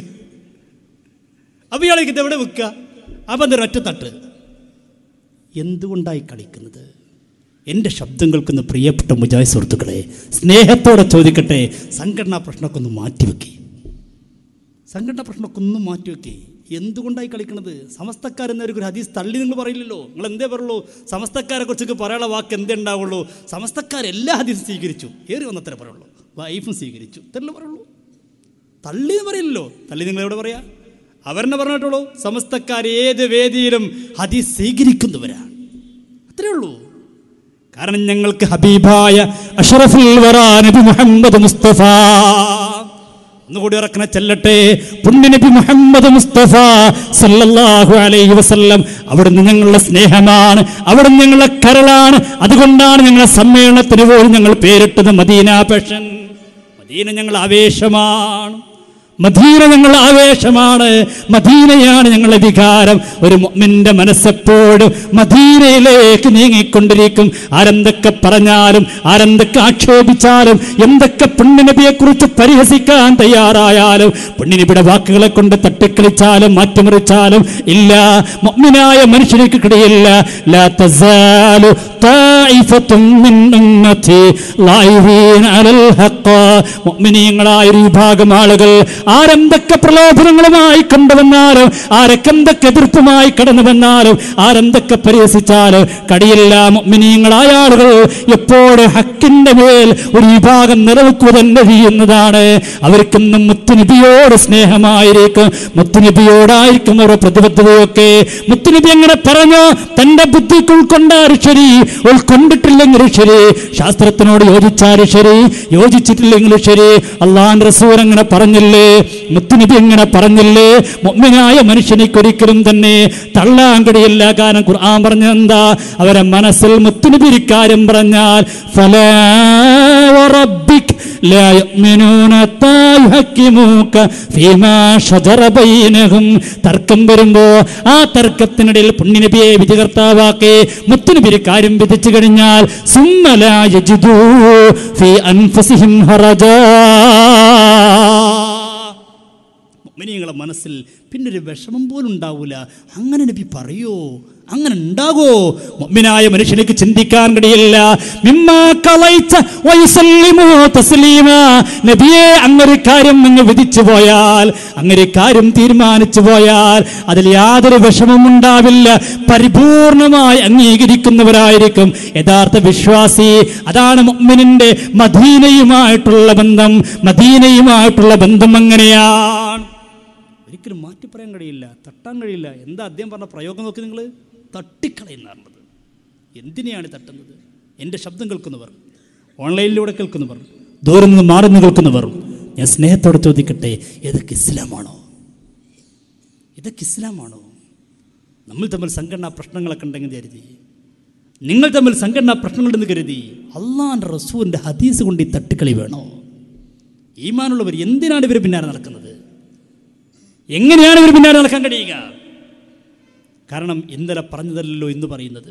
അപ്പോൾ ഇയാളെ ഇത് എവിടെ വെക്കുക അപ്പം എന്തൊരു ഒറ്റ തട്ട് എന്തുകൊണ്ടായി കളിക്കുന്നത് എൻ്റെ ശബ്ദം കേൾക്കുന്ന പ്രിയപ്പെട്ട മുജായ് സുഹൃത്തുക്കളെ സ്നേഹത്തോടെ ചോദിക്കട്ടെ സംഘടനാ പ്രശ്നമൊക്കെ ഒന്ന് മാറ്റിവെക്കി സംഘടനാ പ്രശ്നമൊക്കെ ഒന്ന് മാറ്റിവെക്കി എന്തുകൊണ്ടായി കളിക്കണത് സമസ്തക്കാരെന്നവർക്ക് ഒരു ഹദീസ് തള്ളി നിങ്ങൾ പറയില്ലല്ലോ നിങ്ങൾ എന്തേ പറയുള്ളൂ സമസ്തക്കാരെ കുറിച്ചൊക്കെ പറയാനുള്ള വാക്ക് എന്തേ ഉണ്ടാവുള്ളൂ സമസ്തക്കാർ എല്ലാ ഹദീസും സ്വീകരിച്ചു ഏറി വന്നത്രേ പറയുള്ളൂ വൈഫും സ്വീകരിച്ചു ഇത്രല്ലേ പറയുള്ളൂ തള്ളി എന്ന് പറയില്ലല്ലോ തള്ളി നിങ്ങൾ എവിടെ പറയാ അവരെന്നെ പറഞ്ഞിട്ടുള്ളൂ സമസ്തക്കാർ ഏത് വേദിയിലും ഹദീസ് സ്വീകരിക്കുന്നവരാണ് അത്രേ ഉള്ളൂ കാരണം ഞങ്ങൾക്ക് ഹബീബായ അഷറഫുൽ വറാ നബി മുഹമ്മദ് മുസ്തഫ ഒന്നുകൂടി ഉറക്കണ ചെല്ലട്ടെ പുണ്യനബി മുഹമ്മദ് മുസ്തഫ സല്ലല്ലാഹു അലൈഹി വസല്ലം അവിടുന്ന് ഞങ്ങളുടെ സ്നേഹമാണ് അവിടുന്ന് ഞങ്ങളുടെ കരളാണ് അതുകൊണ്ടാണ് ഞങ്ങളുടെ സമ്മേളനത്തിന് പോലും ഞങ്ങൾ പേരിട്ടത് മദീന പെഷൻ മദീന ഞങ്ങൾ ആവേശമാണ് മദീന ഞങ്ങളുടെ ആവേശമാണ് മദീനയാണ് ഞങ്ങളുടെ വികാരം ഒരു മുഅ്മിന്റെ മനസ്സെപ്പോഴും മദീനയിലേക്ക് നീങ്ങിക്കൊണ്ടിരിക്കും ആരെന്തൊക്കെ പറഞ്ഞാലും ആരെന്തൊക്കെ ആക്ഷേപിച്ചാലും എന്തൊക്കെ പുണ്യനബിയെ കുറിച്ച് പരിഹസിക്കാൻ തയ്യാറായാലും പുണ്യനബിയുടെ വാക്കുകളെ കൊണ്ട് തട്ടിക്കളിച്ചാലും മാറ്റിമറിച്ചാലും ഇല്ല മുഅ്മിനായ മനുഷ്യർക്ക് കിടയില്ല ലാ തസാലു طائفة من أمتي لاهين على الحق മുഅ്മിനീങ്ങളായ ഒരു വിഭാഗം ആളുകൾ ആരെന്തൊക്കെ പ്രലോഭനങ്ങളുമായി കണ്ടുവന്നാലും ആരൊക്കെന്തൊക്കെ എതിർപ്പുമായി കടന്നു വന്നാലും ആരെന്തൊക്കെ പരിഹസിച്ചാലും കടിയില്ല മുഅ്മിനീങ്ങളായ ആളുകൾ എപ്പോഴും ഹക്കിന്റെ മേൽ ഒരു വിഭാഗം നിലനിൽക്കുക തന്നെ ചെയ്യുന്നതാണ് അവർക്കെന്നും മുത്തുനബിയോട് സ്നേഹമായിരിക്കും മുത്തുനബിയോടായിരിക്കും അവരുടെ പ്രതിബദ്ധതയൊക്കെ മുത്തുനബി എങ്ങനെ പറഞ്ഞു തന്റെ ബുദ്ധിക്ക് ഉൾക്കൊണ്ടാലും ശരി ഉൾക്കൊണ്ടിട്ടില്ലെങ്കിലും ശരി ശാസ്ത്രത്തിനോട് യോജിച്ചാലും ശരി യോജിച്ചിട്ടില്ലെങ്കിലും ശരി അള്ളാൻ റസൂൽ അങ്ങനെ പറഞ്ഞില്ലേ മുത്തുനബി എങ്ങനെ പറഞ്ഞില്ലേ മുഅ്മിനായ മനുഷ്യനിക്ക് ഒരിക്കലും തന്നെ തള്ളാൻ കഴിയില്ല കാരണം ഖുർആൻ പറഞ്ഞെന്താ അവരെ മനസ്സിൽ മുത്തുനബി ഇക്കാര്യം പറഞ്ഞാൽ ഫലാ വറബ്ബിക് لا يؤمنون حتى يحكموك فيما شجر بينهم തർക്കം വരുമ്പോ ആ തർക്കത്തിനിടയിൽ പുണ്യനബിയെ വിധികർത്താവാക്കി മുത്തുനബി ഒരു കാര്യം വിധിച്ചു കഴിഞ്ഞാൽ സുമ്മല യജിദൂ ഫീ അൻഫസിഹിം ഹറജാ മുഅ്മിനീങ്ങളെ മനസ്സിൽ പിന്നൊരു വിഷമം പോലും ഉണ്ടാവൂല അങ്ങനെ നബി പറയോ അങ്ങനെ ഉണ്ടാകോ മുഅ്മിനായ മനുഷ്യനിക്ക് ചിന്തിക്കാൻ കഴിയില്ല മിമ്മാ കളൈച്ച വയുസല്ലിമു തസ്ലീമാ നബിയെ അങ്ങൊരു കാര്യം അങ്ങ് വിധിച്ചു പോയാൽ അങ്ങനെ കാര്യം തീരുമാനിച്ചു പോയാൽ അതിൽ യാതൊരു വിഷമവും ഉണ്ടാവില്ല പരിപൂർണമായി അംഗീകരിക്കുന്നവരായിരിക്കും യഥാർത്ഥ വിശ്വാസി അതാണ് മുഅ്മിനിന്റെ മദീനയുമായിട്ടുള്ള ബന്ധം മദീനയുമായിട്ടുള്ള ബന്ധം അങ്ങനെയാണ് ഒരിക്കലും മാറ്റി പറയാൻ കഴിയില്ല തട്ടാൻ കഴിയില്ല എന്താ അദ്ദേഹം പറഞ്ഞ പ്രയോഗം നോക്കി നിങ്ങൾ തട്ടിക്കളയുന്ന പറഞ്ഞത് എന്തിനെയാണ് തട്ടുന്നത് എൻ്റെ ശബ്ദം കേൾക്കുന്നവർ ഓൺലൈനിലൂടെ കേൾക്കുന്നവർ ദൂരെ നിന്ന് മാറി നിന്ന് കേൾക്കുന്നവർ ഞാൻ സ്നേഹത്തോടെ ചോദിക്കട്ടെ ഇതൊക്കെ ഇസ്ലാമാണോ ഇതൊക്കെ ഇസ്ലാമാണോ നമ്മൾ തമ്മിൽ സംഘടനാ പ്രശ്നങ്ങളൊക്കെ ഉണ്ടെങ്കിൽ കരുതി നിങ്ങൾ തമ്മിൽ സംഘടനാ പ്രശ്നങ്ങളുണ്ടെന്ന് കരുതി അള്ളാൻ്റെ റസൂലിൻ്റെ ഹദീസ് കൊണ്ട് ഈ തട്ടിക്കളി വേണോ ഈമാനുള്ളവർ എന്തിനാണ് ഇവർ പിന്നാലെ നടക്കുന്നത് എങ്ങനെയാണ് ഇവർ പിന്നാലെ നടക്കാൻ കഴിയുക കാരണം ഇന്നലെ പറഞ്ഞതല്ലോ ഇന്ന് പറയുന്നത്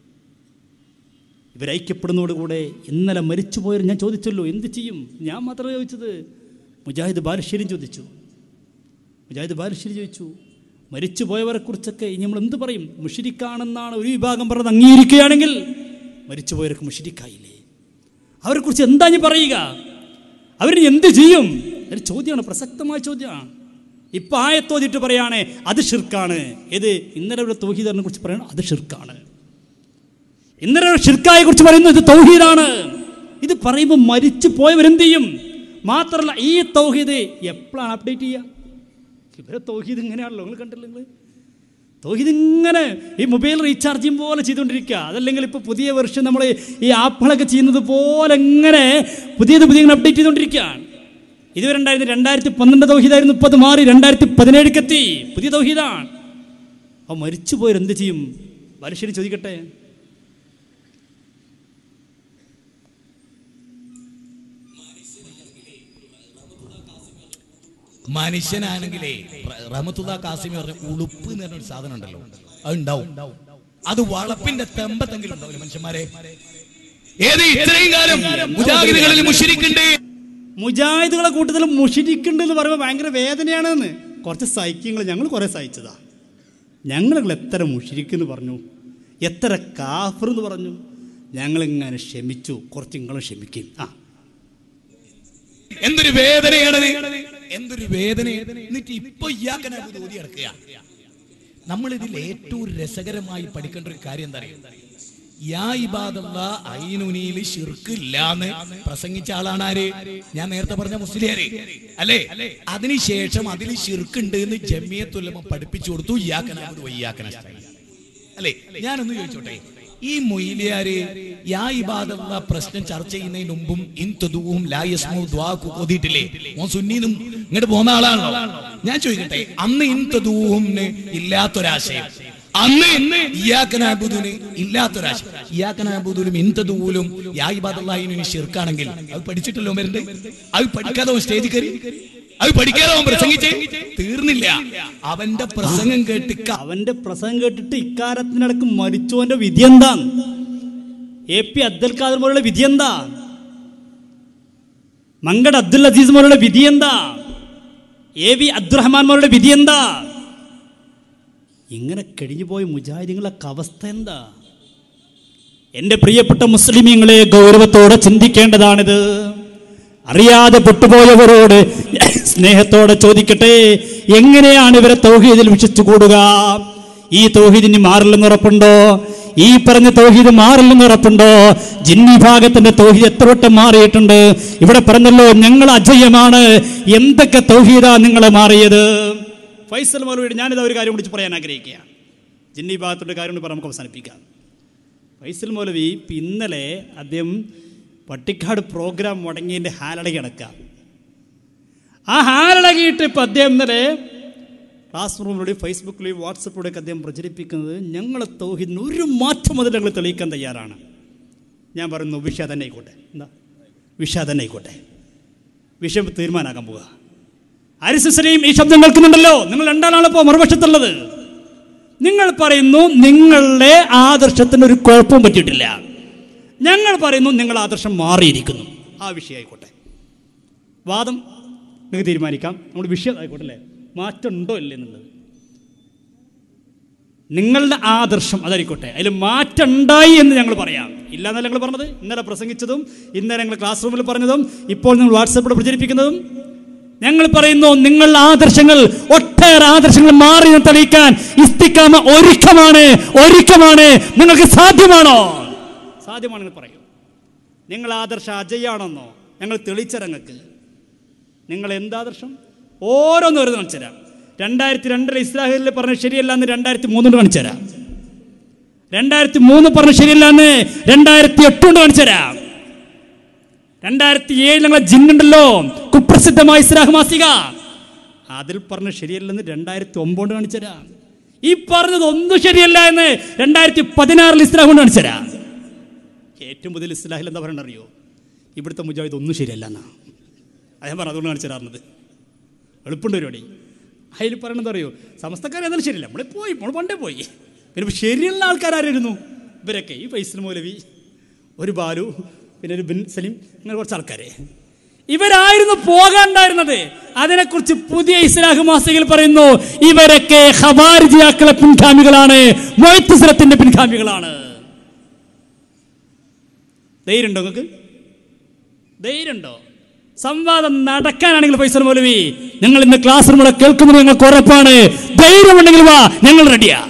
ഇവർ ഐക്യപ്പെടുന്നതോടുകൂടെ ഇന്നലെ മരിച്ചുപോയവർ ഞാൻ ചോദിച്ചല്ലോ എന്ത് ചെയ്യും ഞാൻ മാത്രമേ ചോദിച്ചത് മുജാഹിദ് ബാലുശ്ശേരിയും ചോദിച്ചു മുജാഹിദ് ബാലുശ്ശേരി ചോദിച്ചു മരിച്ചുപോയവരെ കുറിച്ചൊക്കെ ഇനി നമ്മൾ എന്ത് പറയും മുഷിരിക്കാണെന്നാണ് ഒരു വിഭാഗം പറഞ്ഞത് അംഗീകരിക്കുകയാണെങ്കിൽ മരിച്ചുപോയവർക്ക് മുഷിരിക്കായില്ലേ അവരെക്കുറിച്ച് എന്താ ഇനി പറയുക അവരിനി എന്ത് ചെയ്യും ഒരു ചോദ്യമാണ് പ്രസക്തമായ ചോദ്യമാണ് ഇപ്പം ആയത്തോതിട്ട് പറയാണ് അത് ഷിർക്കാണ് ഇത് ഇന്നലെ ഒരു തൗഹീദറിനെ കുറിച്ച് പറയണം അത് ഷിർക്കാണ് ഇന്നലെ ഒരു ഷിർക്കായെ കുറിച്ച് പറയുന്നു ഇത് തൗഹീദാണ് ഇത് പറയുമ്പോൾ മരിച്ചു പോയവരെന്ത് ചെയ്യും മാത്രമല്ല ഈ തൗഹീദ് എപ്പോഴാണ് അപ്ഡേറ്റ് ചെയ്യുക ഇവരെ തൗഹീദ് ഇങ്ങനെയാണല്ലോ നിങ്ങൾ കണ്ടില്ല നിങ്ങൾ തൗഹീദ് ഇങ്ങനെ ഈ മൊബൈൽ റീചാർജ് ചെയ്യും പോലെ ചെയ്തുകൊണ്ടിരിക്കുക അതല്ലെങ്കിൽ ഇപ്പോൾ പുതിയ വെർഷൻ നമ്മൾ ഈ ആപ്പുകളൊക്കെ ചെയ്യുന്നത് പോലെ ഇങ്ങനെ പുതിയത് പുതിയ ഇങ്ങനെ അപ്ഡേറ്റ് ചെയ്തുകൊണ്ടിരിക്കുകയാണ് ഇതുവരെ ഉണ്ടായിരുന്ന രണ്ടായിരത്തി പന്ത്രണ്ട് തൗഹീദായിരുന്നു ഇപ്പോൾ അത് മാറി രണ്ടായിരത്തി പതിനേഴിക്ക് എത്തി പുതിയ തൗഹീദാണ് അപ്പോൾ മരിച്ചു പോയവർ എന്ത് ചെയ്യും ബാലുശ്ശേരി ചോദിക്കട്ടെ മനുഷ്യനാണെങ്കിലേ റ- റഹ്മത്തുള്ള കാസിമി പറഞ്ഞ ഉളുപ്പ് എന്ന് പറഞ്ഞ ഒരു സാധനം ഉണ്ടല്ലോ അത് ഉണ്ടാവും അത് വളപ്പിന്റെ തെമ്പത്തെങ്കിലും ഉണ്ടാവില്ല മനുഷ്യന്മാരെ ഏത് ഇത്രയും കാലം മുജാഹിദുകളിൽ മുഷിരിക്കുണ്ട് മുജാഹിദുകളെ കൂട്ടത്തിൽ മുഷിരിക്കുന്നുണ്ട് എന്ന് പറയുമ്പോൾ ഭയങ്കര വേദനയാണെന്ന് കുറച്ച് സഹിക്കങ്ങൾ ഞങ്ങൾ കുറേ സഹിച്ചതാ ഞങ്ങൾ എത്ര മുഷിരിക്കെന്ന് പറഞ്ഞു എത്ര കാഫർ എന്ന് പറഞ്ഞു ഞങ്ങളിങ്ങനെ ക്ഷമിച്ചു കുറച്ച് നിങ്ങളും ക്ഷമിക്കും ആ എന്തൊരു വേദനയാണത് എന്തൊരു വേദന എന്നിട്ട് ഇപ്പൊ ഇയാക്കനെ ഊതി കിടക്കുക നമ്മൾ ഇതിൽ ഏറ്റവും രസകരമായി പഠിക്കേണ്ട ഒരു കാര്യം എന്താ അറിയോ യാ ഇബാദല്ല ഐനുനിയിൽ ഷിർക്കില്ലാന്ന് പ്രസംഗിച്ച ആളാണ് ആര് ഞാൻ നേരത്തെ പറഞ്ഞ മുസ്ലിയാര് അല്ലേ അതിനുശേഷം അതിൽ ഷിർക്കുണ്ട് എന്ന് ജമിയത്തുലമ പഠിപ്പിച്ചു കൊടുത്തു ഇയാക്കനാബുദ് വയ്യാക്കന അല്ലേ ഞാനൊന്ന് ചോദിച്ചോട്ടെ ഈ മൊയിലിയാര് യാ ഇബാദല്ല പ്രശ്നം ചർച്ച ചെയ്യുന്നതിന് മുമ്പും ഇൻ തദുവും ലാ യസ്മു ദ്വാ ഓതിയിട്ടില്ലേ മോൻ സുന്നീനും ഇങ്ങോട്ട് പോന്ന ആളാണല്ലോ ഞാൻ ചോദിക്കട്ടെ അന്ന് ഇൻ തദുവുംന് ഇല്ലാത്തൊരാശയം അന്ന് ഇയാക്കനാബുദിന് ഇല്ലാത്തൊരാശയം ഇയാക്കനാബുദിലും ഇന്തദൂലും യാ ഇബാദല്ലാഹിനും ഷിർക്കാണെങ്കിൽ അത് പഠിച്ചിട്ടല്ലോ വരുന്നുണ്ട് അത് പഠിക്കാതെ അവൻ സ്റ്റേജിൽ കയറി അത് പഠിക്കാതെ അവൻ പ്രസംഗിച്ചേ തീർന്നില്ല അവന്റെ പ്രസംഗം കേട്ട് ക- അവന്റെ പ്രസംഗം കേട്ടിട്ട് ഇക്കാലത്തിനിടക്ക് മരിച്ചോന്റെ വിധി എന്താ എ പി അബ്ദുൽ ഖാദർ പോലുള്ള വിധി എന്താ മങ്കട് അബ്ദുൽ അസീസ് പോലുള്ള വിധി എന്താ എ വി അബ്ദുറഹ്മാൻ പോലുള്ള വിധി എന്താ ഇങ്ങനെ കഴിഞ്ഞു പോയ മുജാഹിദിങ്ങളൊക്കെ അവസ്ഥ എന്താ എൻ്റെ പ്രിയപ്പെട്ട മുസ്ലിമീങ്ങളെ ഗൗരവത്തോടെ ചിന്തിക്കേണ്ടതാണിത് അറിയാതെ പെട്ടുപോയവരോട് സ്നേഹത്തോടെ ചോദിക്കട്ടെ എങ്ങനെയാണ് ഇവരെ തൗഹീദിൽ വിശ്വസിച്ചു കൂടുക ഈ തൗഹീദിന് മാറില്ലെന്ന് ഉറപ്പുണ്ടോ ഈ പറഞ്ഞ തൗഹീദ് മാറില്ലെന്ന് ഉറപ്പുണ്ടോ ജിന്നി ഭാഗത്തിന്റെ തൗഹീദ് എത്ര വട്ടം മാറിയിട്ടുണ്ട് ഇവിടെ പറഞ്ഞല്ലോ ഞങ്ങൾ അജയമാണ് എന്തൊക്കെ തൗഹീദാ നിങ്ങളെ മാറിയത് ഫൈസൽ മൗലവിയുടെ ഞാനിത് ഒരു കാര്യം വിളിച്ച് പറയാൻ ആഗ്രഹിക്കുകയാണ് ജിന്നി ഭാഗത്തിന്റെ കാര്യം കൂടി പറഞ്ഞ് നമുക്ക് അവസാനിപ്പിക്കാം ഫൈസൽ മൗലവി ഇപ്പം ഇന്നലെ അദ്ദേഹം പട്ടിക്കാട് പ്രോഗ്രാം മുടങ്ങിയതിൻ്റെ ഹാലടകി കിടക്കുക ആ ഹാലടകിയിട്ട് ഇപ്പം അദ്ദേഹം ഇന്നലെ ക്ലാസ് റൂമിലൂടെയും ഫേസ്ബുക്കിലെയും വാട്സപ്പിലൂടെയൊക്കെ അദ്ദേഹം പ്രചരിപ്പിക്കുന്നത് ഞങ്ങളെ തൗഹീദിന് ഒരു മാറ്റം മുതൽ ഞങ്ങൾ തെളിയിക്കാൻ തയ്യാറാണ് ഞാൻ പറയുന്നു വിഷ തന്നെ ആയിക്കോട്ടെ എന്താ വിഷ തന്നെ ആയിക്കോട്ടെ വിഷയം തീരുമാനമാക്കാൻ പോവുക അരിസിസനെയും ഈ ശബ്ദം കേൾക്കുന്നുണ്ടല്ലോ നിങ്ങൾ രണ്ടാളാണ് ഇപ്പോൾ മറുപക്ഷത്തുള്ളത് നിങ്ങൾ പറയുന്നു നിങ്ങളുടെ ആദർശത്തിന് ഒരു കുഴപ്പവും പറ്റിയിട്ടില്ല ഞങ്ങൾ പറയുന്നു നിങ്ങൾ ആദർശം മാറിയിരിക്കുന്നു ആ വിഷയമായിക്കോട്ടെ വാദം നിങ്ങൾക്ക് തീരുമാനിക്കാം നമ്മുടെ വിഷയം ആയിക്കോട്ടെ അല്ലേ മാറ്റം ഉണ്ടോ ഇല്ലേ എന്നുള്ളത് നിങ്ങളുടെ ആദർശം അതായിക്കോട്ടെ അതിൽ മാറ്റം ഉണ്ടായി എന്ന് ഞങ്ങൾ പറയാം ഇല്ല എന്നല്ല ഞങ്ങൾ പറഞ്ഞത് ഇന്നലെ പ്രസംഗിച്ചതും ഇന്നലെ ഞങ്ങൾ ക്ലാസ് റൂമിൽ പറഞ്ഞതും ഇപ്പോൾ നിങ്ങൾ വാട്സപ്പിൽ പ്രചരിപ്പിക്കുന്നതും ഞങ്ങൾ പറയുന്നു നിങ്ങളുടെ ആദർശങ്ങൾ ഒട്ടേറെ ആദർശങ്ങൾ മാറി എന്ന് തെളിയിക്കാൻ ഇസ്തിക്കാമ ഒരുക്കമാണ് ഒരുക്കമാണ് നിങ്ങൾക്ക് സാധ്യമാണോ സാധ്യമാണെന്ന് പറയൂ നിങ്ങൾ ആദർശ അജയാണെന്നോ ഞങ്ങൾ തെളിച്ചരങ്ങൾക്ക് നിങ്ങൾ എന്താദർശം ഓരോന്നും ഓരോന്ന് കാണിച്ചു തരാം രണ്ടായിരത്തി രണ്ടിലെ ഇസ്രാഹേലിൽ പറഞ്ഞ ശരിയല്ല എന്ന് രണ്ടായിരത്തി മൂന്നിന് കാണിച്ചു തരാം രണ്ടായിരത്തി മൂന്ന് പറഞ്ഞ ശരിയല്ല എന്ന് രണ്ടായിരത്തി എട്ട് കൊണ്ട് കാണിച്ചു തരാം രണ്ടായിരത്തി ഏഴ് ഞങ്ങളെ ജിന്നുണ്ടല്ലോ കുപ്രസിദ്ധമായ ഇസ്രാഹ് മാസിക അതിൽ പറഞ്ഞ ശരിയല്ലെന്ന് രണ്ടായിരത്തി ഒമ്പത് കാണിച്ചു തരാം ഈ പറഞ്ഞത് ഒന്നും ശരിയല്ല എന്ന് രണ്ടായിരത്തി പതിനാറിൽ ഇസ്ലാം കൊണ്ട് കാണിച്ചു തരാം ഏറ്റവും പുതിയ ഇസ്ലാഹിൽ എന്താ പറയണ അറിയോ ഇവിടുത്തെ മുജാഹിദ് ഒന്നും ശരിയല്ല എന്നാ അത് ഞാൻ പറഞ്ഞു അതുകൊണ്ട് കാണിച്ചു തരാറുന്നത് എളുപ്പമുണ്ട് പരിപാടി അതിൽ പറയണത് അറിയോ സമസ്തക്കാരെ എന്നാലും ശരിയല്ല നമ്മളെ പോയി നമ്മൾ പണ്ടേ പോയി പിന്നെ ഇപ്പൊ ശരിയുള്ള ആൾക്കാരായിരുന്നു ഇവരൊക്കെ ഈ ഫൈസൽ മൗലവി ഒരു ബാലു പിന്നെ ഒരു ബിൻ സലീം അങ്ങനെ കുറച്ച് ആൾക്കാരെ ഇവരായിരുന്നു പോകാണ്ടായിരുന്നത് അതിനെക്കുറിച്ച് പുതിയ ഇസ്ലാഹ് മാസികയിൽ പറയുന്നു ഇവരൊക്കെ ഹബാരിജിയാക്കളെ പിൻഗാമികളാണ് മൊയ്ത്തുസലത്തിന്റെ പിൻഗാമികളാണ് ധൈര്യമുണ്ടോ നിങ്ങൾക്ക് ധൈര്യമുണ്ടോ സംവാദം നടക്കാനാണെങ്കിൽ ഫൈസൽ മൗലവി നിങ്ങൾ ഇന്ന് ക്ലാസ് റൂമിലൂടെ കേൾക്കുന്നത് ഞങ്ങൾക്ക് ഉറപ്പാണ് ധൈര്യമുണ്ടെങ്കിൽ വാ ഞങ്ങൾ റെഡിയാ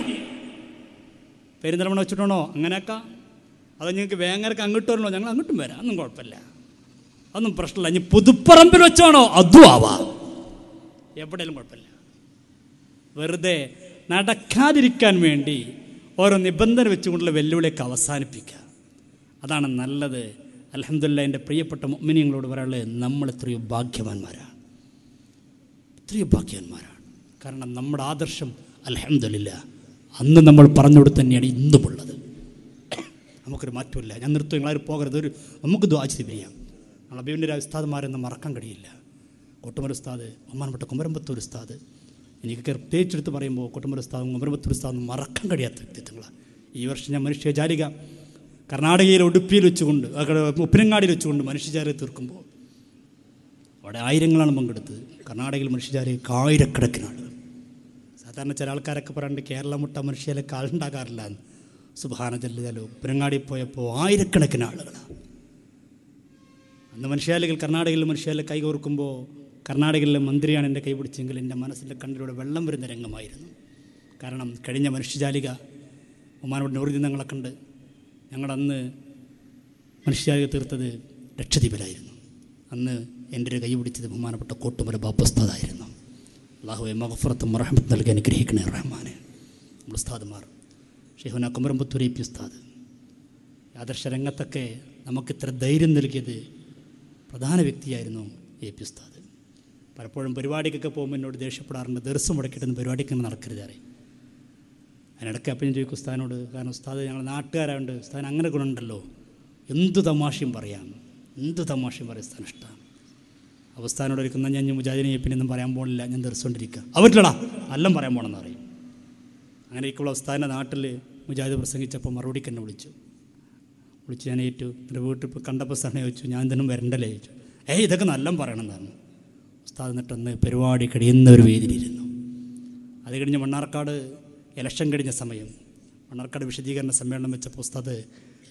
പെരുന്തലമണ വെച്ചിട്ടാണോ അങ്ങനെയൊക്കെ അത് നിങ്ങൾക്ക് വേങ്ങരക്ക് അങ്ങോട്ട് വരണോ ഞങ്ങൾ അങ്ങോട്ടും വരാം ഒന്നും കുഴപ്പമില്ല അതൊന്നും പ്രശ്നമില്ല ഇനി പുതുപ്പറമ്പിൽ വെച്ചാണോ അതും ആവാം എവിടെയും കുഴപ്പമില്ല വെറുതെ നടക്കാതിരിക്കാൻ വേണ്ടി ഓരോ നിബന്ധന വെച്ചുകൊണ്ടുള്ള വെല്ലുവിളിയൊക്കെ അവസാനിപ്പിക്കുക അതാണ് നല്ലത് അലഹമില്ല എൻ്റെ പ്രിയപ്പെട്ട മിനിങ്ങളോട് പറയാനുള്ളത് നമ്മൾ എത്രയോ ഭാഗ്യവാന്മാരാണ് എത്രയോ ഭാഗ്യവാന്മാരാണ് കാരണം നമ്മുടെ ആദർശം അലഹമില്ല അന്ന് നമ്മൾ പറഞ്ഞുകൊണ്ട് തന്നെയാണ് ഇന്നുമുള്ളത് നമുക്കൊരു മാറ്റമില്ല ഞാൻ നിർത്തും നിങ്ങളാരും പോകരുത് ഒരു നമുക്ക് ദ്വാചി പിരിയാം നമ്മൾ അബീബിൻ്റെ ഉസ്താദ്മാരെന്ന് മറക്കാൻ കഴിയില്ല കൊട്ടുമല ഉസ്താദ് ഒമാനപ്പെട്ട കുമരമ്പത്തൂർ ഉസ്താദ് എനിക്ക് പ്രത്യേകിച്ചെടുത്ത് പറയുമ്പോൾ കൊട്ടുമല ഉസ്താദും കുമരമ്പത്തൂർ ഉസ്താദും മറക്കാൻ കഴിയാത്ത വ്യക്തിത്വങ്ങളാണ് ഈ വർഷം ഞാൻ മനുഷ്യചാരിക കർണാടകയിലെ ഉടുപ്പിയിൽ വെച്ചുകൊണ്ട് അവിടെ ഉപ്പിനങ്ങാടിയിൽ വെച്ചുകൊണ്ട് മനുഷ്യചാരിക തീർക്കുമ്പോൾ അവിടെ ആയിരങ്ങളാണ് പങ്കെടുത്തത് കർണാടകയിൽ മനുഷ്യചാരികൾക്ക് ആയിരക്കണക്കിന് ആളുകൾ സാധാരണ ചില ആൾക്കാരൊക്കെ പറയാണ്ട് കേരള മുട്ട മനുഷ്യരെ കാളുണ്ടാക്കാറില്ല എന്ന് സുഭാന ജല്ലുതലോ ഉപ്പരങ്ങാടി പോയപ്പോൾ ആയിരക്കണക്കിന് ആളുകളാണ് അന്ന് മനുഷ്യാലികൾ കർണാടകയിൽ മനുഷ്യാലെ കൈ കോർക്കുമ്പോൾ കർണാടകയിലെ മന്ത്രിയാണ് എൻ്റെ കൈ പിടിച്ചെങ്കിൽ എൻ്റെ മനസ്സിൻ്റെ കണ്ണിലൂടെ വെള്ളം വരുന്ന രംഗമായിരുന്നു കാരണം കഴിഞ്ഞ മനുഷ്യജാലിക ഒമാനോട് നൂറുദിൻ ഞങ്ങളെ കണ്ട് ഞങ്ങളന്ന് മനുഷ്യജാലിക തീർത്തത് ലക്ഷദ്വീപിലായിരുന്നു അന്ന് എൻ്റെ ഒരു കൈ പിടിച്ചത് ബഹുമാനപ്പെട്ട കോട്ടുമല ബാപ്പുസ്താദായിരുന്നു അള്ളാഹുവെ മഹഫറത്തും റഹ്മത്ത് നൽകി അനുഗ്രഹിക്കണേ റഹ്മാനെ നമ്മുടെ ഉസ്താദുമാർ ഷെഹുന കുമരമ്പത്തൂർ പി ഉസ്താദ് ആദർശ രംഗത്തൊക്കെ നമുക്കിത്ര ധൈര്യം നൽകിയത് പ്രധാന വ്യക്തിയായിരുന്നു എ പി ഉസ്താദ് പലപ്പോഴും പരിപാടിക്കൊക്കെ പോകുമ്പോൾ എന്നോട് ദേഷ്യപ്പെടാറുണ്ട് ദിവസം മുടക്കിയിട്ടൊന്നും പരിപാടിക്ക് ഇങ്ങനെ നടക്കരുത് അറിയും അതിനിടയ്ക്ക് അപ്പം ഞാൻ ചോദിക്കും ഉസ്താദിനോട് കാരണം ഉസ്താദ് ഞങ്ങൾ നാട്ടുകാരായതുകൊണ്ട് ഉസ്താദിന് അങ്ങനെ ഗുണമുണ്ടല്ലോ എന്ത് തമാശയും പറയാം എന്ത് തമാശയും പറയാം ഉസ്താൻ ഇഷ്ടമാണ് അവസ്ഥാനോട് ഒരുക്കുന്ന ഞാൻ മുജാഹിദിനെ പിന്നെ ഒന്നും പറയാൻ പോകണില്ല ഞാൻ ദിവസമുണ്ടിരിക്കുക അവരില്ലടാ എല്ലാം പറയാൻ പോകണമെന്ന് പറയും അങ്ങനെ ഇക്കുള്ള ഉസ്താദിൻ്റെ നാട്ടിൽ മുജാഹിദ് പ്രസംഗിച്ചപ്പോൾ മറുപടിക്ക് എന്നെ വിളിച്ചു വിളിച്ച് ഞാൻ ഏറ്റു എൻ്റെ വീട്ടിൽ ഇപ്പോൾ കണ്ടപ്പോൾ സ്ഥലം ചോദിച്ചു ഞാൻ എന്തിനും വരണ്ടല്ലേ ചോദിച്ചു ഏയ് ഇതൊക്കെ നല്ല പറയണം എന്നാണ് ഉസ്താദ് എന്നിട്ടൊന്ന് പരിപാടി കഴിയുന്ന ഒരു വേദിയിലിരുന്നു അത് കഴിഞ്ഞ് മണ്ണാർക്കാട് ഇലക്ഷൻ കഴിഞ്ഞ സമയം മണ്ണാർക്കാട് വിശദീകരണ സമ്മേളനം വെച്ചപ്പോൾ ഉസ്താദ്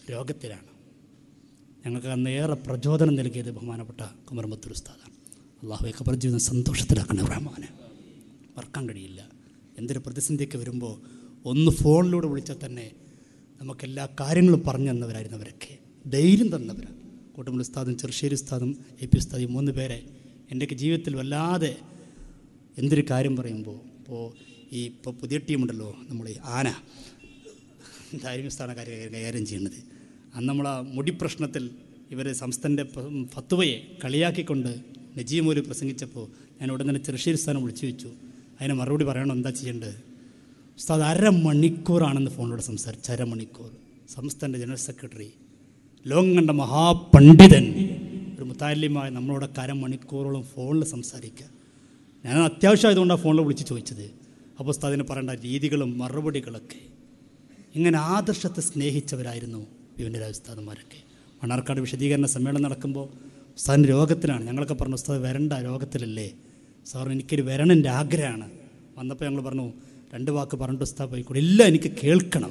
രോഗത്തിലാണ് ഞങ്ങൾക്ക് അന്ന് ഏറെ പ്രചോദനം നൽകിയത് ബഹുമാനപ്പെട്ട കുമരമ്പത്തൂർ ഉസ്താദാണ് അള്ളാഹുവെ ഖബർ ജീവിതം സന്തോഷത്തിലാക്കണേ റഹ്മാനെ മറക്കാൻ കഴിയില്ല എന്തൊരു പ്രതിസന്ധിയൊക്കെ വരുമ്പോൾ ഒന്ന് ഫോണിലൂടെ വിളിച്ചാൽ തന്നെ നമുക്കെല്ലാ കാര്യങ്ങളും പറഞ്ഞു തന്നവരായിരുന്നു അവരൊക്കെ ധൈര്യം തന്നവരാണ് കോട്ടമൽ ഉസ്താദും ചെറുശ്ശേരി ഉസ്താദും എ പി ഉസ്താദ് ഈ മൂന്ന് പേരെ എൻ്റെയൊക്കെ ജീവിതത്തിൽ വല്ലാതെ എന്തൊരു കാര്യം പറയുമ്പോൾ ഇപ്പോൾ ഈ ഇപ്പോൾ പുതിയ ടീമുണ്ടല്ലോ നമ്മൾ ഈ ആന ധാർമ്മിക സ്ഥാനക്കാരെ കൈകാര്യം ചെയ്യുന്നത് അന്ന് നമ്മൾ ആ മുടി പ്രശ്നത്തിൽ ഇവർ സംസ്ഥാനൻ്റെ ഫത്തുവയെ കളിയാക്കിക്കൊണ്ട് നജീമൂല് പ്രസംഗിച്ചപ്പോൾ ഞാൻ ഉടൻ തന്നെ ചെറുശ്ശേരി സ്ഥാനം വിളിച്ചു വെച്ചു അതിന് മറുപടി പറയണം എന്താ ചെയ്യേണ്ടത് ഉസ്താദ് അരമണിക്കൂറാണെന്ന് ഫോണിലൂടെ സംസാരിച്ചു അരമണിക്കൂർ സംസ്ഥാന ജനറൽ സെക്രട്ടറി ലോകം കണ്ട മഹാപണ്ഡിതൻ ഒരു മുത്താലിമായ നമ്മളോടൊക്കെ അരമണിക്കൂറോളം ഫോണിൽ സംസാരിക്കുക ഞാൻ അത്യാവശ്യമായതുകൊണ്ടാണ് ഫോണിൽ വിളിച്ച് ചോദിച്ചത് അപ്പോൾ ഉസ്താദിന് പറയേണ്ട രീതികളും മറുപടികളൊക്കെ ഇങ്ങനെ ആദർശത്തെ സ്നേഹിച്ചവരായിരുന്നു വിവൻ്റെ ഉസ്താദന്മാരൊക്കെ മണ്ണാർക്കാട് വിശദീകരണ സമ്മേളനം നടക്കുമ്പോൾ ഉസ്താദിൻ്റെ രോഗത്തിലാണ് ഞങ്ങളൊക്കെ പറഞ്ഞു ഉസ്താദ് വരണ്ട രോഗത്തിലല്ലേ സാർ എനിക്കൊരു വരണം എൻ്റെ ആഗ്രഹമാണ് വന്നപ്പോൾ ഞങ്ങൾ പറഞ്ഞു രണ്ട് വാക്ക് പറഞ്ഞിട്ട് ഉസ്താദ് പോയിക്കൂടെ ഇല്ല എനിക്ക് കേൾക്കണം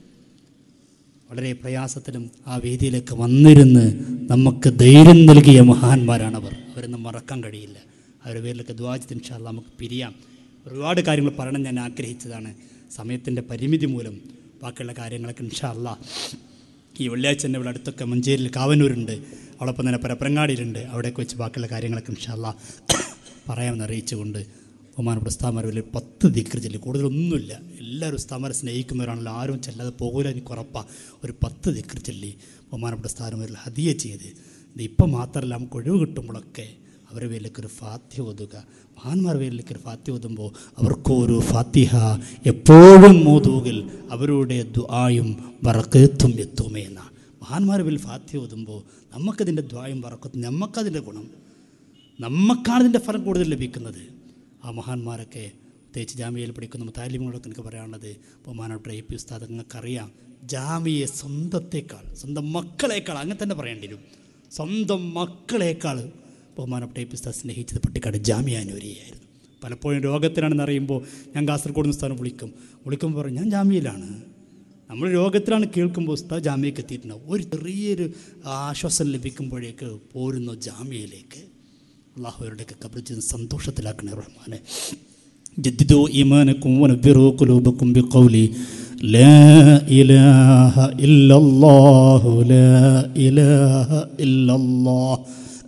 വളരെ പ്രയാസത്തിലും ആ വേദിയിലേക്ക് വന്നിരുന്ന് നമുക്ക് ധൈര്യം നൽകിയ മഹാന്മാരാണവർ അവരൊന്നും മറക്കാൻ കഴിയില്ല അവരുടെ പേരിലൊക്കെ ദ്വാജിത്ത് ഇൻഷാല്ല നമുക്ക് പിരിയാം ഒരുപാട് കാര്യങ്ങൾ പറയണം ഞാൻ ആഗ്രഹിച്ചതാണ് സമയത്തിൻ്റെ പരിമിതി മൂലം ബാക്കിയുള്ള കാര്യങ്ങളൊക്കെ ഇൻഷാല്ല ഈ വെള്ളിയാഴ്ച തന്നെ ഇവിടെ അടുത്തൊക്കെ മഞ്ചേരിയിൽ കാവന്നൂരുണ്ട് അവളൊപ്പം തന്നെ പരപ്പരങ്ങാടിയിലുണ്ട് അവിടെയൊക്കെ വെച്ച് ബാക്കിയുള്ള കാര്യങ്ങളൊക്കെ ഇൻഷാല്ല പറയാമെന്ന് അറിയിച്ചുകൊണ്ട് ബഹുമാനപ്പെട്ട ഉസ്താമാർ വലിയ പത്ത് ദിക്കർ ചൊല്ലി കൂടുതലൊന്നുമില്ല എല്ലാവരും ഉസ്താമാരെ സ്നേഹിക്കുന്നവരാണല്ലോ ആരും ചെല്ലാതെ പോകില്ല എനിക്ക് ഉറപ്പാണ് ഒരു പത്ത് ദിക്കർ ചൊല്ലി ബഹുമാനപ്പെട്ട സ്ഥാനമാരിൽ ഹതിയ ചെയ്ത് ഇത് ഇപ്പം മാത്രമല്ല നമുക്ക് ഒഴിവ് കിട്ടുമ്പോഴൊക്കെ അവരുടെ പേരിലേക്ക് ഒരു ഫാത്യ ഓതുക മഹാന്മാരുടെ പേരിലേക്ക് ഒരു ഫാത്യ ഓതുമ്പോൾ അവർക്കൊരു ഫാത്തിഹ എപ്പോഴും മോതൂകിൽ അവരുടെ ദുആയും വറക്കത്തും എത്തുമേ എന്ന മഹാന്മാരുടെ പേരിൽ ഫാത്യ ഓതുമ്പോൾ നമുക്കതിൻ്റെ ദ്വായും വറക്കത്തും നമുക്കതിൻ്റെ ഗുണം നമുക്കാണ് ഇതിൻ്റെ ഫലം കൂടുതൽ ലഭിക്കുന്നത് ആ മഹാന്മാരൊക്കെ പ്രത്യേകിച്ച് ജാമ്യയിൽ പഠിക്കുന്ന താലിമുകളൊക്കെ എനിക്ക് പറയാനുള്ളത് ബഹുമാനപ്പെട്ട എ പി ഉസ്താദ് നിങ്ങൾക്കറിയാം ജാമ്യയെ സ്വന്തത്തേക്കാൾ സ്വന്തം മക്കളേക്കാൾ അങ്ങനെ തന്നെ പറയേണ്ടി വരും സ്വന്തം മക്കളേക്കാൾ ബഹുമാനപ്പെട്ട എ പി ഉസ്താദ് സ്നേഹിച്ചത് പട്ടിക്കാട് ജാമ്യാനൂരിയായിരുന്നു പലപ്പോഴും രോഗത്തിലാണെന്ന് അറിയുമ്പോൾ ഞാൻ കാസർഗോഡ് നിന്ന് സ്ഥാനം വിളിക്കും വിളിക്കുമ്പോൾ പറയും ഞാൻ ജാമ്യയിലാണ് നമ്മൾ രോഗത്തിലാണ് കേൾക്കുമ്പോൾ ഉസ്താദ് ജാമ്യക്ക് എത്തിയിട്ടുണ്ടാവും ഒരു ചെറിയൊരു ആശ്വാസം ലഭിക്കുമ്പോഴേക്ക് പോരുന്നു ജാമ്യയിലേക്ക് അള്ളാഹുവരുടെയൊക്കെ കബറിച്ച് സന്തോഷത്തിലാക്കണേ റഹ്മാനെ ജദ്ദിദു ഈമാനക്കും വനബ്ബിറു ഖുലൂബക്കും ബിഖൗലി ലാ ഇലാഹ ഇല്ലല്ലാഹു ലാ ഇലാഹ ഇല്ലല്ലാഹ്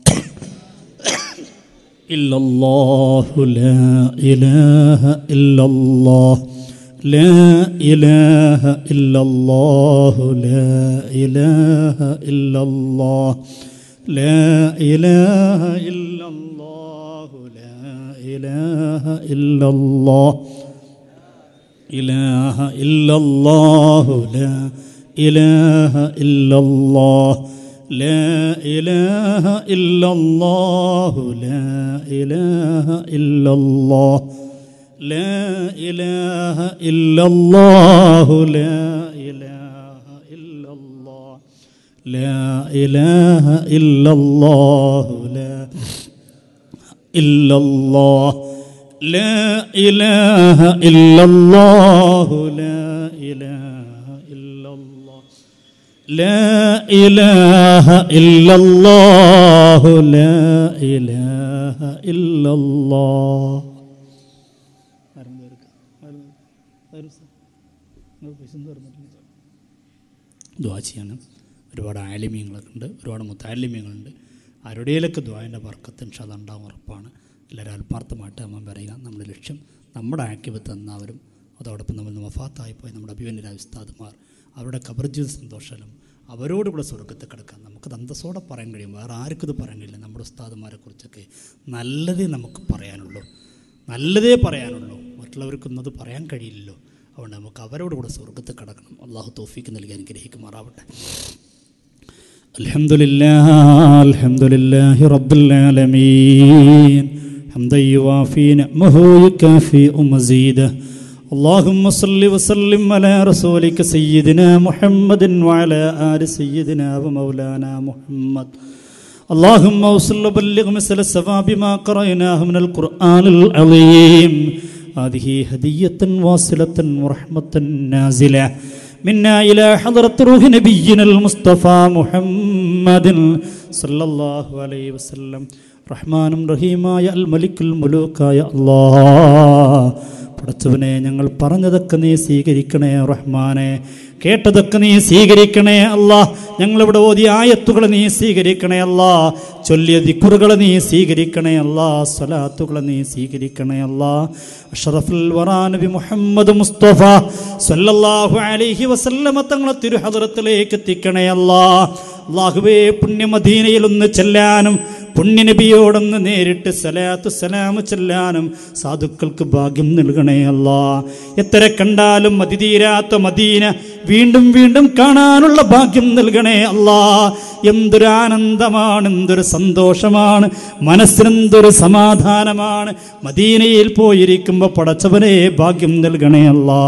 إلا الله لا إله إلا الله لا إله إلا الله لا إله إلا الله لا إله إلا الله لا إله إلا الله إله إلا الله لا إله إلا الله لا إله إلا الله لا إله إلا الله لا إله إلا الله لا إله إلا الله لا إله إلا الله لا إلا الله لا إله إلا الله لا إله إلا الله لا إله إلا الله لا إله إلا الله ദ്വാ ചെയ്യണം ഒരുപാട് ആലിമ്യങ്ങളൊക്കെ ഉണ്ട് ഒരുപാട് മുത്താലിമ്യങ്ങളുണ്ട് ആരുടെയിലൊക്കെ ദ്വായൻ്റെ വർക്കത്ത് ഇൻഷാദ് ഉണ്ടാവും ഉറപ്പാണ് എല്ലാവരും ആത്മാർത്ഥമായിട്ട് നമ്മൾ പറയുക നമ്മുടെ ലക്ഷ്യം നമ്മുടെ ആക്യബത്ത് എന്നവരും അതോടൊപ്പം നമ്മൾ വഫാത്തായിപ്പോയി നമ്മുടെ അഭിമന്യരായ ഉസ്താദുമാർ അവരുടെ കബർജീവിത സന്തോഷം അവരോട് കൂടെ സ്വർഗത്ത് കിടക്കാം നമുക്ക് അന്തസ്സോടെ പറയാൻ കഴിയും വേറെ ആർക്കും ഇത് പറയാൻ കഴിയില്ല നമ്മുടെ ഉസ്താദുമാരെ കുറിച്ചൊക്കെ നല്ലതേ നമുക്ക് പറയാനുള്ളൂ നല്ലതേ പറയാനുള്ളൂ മറ്റുള്ളവർക്കൊന്നും അത് പറയാൻ കഴിയില്ലല്ലോ അതുകൊണ്ട് നമുക്ക് അവരോട് കൂടെ സ്വർഗത്ത് കിടക്കണം അള്ളാഹു തോഫിക്ക് നൽകി അനുഗ്രഹിക്കുമാറാവട്ടെ الحمد لله الحمد لله رب العالمين حمدا يوافي نعمه يكافئ مزيده اللهم صل وسلم على رسولك سيدنا محمد وعلى آل سيدنا ومولانا محمد اللهم وصل وبلغ مثل الثواب ما قرأناه من القرآن العظيم هذه هدية واصلة ورحمة نازلة منا إلى حضرة روح نبينا المصطفى محمد صلى الله عليه وسلم റഹ്മാനും റഹീമായ അൽ മലിക്കുൽ മുലൂക്കായ അല്ലാ പടച്ചവനെ ഞങ്ങൾ പറഞ്ഞതൊക്കെ നീ സ്വീകരിക്കണേ റഹ്മാനെ കേട്ടതൊക്കെ നീ സ്വീകരിക്കണേ അല്ലാ ഞങ്ങളിവിടെ ഓതിയ ആയത്തുകൾ നീ സ്വീകരിക്കണേ അല്ലാ ചൊല്ലിയ ദിക്കുറുകൾ നീ സ്വീകരിക്കണേ അല്ലാ സ്വലാത്തുകൾ നീ സ്വീകരിക്കണേ അല്ലാ അഷറഫുൽ വറാ നബി മുഹമ്മദ് മുസ്തഫ സല്ലല്ലാഹു അലൈഹി വസല്ലമ തങ്ങളെ തിരുഹദറത്തിലേക്ക് എത്തിക്കണേ അല്ലാ അള്ളാഹുവേ പുണ്യമദീനയിൽ ഒന്ന് ചെല്ലാനും പുണ്യനബിയോടൊന്ന് നേരിട്ട് സലാത്ത് സലാമ് ചെല്ലാനും സാധുക്കൾക്ക് ഭാഗ്യം നൽകണേ അല്ലാ എത്ര കണ്ടാലും മതിതീരാത്ത മദീന വീണ്ടും വീണ്ടും കാണാനുള്ള ഭാഗ്യം നൽകണേ അല്ലാ എന്തൊരു ആനന്ദമാണ് എന്തൊരു സന്തോഷമാണ് മനസ്സിനെന്തൊരു സമാധാനമാണ് മദീനയിൽ പോയിരിക്കുമ്പോൾ പടച്ചവനെ ഭാഗ്യം നൽകണേ അല്ലാ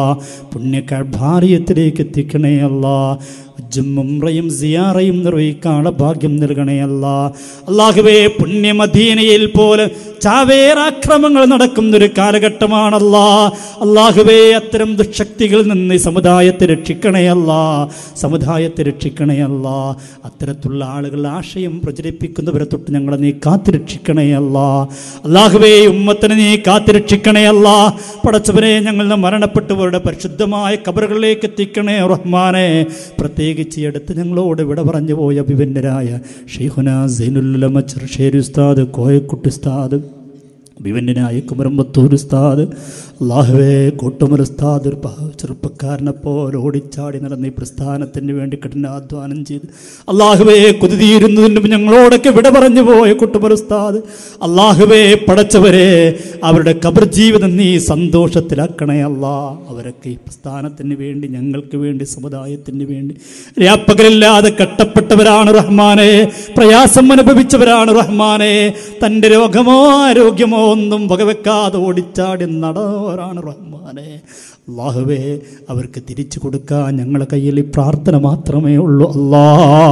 പുണ്യഭാര്യത്തിലേക്ക് എത്തിക്കണേ അല്ലാ ഹജ്ജും ഉംറയും സിയാറയും നിർവഹിക്കാനുള്ള ഭാഗ്യം നൽകണേ അല്ല അള്ളാഹുവേ പുണ്യമദീനയിൽ പോലെ ചാവേറാക്രമങ്ങൾ നടക്കുന്ന ഒരു കാലഘട്ടമാണല്ല അള്ളാഹുവേ അത്തരം ദുശക്തികളിൽ നിന്ന് ഈ സമുദായത്തെ രക്ഷിക്കണേ അല്ല സമുദായത്തെ രക്ഷിക്കണേ അല്ല അത്തരത്തിലുള്ള ആളുകൾ ആശയം പ്രചരിപ്പിക്കുന്നവരെ തൊട്ട് ഞങ്ങളെ നീ കാത്തുരക്ഷിക്കണേ അല്ല അള്ളാഹുവേ ഉമ്മത്തിനെ നീ കാത്തുരക്ഷിക്കണേ അല്ല പടച്ചവനെ ഞങ്ങൾ മരണപ്പെട്ടവരുടെ പരിശുദ്ധമായ കബറുകളിലേക്ക് എത്തിക്കണേ റഹ്മാനെ പ്രത്യേകിച്ച് ഈ അടുത്ത് ഞങ്ങളോട് വിട പറഞ്ഞു പോയ വിഭിന്നരായ ഷെയ്ഖുന സൈനുല്ലമ ചെറുഷേരി ഉസ്താദ് കോയക്കുട്ടി ഉസ്താദ് വിവന്യനായ കുമരമ്പത്തൂർ ഉസ്താദ് അള്ളാഹുവേ കൂട്ടുമർ ഉസ്താദ് ഒരു പാവ ചെറുപ്പക്കാരനെ പോലെ ഓടിച്ചാടി നടന്ന് ഈ പ്രസ്ഥാനത്തിന് വേണ്ടി കഠിനാധ്വാനം ചെയ്ത് അള്ളാഹുവേ കുതിരിയിരുന്നതിന് മുമ്പ് ഞങ്ങളോടൊക്കെ വിട പറഞ്ഞു പോയ കുട്ടുമർ ഉസ്താദ് അള്ളാഹുവേ പടച്ചവരെ അവരുടെ കബർ ജീവിതം നീ സന്തോഷത്തിലാക്കണേ അല്ലാ അവരൊക്കെ ഈ പ്രസ്ഥാനത്തിന് വേണ്ടി ഞങ്ങൾക്ക് വേണ്ടി സമുദായത്തിന് വേണ്ടി രാപ്പകലില്ലാതെ കട്ടപ്പെട്ടവരാണ് റഹ്മാനെ പ്രയാസം അനുഭവിച്ചവരാണ് റഹ്മാനെ തൻ്റെ രോഗമോ ആരോഗ്യമോ ഒന്നും വകവെക്കാതെ ഓടിച്ചാടി നടന്നവരാണ് റഹ്മാനെ അള്ളാഹുവേ അവർക്ക് തിരിച്ചു കൊടുക്കാൻ ഞങ്ങളുടെ കയ്യിൽ ഈ പ്രാർത്ഥന മാത്രമേ ഉള്ളൂ അല്ലാ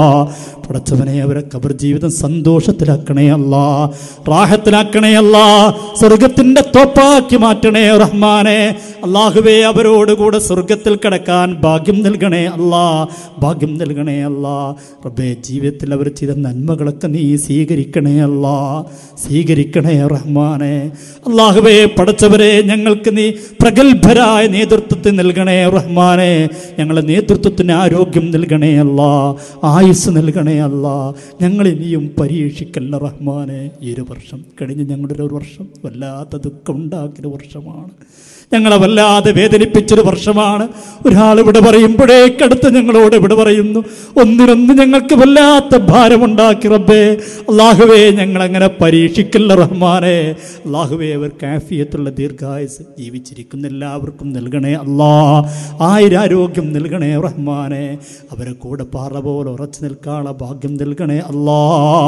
പടച്ചവനെ അവരെ കബർ ജീവിതം സന്തോഷത്തിലാക്കണേ അല്ലാ റാഹത്തിലാക്കണേ അല്ലാ സ്വർഗത്തിൻ്റെ തോപ്പാക്കി മാറ്റണേ റഹ്മാനെ അള്ളാഹുവേ അവരോട് കൂടെ സ്വർഗത്തിൽ കിടക്കാൻ ഭാഗ്യം നൽകണേ അല്ലാ ഭാഗ്യം നൽകണേ അല്ലാ റബ്ബേ ജീവിതത്തിൽ അവർ ചെയ്ത നന്മകളൊക്കെ നീ സ്വീകരിക്കണേ അല്ലാ സ്വീകരിക്കണേ റഹ്മാനെ അള്ളാഹുവേ പടച്ചവരെ ഞങ്ങൾക്ക് നീ പ്രഗത്ഭരായ നേതൃത്വത്തെ നൽകണേ റഹ്മാനെ ഞങ്ങളെ നേതൃത്വത്തിന് ആരോഗ്യം നൽകണേ അല്ല ആയുസ് നൽകണേ അല്ല ഞങ്ങൾ ഇനിയും പരീക്ഷിക്കല്ല റഹ്മാനെ ഈ ഒരു വർഷം കഴിഞ്ഞ് ഞങ്ങളുടെ ഒരു വർഷം വല്ലാത്ത ദുഃഖം ഉണ്ടാക്കിയ വർഷമാണ് ഞങ്ങളെ വല്ലാതെ വേദനിപ്പിച്ചൊരു വർഷമാണ് ഒരാൾ ഇവിടെ പറയുമ്പോഴേക്കടുത്ത് ഞങ്ങളോട് ഇവിടെ പറയുന്നു ഒന്നിനൊന്ന് ഞങ്ങൾക്ക് വല്ലാത്ത ഭാരമുണ്ടാക്കി റബ്ബേ അള്ളാഹുവേ ഞങ്ങളങ്ങനെ പരീക്ഷിക്കല്ല റഹ്മാനെ അള്ളാഹുവേ അവർക്ക് ആഫിയത്തുള്ള ദീർഘായുസ് ജീവിച്ചിരിക്കുന്ന എല്ലാവർക്കും നൽകണേ അല്ലാ ആയിരാരോഗ്യം നൽകണേ റഹ്മാനെ അവരെ കൂടെ പാറ പോലെ ഉറച്ചു നിൽക്കാനുള്ള ഭാഗ്യം നൽകണേ അല്ലാ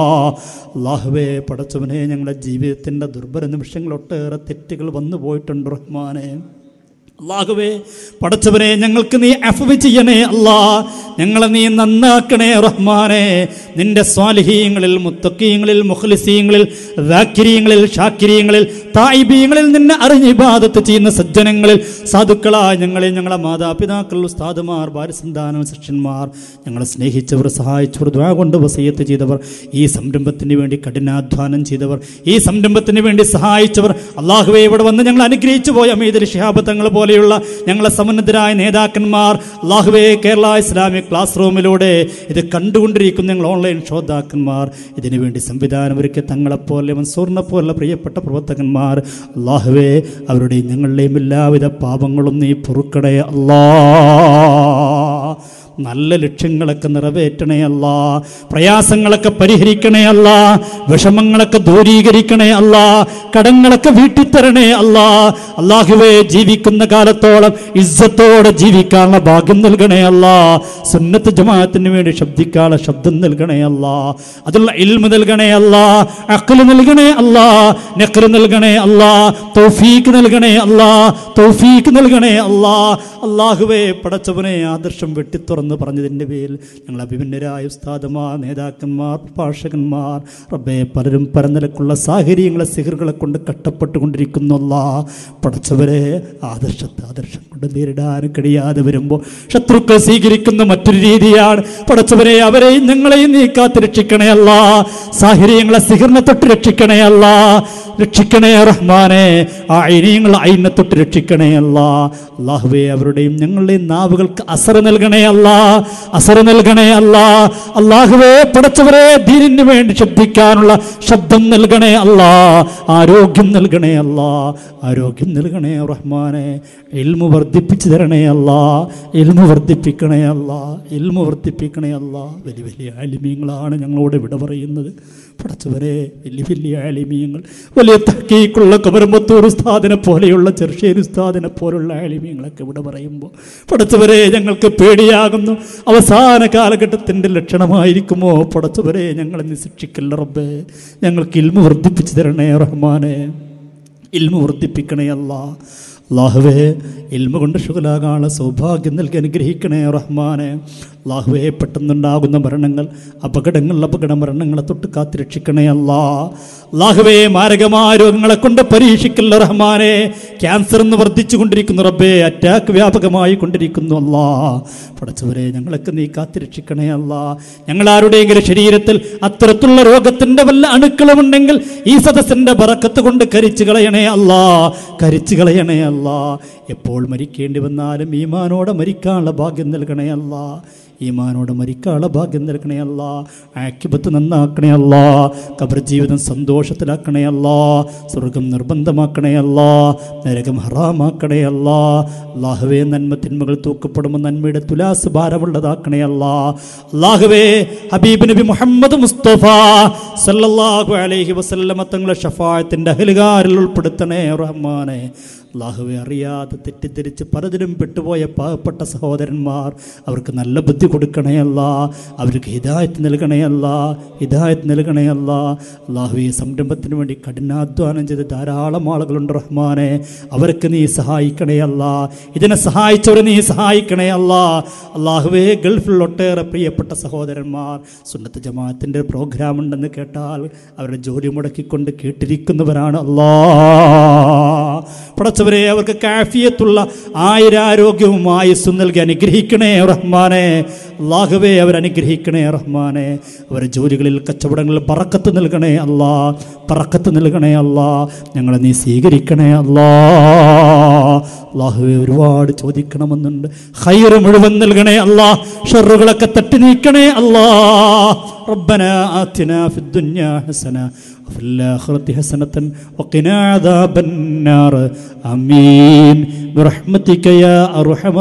അള്ളാഹുവേ പടച്ചവനെ ഞങ്ങളുടെ ജീവിതത്തിൻ്റെ ദുർബല നിമിഷങ്ങൾ ഒട്ടേറെ തെറ്റുകൾ വന്നു പോയിട്ടുണ്ട് റഹ്മാനെ അള്ളാഹുവേ പടച്ചവനെ ഞങ്ങൾക്ക് നീ അഫവ് ചെയ്യണേ അല്ലാ ഞങ്ങളെ നീ നന്നാക്കണേ റഹ്മാനെ നിന്റെ സ്വാലിഹീങ്ങളിൽ മുത്തക്കീങ്ങളിൽ മുഖ്ലിസീങ്ങളിൽ ദാക്കിരീങ്ങളിൽ ഷാക്കിരീങ്ങളിൽ തായിബീങ്ങളിൽ നിന്നെ അറിഞ്ഞ് ഇബാദത്ത് ചെയ്യുന്ന സജ്ജനങ്ങളിൽ സാധുക്കളായ ഞങ്ങളെ ഞങ്ങളെ മാതാപിതാക്കൾ ഉസ്താദുമാർ ഭാര്യസന്താനം ശിഷ്യന്മാർ ഞങ്ങളെ സ്നേഹിച്ചവർ സഹായിച്ചവർ ദ്വാ കൊണ്ട് വസയ്യത്ത് ചെയ്തവർ ഈ സംരംഭത്തിന് വേണ്ടി കഠിനാധ്വാനം ചെയ്തവർ ഈ സംരംഭത്തിന് വേണ്ടി സഹായിച്ചവർ അള്ളാഹുവെ ഇവിടെ വന്ന് ഞങ്ങൾ അനുഗ്രഹിച്ചു പോയ അമീദ് ഷിഹാബ് തങ്ങൾ പോലെയുള്ള ഞങ്ങളെ സമുന്നതരായ നേതാക്കന്മാർ അള്ളാഹുവെ കേരള ഇസ്ലാമിക് ക്ലാസ് റൂമിലൂടെ ഇത് കണ്ടുകൊണ്ടിരിക്കുന്ന ഞങ്ങൾ ഓൺലൈൻ ശ്രോതാക്കന്മാർ ഇതിനുവേണ്ടി സംവിധാനം ഒരുക്കിയ തങ്ങളെപ്പോലെ മൻസൂറിനെ പോലുള്ള പ്രിയപ്പെട്ട പ്രവർത്തകന്മാർ അള്ളാഹുവെ അവരുടെയും ഞങ്ങളുടെയും എല്ലാവിധ പാപങ്ങളും നീ പൊറുക്കണേ അല്ലാ നല്ല ലക്ഷ്യങ്ങളൊക്കെ നിറവേറ്റണേ അല്ല പ്രയാസങ്ങളൊക്കെ പരിഹരിക്കണേ അല്ല വിഷമങ്ങളൊക്കെ ദൂരീകരിക്കണേ അല്ല കടങ്ങളൊക്കെ വീട്ടിത്തരണേ അല്ല അള്ളാഹുവെ ജീവിക്കുന്ന കാലത്തോളം ഇസ്സത്തോടെ ജീവിക്കാനുള്ള ഭാഗ്യം നൽകണേ അല്ല സുന്നത്ത് ജമാഅത്തിന് വേണ്ടി ശബ്ദിക്കാനുള്ള ശബ്ദം നൽകണേ അല്ല അതുള്ള ഇൽമ നൽകണേ അല്ല അക്കല് നൽകണേ അല്ല നെക്കല് നൽകണേ അല്ല തൗഫീക്ക് നൽകണേ അല്ല തൗഫീക്ക് നൽകണേ അല്ല അള്ളാഹുവെ പടച്ചവനെ ആദർശം വെട്ടിത്തുറന്ന് എന്ന് പറഞ്ഞതിൻ്റെ പേരിൽ ഞങ്ങൾ അഭിമന്യരായ ഉസ്താദമാർ നേതാക്കന്മാർ പ്രഭാഷകന്മാർ റബ്ബെ പലരും പരനിലക്കുള്ള സാഹചര്യങ്ങളെ സിഹറുകളെ കൊണ്ട് കട്ടപ്പെട്ടുകൊണ്ടിരിക്കുന്നുള്ള പടച്ചവരെ ആദർശത്തെ ആദർശം കൊണ്ട് നേരിടാൻ കഴിയാതെ വരുമ്പോൾ ശത്രുക്കൾ സ്വീകരിക്കുന്ന മറ്റൊരു രീതിയാണ് പടച്ചവരെ അവരെയും ഞങ്ങളെയും നീ കാത്ത് രക്ഷിക്കണേ അല്ല സാഹചര്യങ്ങളെ സിഹറിനെ തൊട്ട് രക്ഷിക്കണേ അല്ല രക്ഷിക്കണേ റഹ്മാനെ ആ ഇനിയങ്ങൾ അയിനെ തൊട്ട് രക്ഷിക്കണേ അല്ല അള്ളാഹുവേ അവരുടെയും ഞങ്ങളുടെയും നാവുകൾക്ക് അസർ നൽകണേ അല്ല അസർ നൽകണേ അല്ല അള്ളാഹുവേ പടച്ചവരെ ദീനിന് വേണ്ടി ശബ്ദിക്കാനുള്ള ശബ്ദം നൽകണേ അല്ല ആരോഗ്യം നൽകണേ അല്ല ആരോഗ്യം നൽകണേ റഹ്മാനെ ഇൽമു വർദ്ധിപ്പിച്ചു തരണേ അല്ല ഇൽമു വർദ്ധിപ്പിക്കണേ അല്ല ഇൽമു വർദ്ധിപ്പിക്കണേ അല്ല വലിയ വലിയ ആലിമീങ്ങളാണ് ഞങ്ങളോട് വിട പറയുന്നത് പടച്ചവരെ വലിയ വലിയ ആലിമീങ്ങൾ വലിയ തക്കീക്കുള്ള കബരമ്പത്തൂർ ഉസ്താദിനെ പോലെയുള്ള ചെറുശ്ശേരി ഉസ്താദിനെ പോലുള്ള ആലിമീങ്ങളൊക്കെ ഇവിടെ പറയുമ്പോൾ പടച്ചവരെ ഞങ്ങൾക്ക് പേടിയാകുന്നു അവസാന കാലഘട്ടത്തിൻ്റെ ലക്ഷണമായിരിക്കുമോ പടച്ചവരെ ഞങ്ങളെ നീ ശിക്ഷിക്കല്ല റബ്ബേ ഞങ്ങൾക്ക് ഇൽമു വർദ്ധിപ്പിച്ചു തരണേ റഹ്മാനെ ഇൽമ വർദ്ധിപ്പിക്കണേ അല്ല അള്ളാഹുവേ ഇൽമ കൊണ്ട് ശുഗലാകാനുള്ള സൗഭാഗ്യം നൽകി അനുഗ്രഹിക്കണേ റഹ്മാനെ അള്ളാഹുവേ പെട്ടെന്നുണ്ടാകുന്ന മരണങ്ങൾ അപകടങ്ങൾ അപകട മരണങ്ങളെ തൊട്ട് കാത്തി രക്ഷിക്കണേ അല്ല അള്ളാഹുവേ മാരകമായ രോഗങ്ങളെ കൊണ്ട് പരീക്ഷിക്കല്ല റഹ്മാനെ ക്യാൻസർ എന്ന് വർദ്ധിച്ചു കൊണ്ടിരിക്കുന്നു റബ്ബേ അറ്റാക്ക് വ്യാപകമായി കൊണ്ടിരിക്കുന്നു അല്ല പടച്ചവരെ ഞങ്ങളൊക്കെ നീ കാത്തി രക്ഷിക്കണേ അല്ല ഞങ്ങൾ ആരുടെയെങ്കിലും ശരീരത്തിൽ അത്തരത്തിലുള്ള രോഗത്തിന്റെ വല്ല അണുക്കളുമുണ്ടെങ്കിൽ ഈ സദസ്സിന്റെ ബറക്കത്ത് കൊണ്ട് കരിച്ചു കളയണേ അല്ല കരിച്ചു കളയണേ അല്ല എപ്പോൾ മരിക്കേണ്ടി വന്നാലും ഈമാനോടെ മരിക്കാനുള്ള ഭാഗ്യം നൽകണേ അല്ല ഈമാനോട് മരിക്കാനുള്ള ഭാഗ്യം നൽകണേ അല്ല ആക്കിബത്ത് നന്നാക്കണേ അല്ല കബർ ജീവിതം സന്തോഷത്തിലാക്കണേ അല്ല സ്വർഗം നിർബന്ധമാക്കണേ അല്ല നരകം ഹറാമാക്കണേ അല്ല അള്ളാഹുവേ നന്മ തിന്മകൾ തൂക്കപ്പെടുമ്പോൾ നന്മയുടെ തുലാസ് ഭാരമുള്ളതാക്കണേ അല്ല അള്ളാഹുവേ ഹബീബ് നബി മുഹമ്മദ് മുസ്തഫ സല്ലല്ലാഹു അലൈഹി വസല്ലമ തങ്ങളെ ഷഫായത്തിൻ്റെ അഹലുകാരിൽ ഉൾപ്പെടുത്തണേ റഹ്മാനെ അള്ളാഹുവെ അറിയാതെ തെറ്റിദ്ധരിച്ച് പലതിലും പെട്ടുപോയ പാവപ്പെട്ട സഹോദരന്മാർ അവർക്ക് നല്ല ബുദ്ധി കൊടുക്കണേ അല്ല അവർക്ക് ഹിദായത്ത് നൽകണേ അല്ല ഹിദായത്ത് നൽകണേ അല്ല അള്ളാഹു ഈ സംരംഭത്തിന് വേണ്ടി കഠിനാധ്വാനം ചെയ്ത ധാരാളം ആളുകളുണ്ട് റഹ്മാനെ അവർക്ക് നീ സഹായിക്കണേ അല്ല ഇതിനെ സഹായിച്ചവരെ നീ സഹായിക്കണേ അല്ല അള്ളാഹുവേ ഗൾഫിൽ ഒട്ടേറെ പ്രിയപ്പെട്ട സഹോദരന്മാർ സുന്നത്ത് ജമാഅത്തിൻ്റെ പ്രോഗ്രാം ഉണ്ടെന്ന് കേട്ടാൽ അവരുടെ ജോലി മുടക്കിക്കൊണ്ട് കേട്ടിരിക്കുന്നവരാണ് അല്ലാ പടച്ചവരെ അവർക്ക് കാഫിയത്തുള്ള ആയിരാരോഗ്യവും ആയുസ്സും നൽകി അനുഗ്രഹിക്കണേ റഹ്മാനെ അള്ളാഹുവേ അവരനുഗ്രഹിക്കണേ റഹ്മാനെ അവരുടെ ജോലികളിൽ കച്ചവടങ്ങളിൽ പറക്കത്ത് നൽകണേ അല്ലാ പറക്കത്ത് നൽകണേ അല്ലാ ഞങ്ങളെ നീ സ്വീകരിക്കണേ അല്ലാ അള്ളാഹുവെ ഒരുപാട് ചോദിക്കണമെന്നുണ്ട് ഹൈറ് മുഴുവൻ നൽകണേ അല്ലാ ഷെറുകളൊക്കെ തട്ടി നീക്കണേ അല്ലാ ربنا آتنا في الدنيا حسنة وفي الآخرة حسنة وقنا عذاب النار آمين برحمتك يا أرحم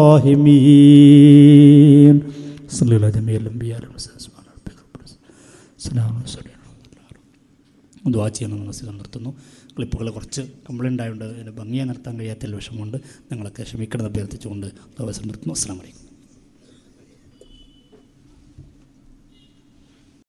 الراحمين صلى الله على جميع الأنبياء والمرسلين سبحان ربك رب العزة السلام عليكم ദ്വാ ചെയ്യണമെന്ന് മനസ്സിൽ നിർത്തുന്നു ക്ലിപ്പുകൾ കുറച്ച് കംപ്ലൈൻ്റ് ആയതുകൊണ്ട് അതിന് ഭംഗിയായി നിർത്താൻ കഴിയാത്തതിൽ വിഷമമുണ്ട് നിങ്ങളൊക്കെ ക്ഷമിക്കണം അഭ്യർത്ഥിച്ചുകൊണ്ട് ദിവസം നിർത്തുന്നു അസ്സാം വലൈക്കും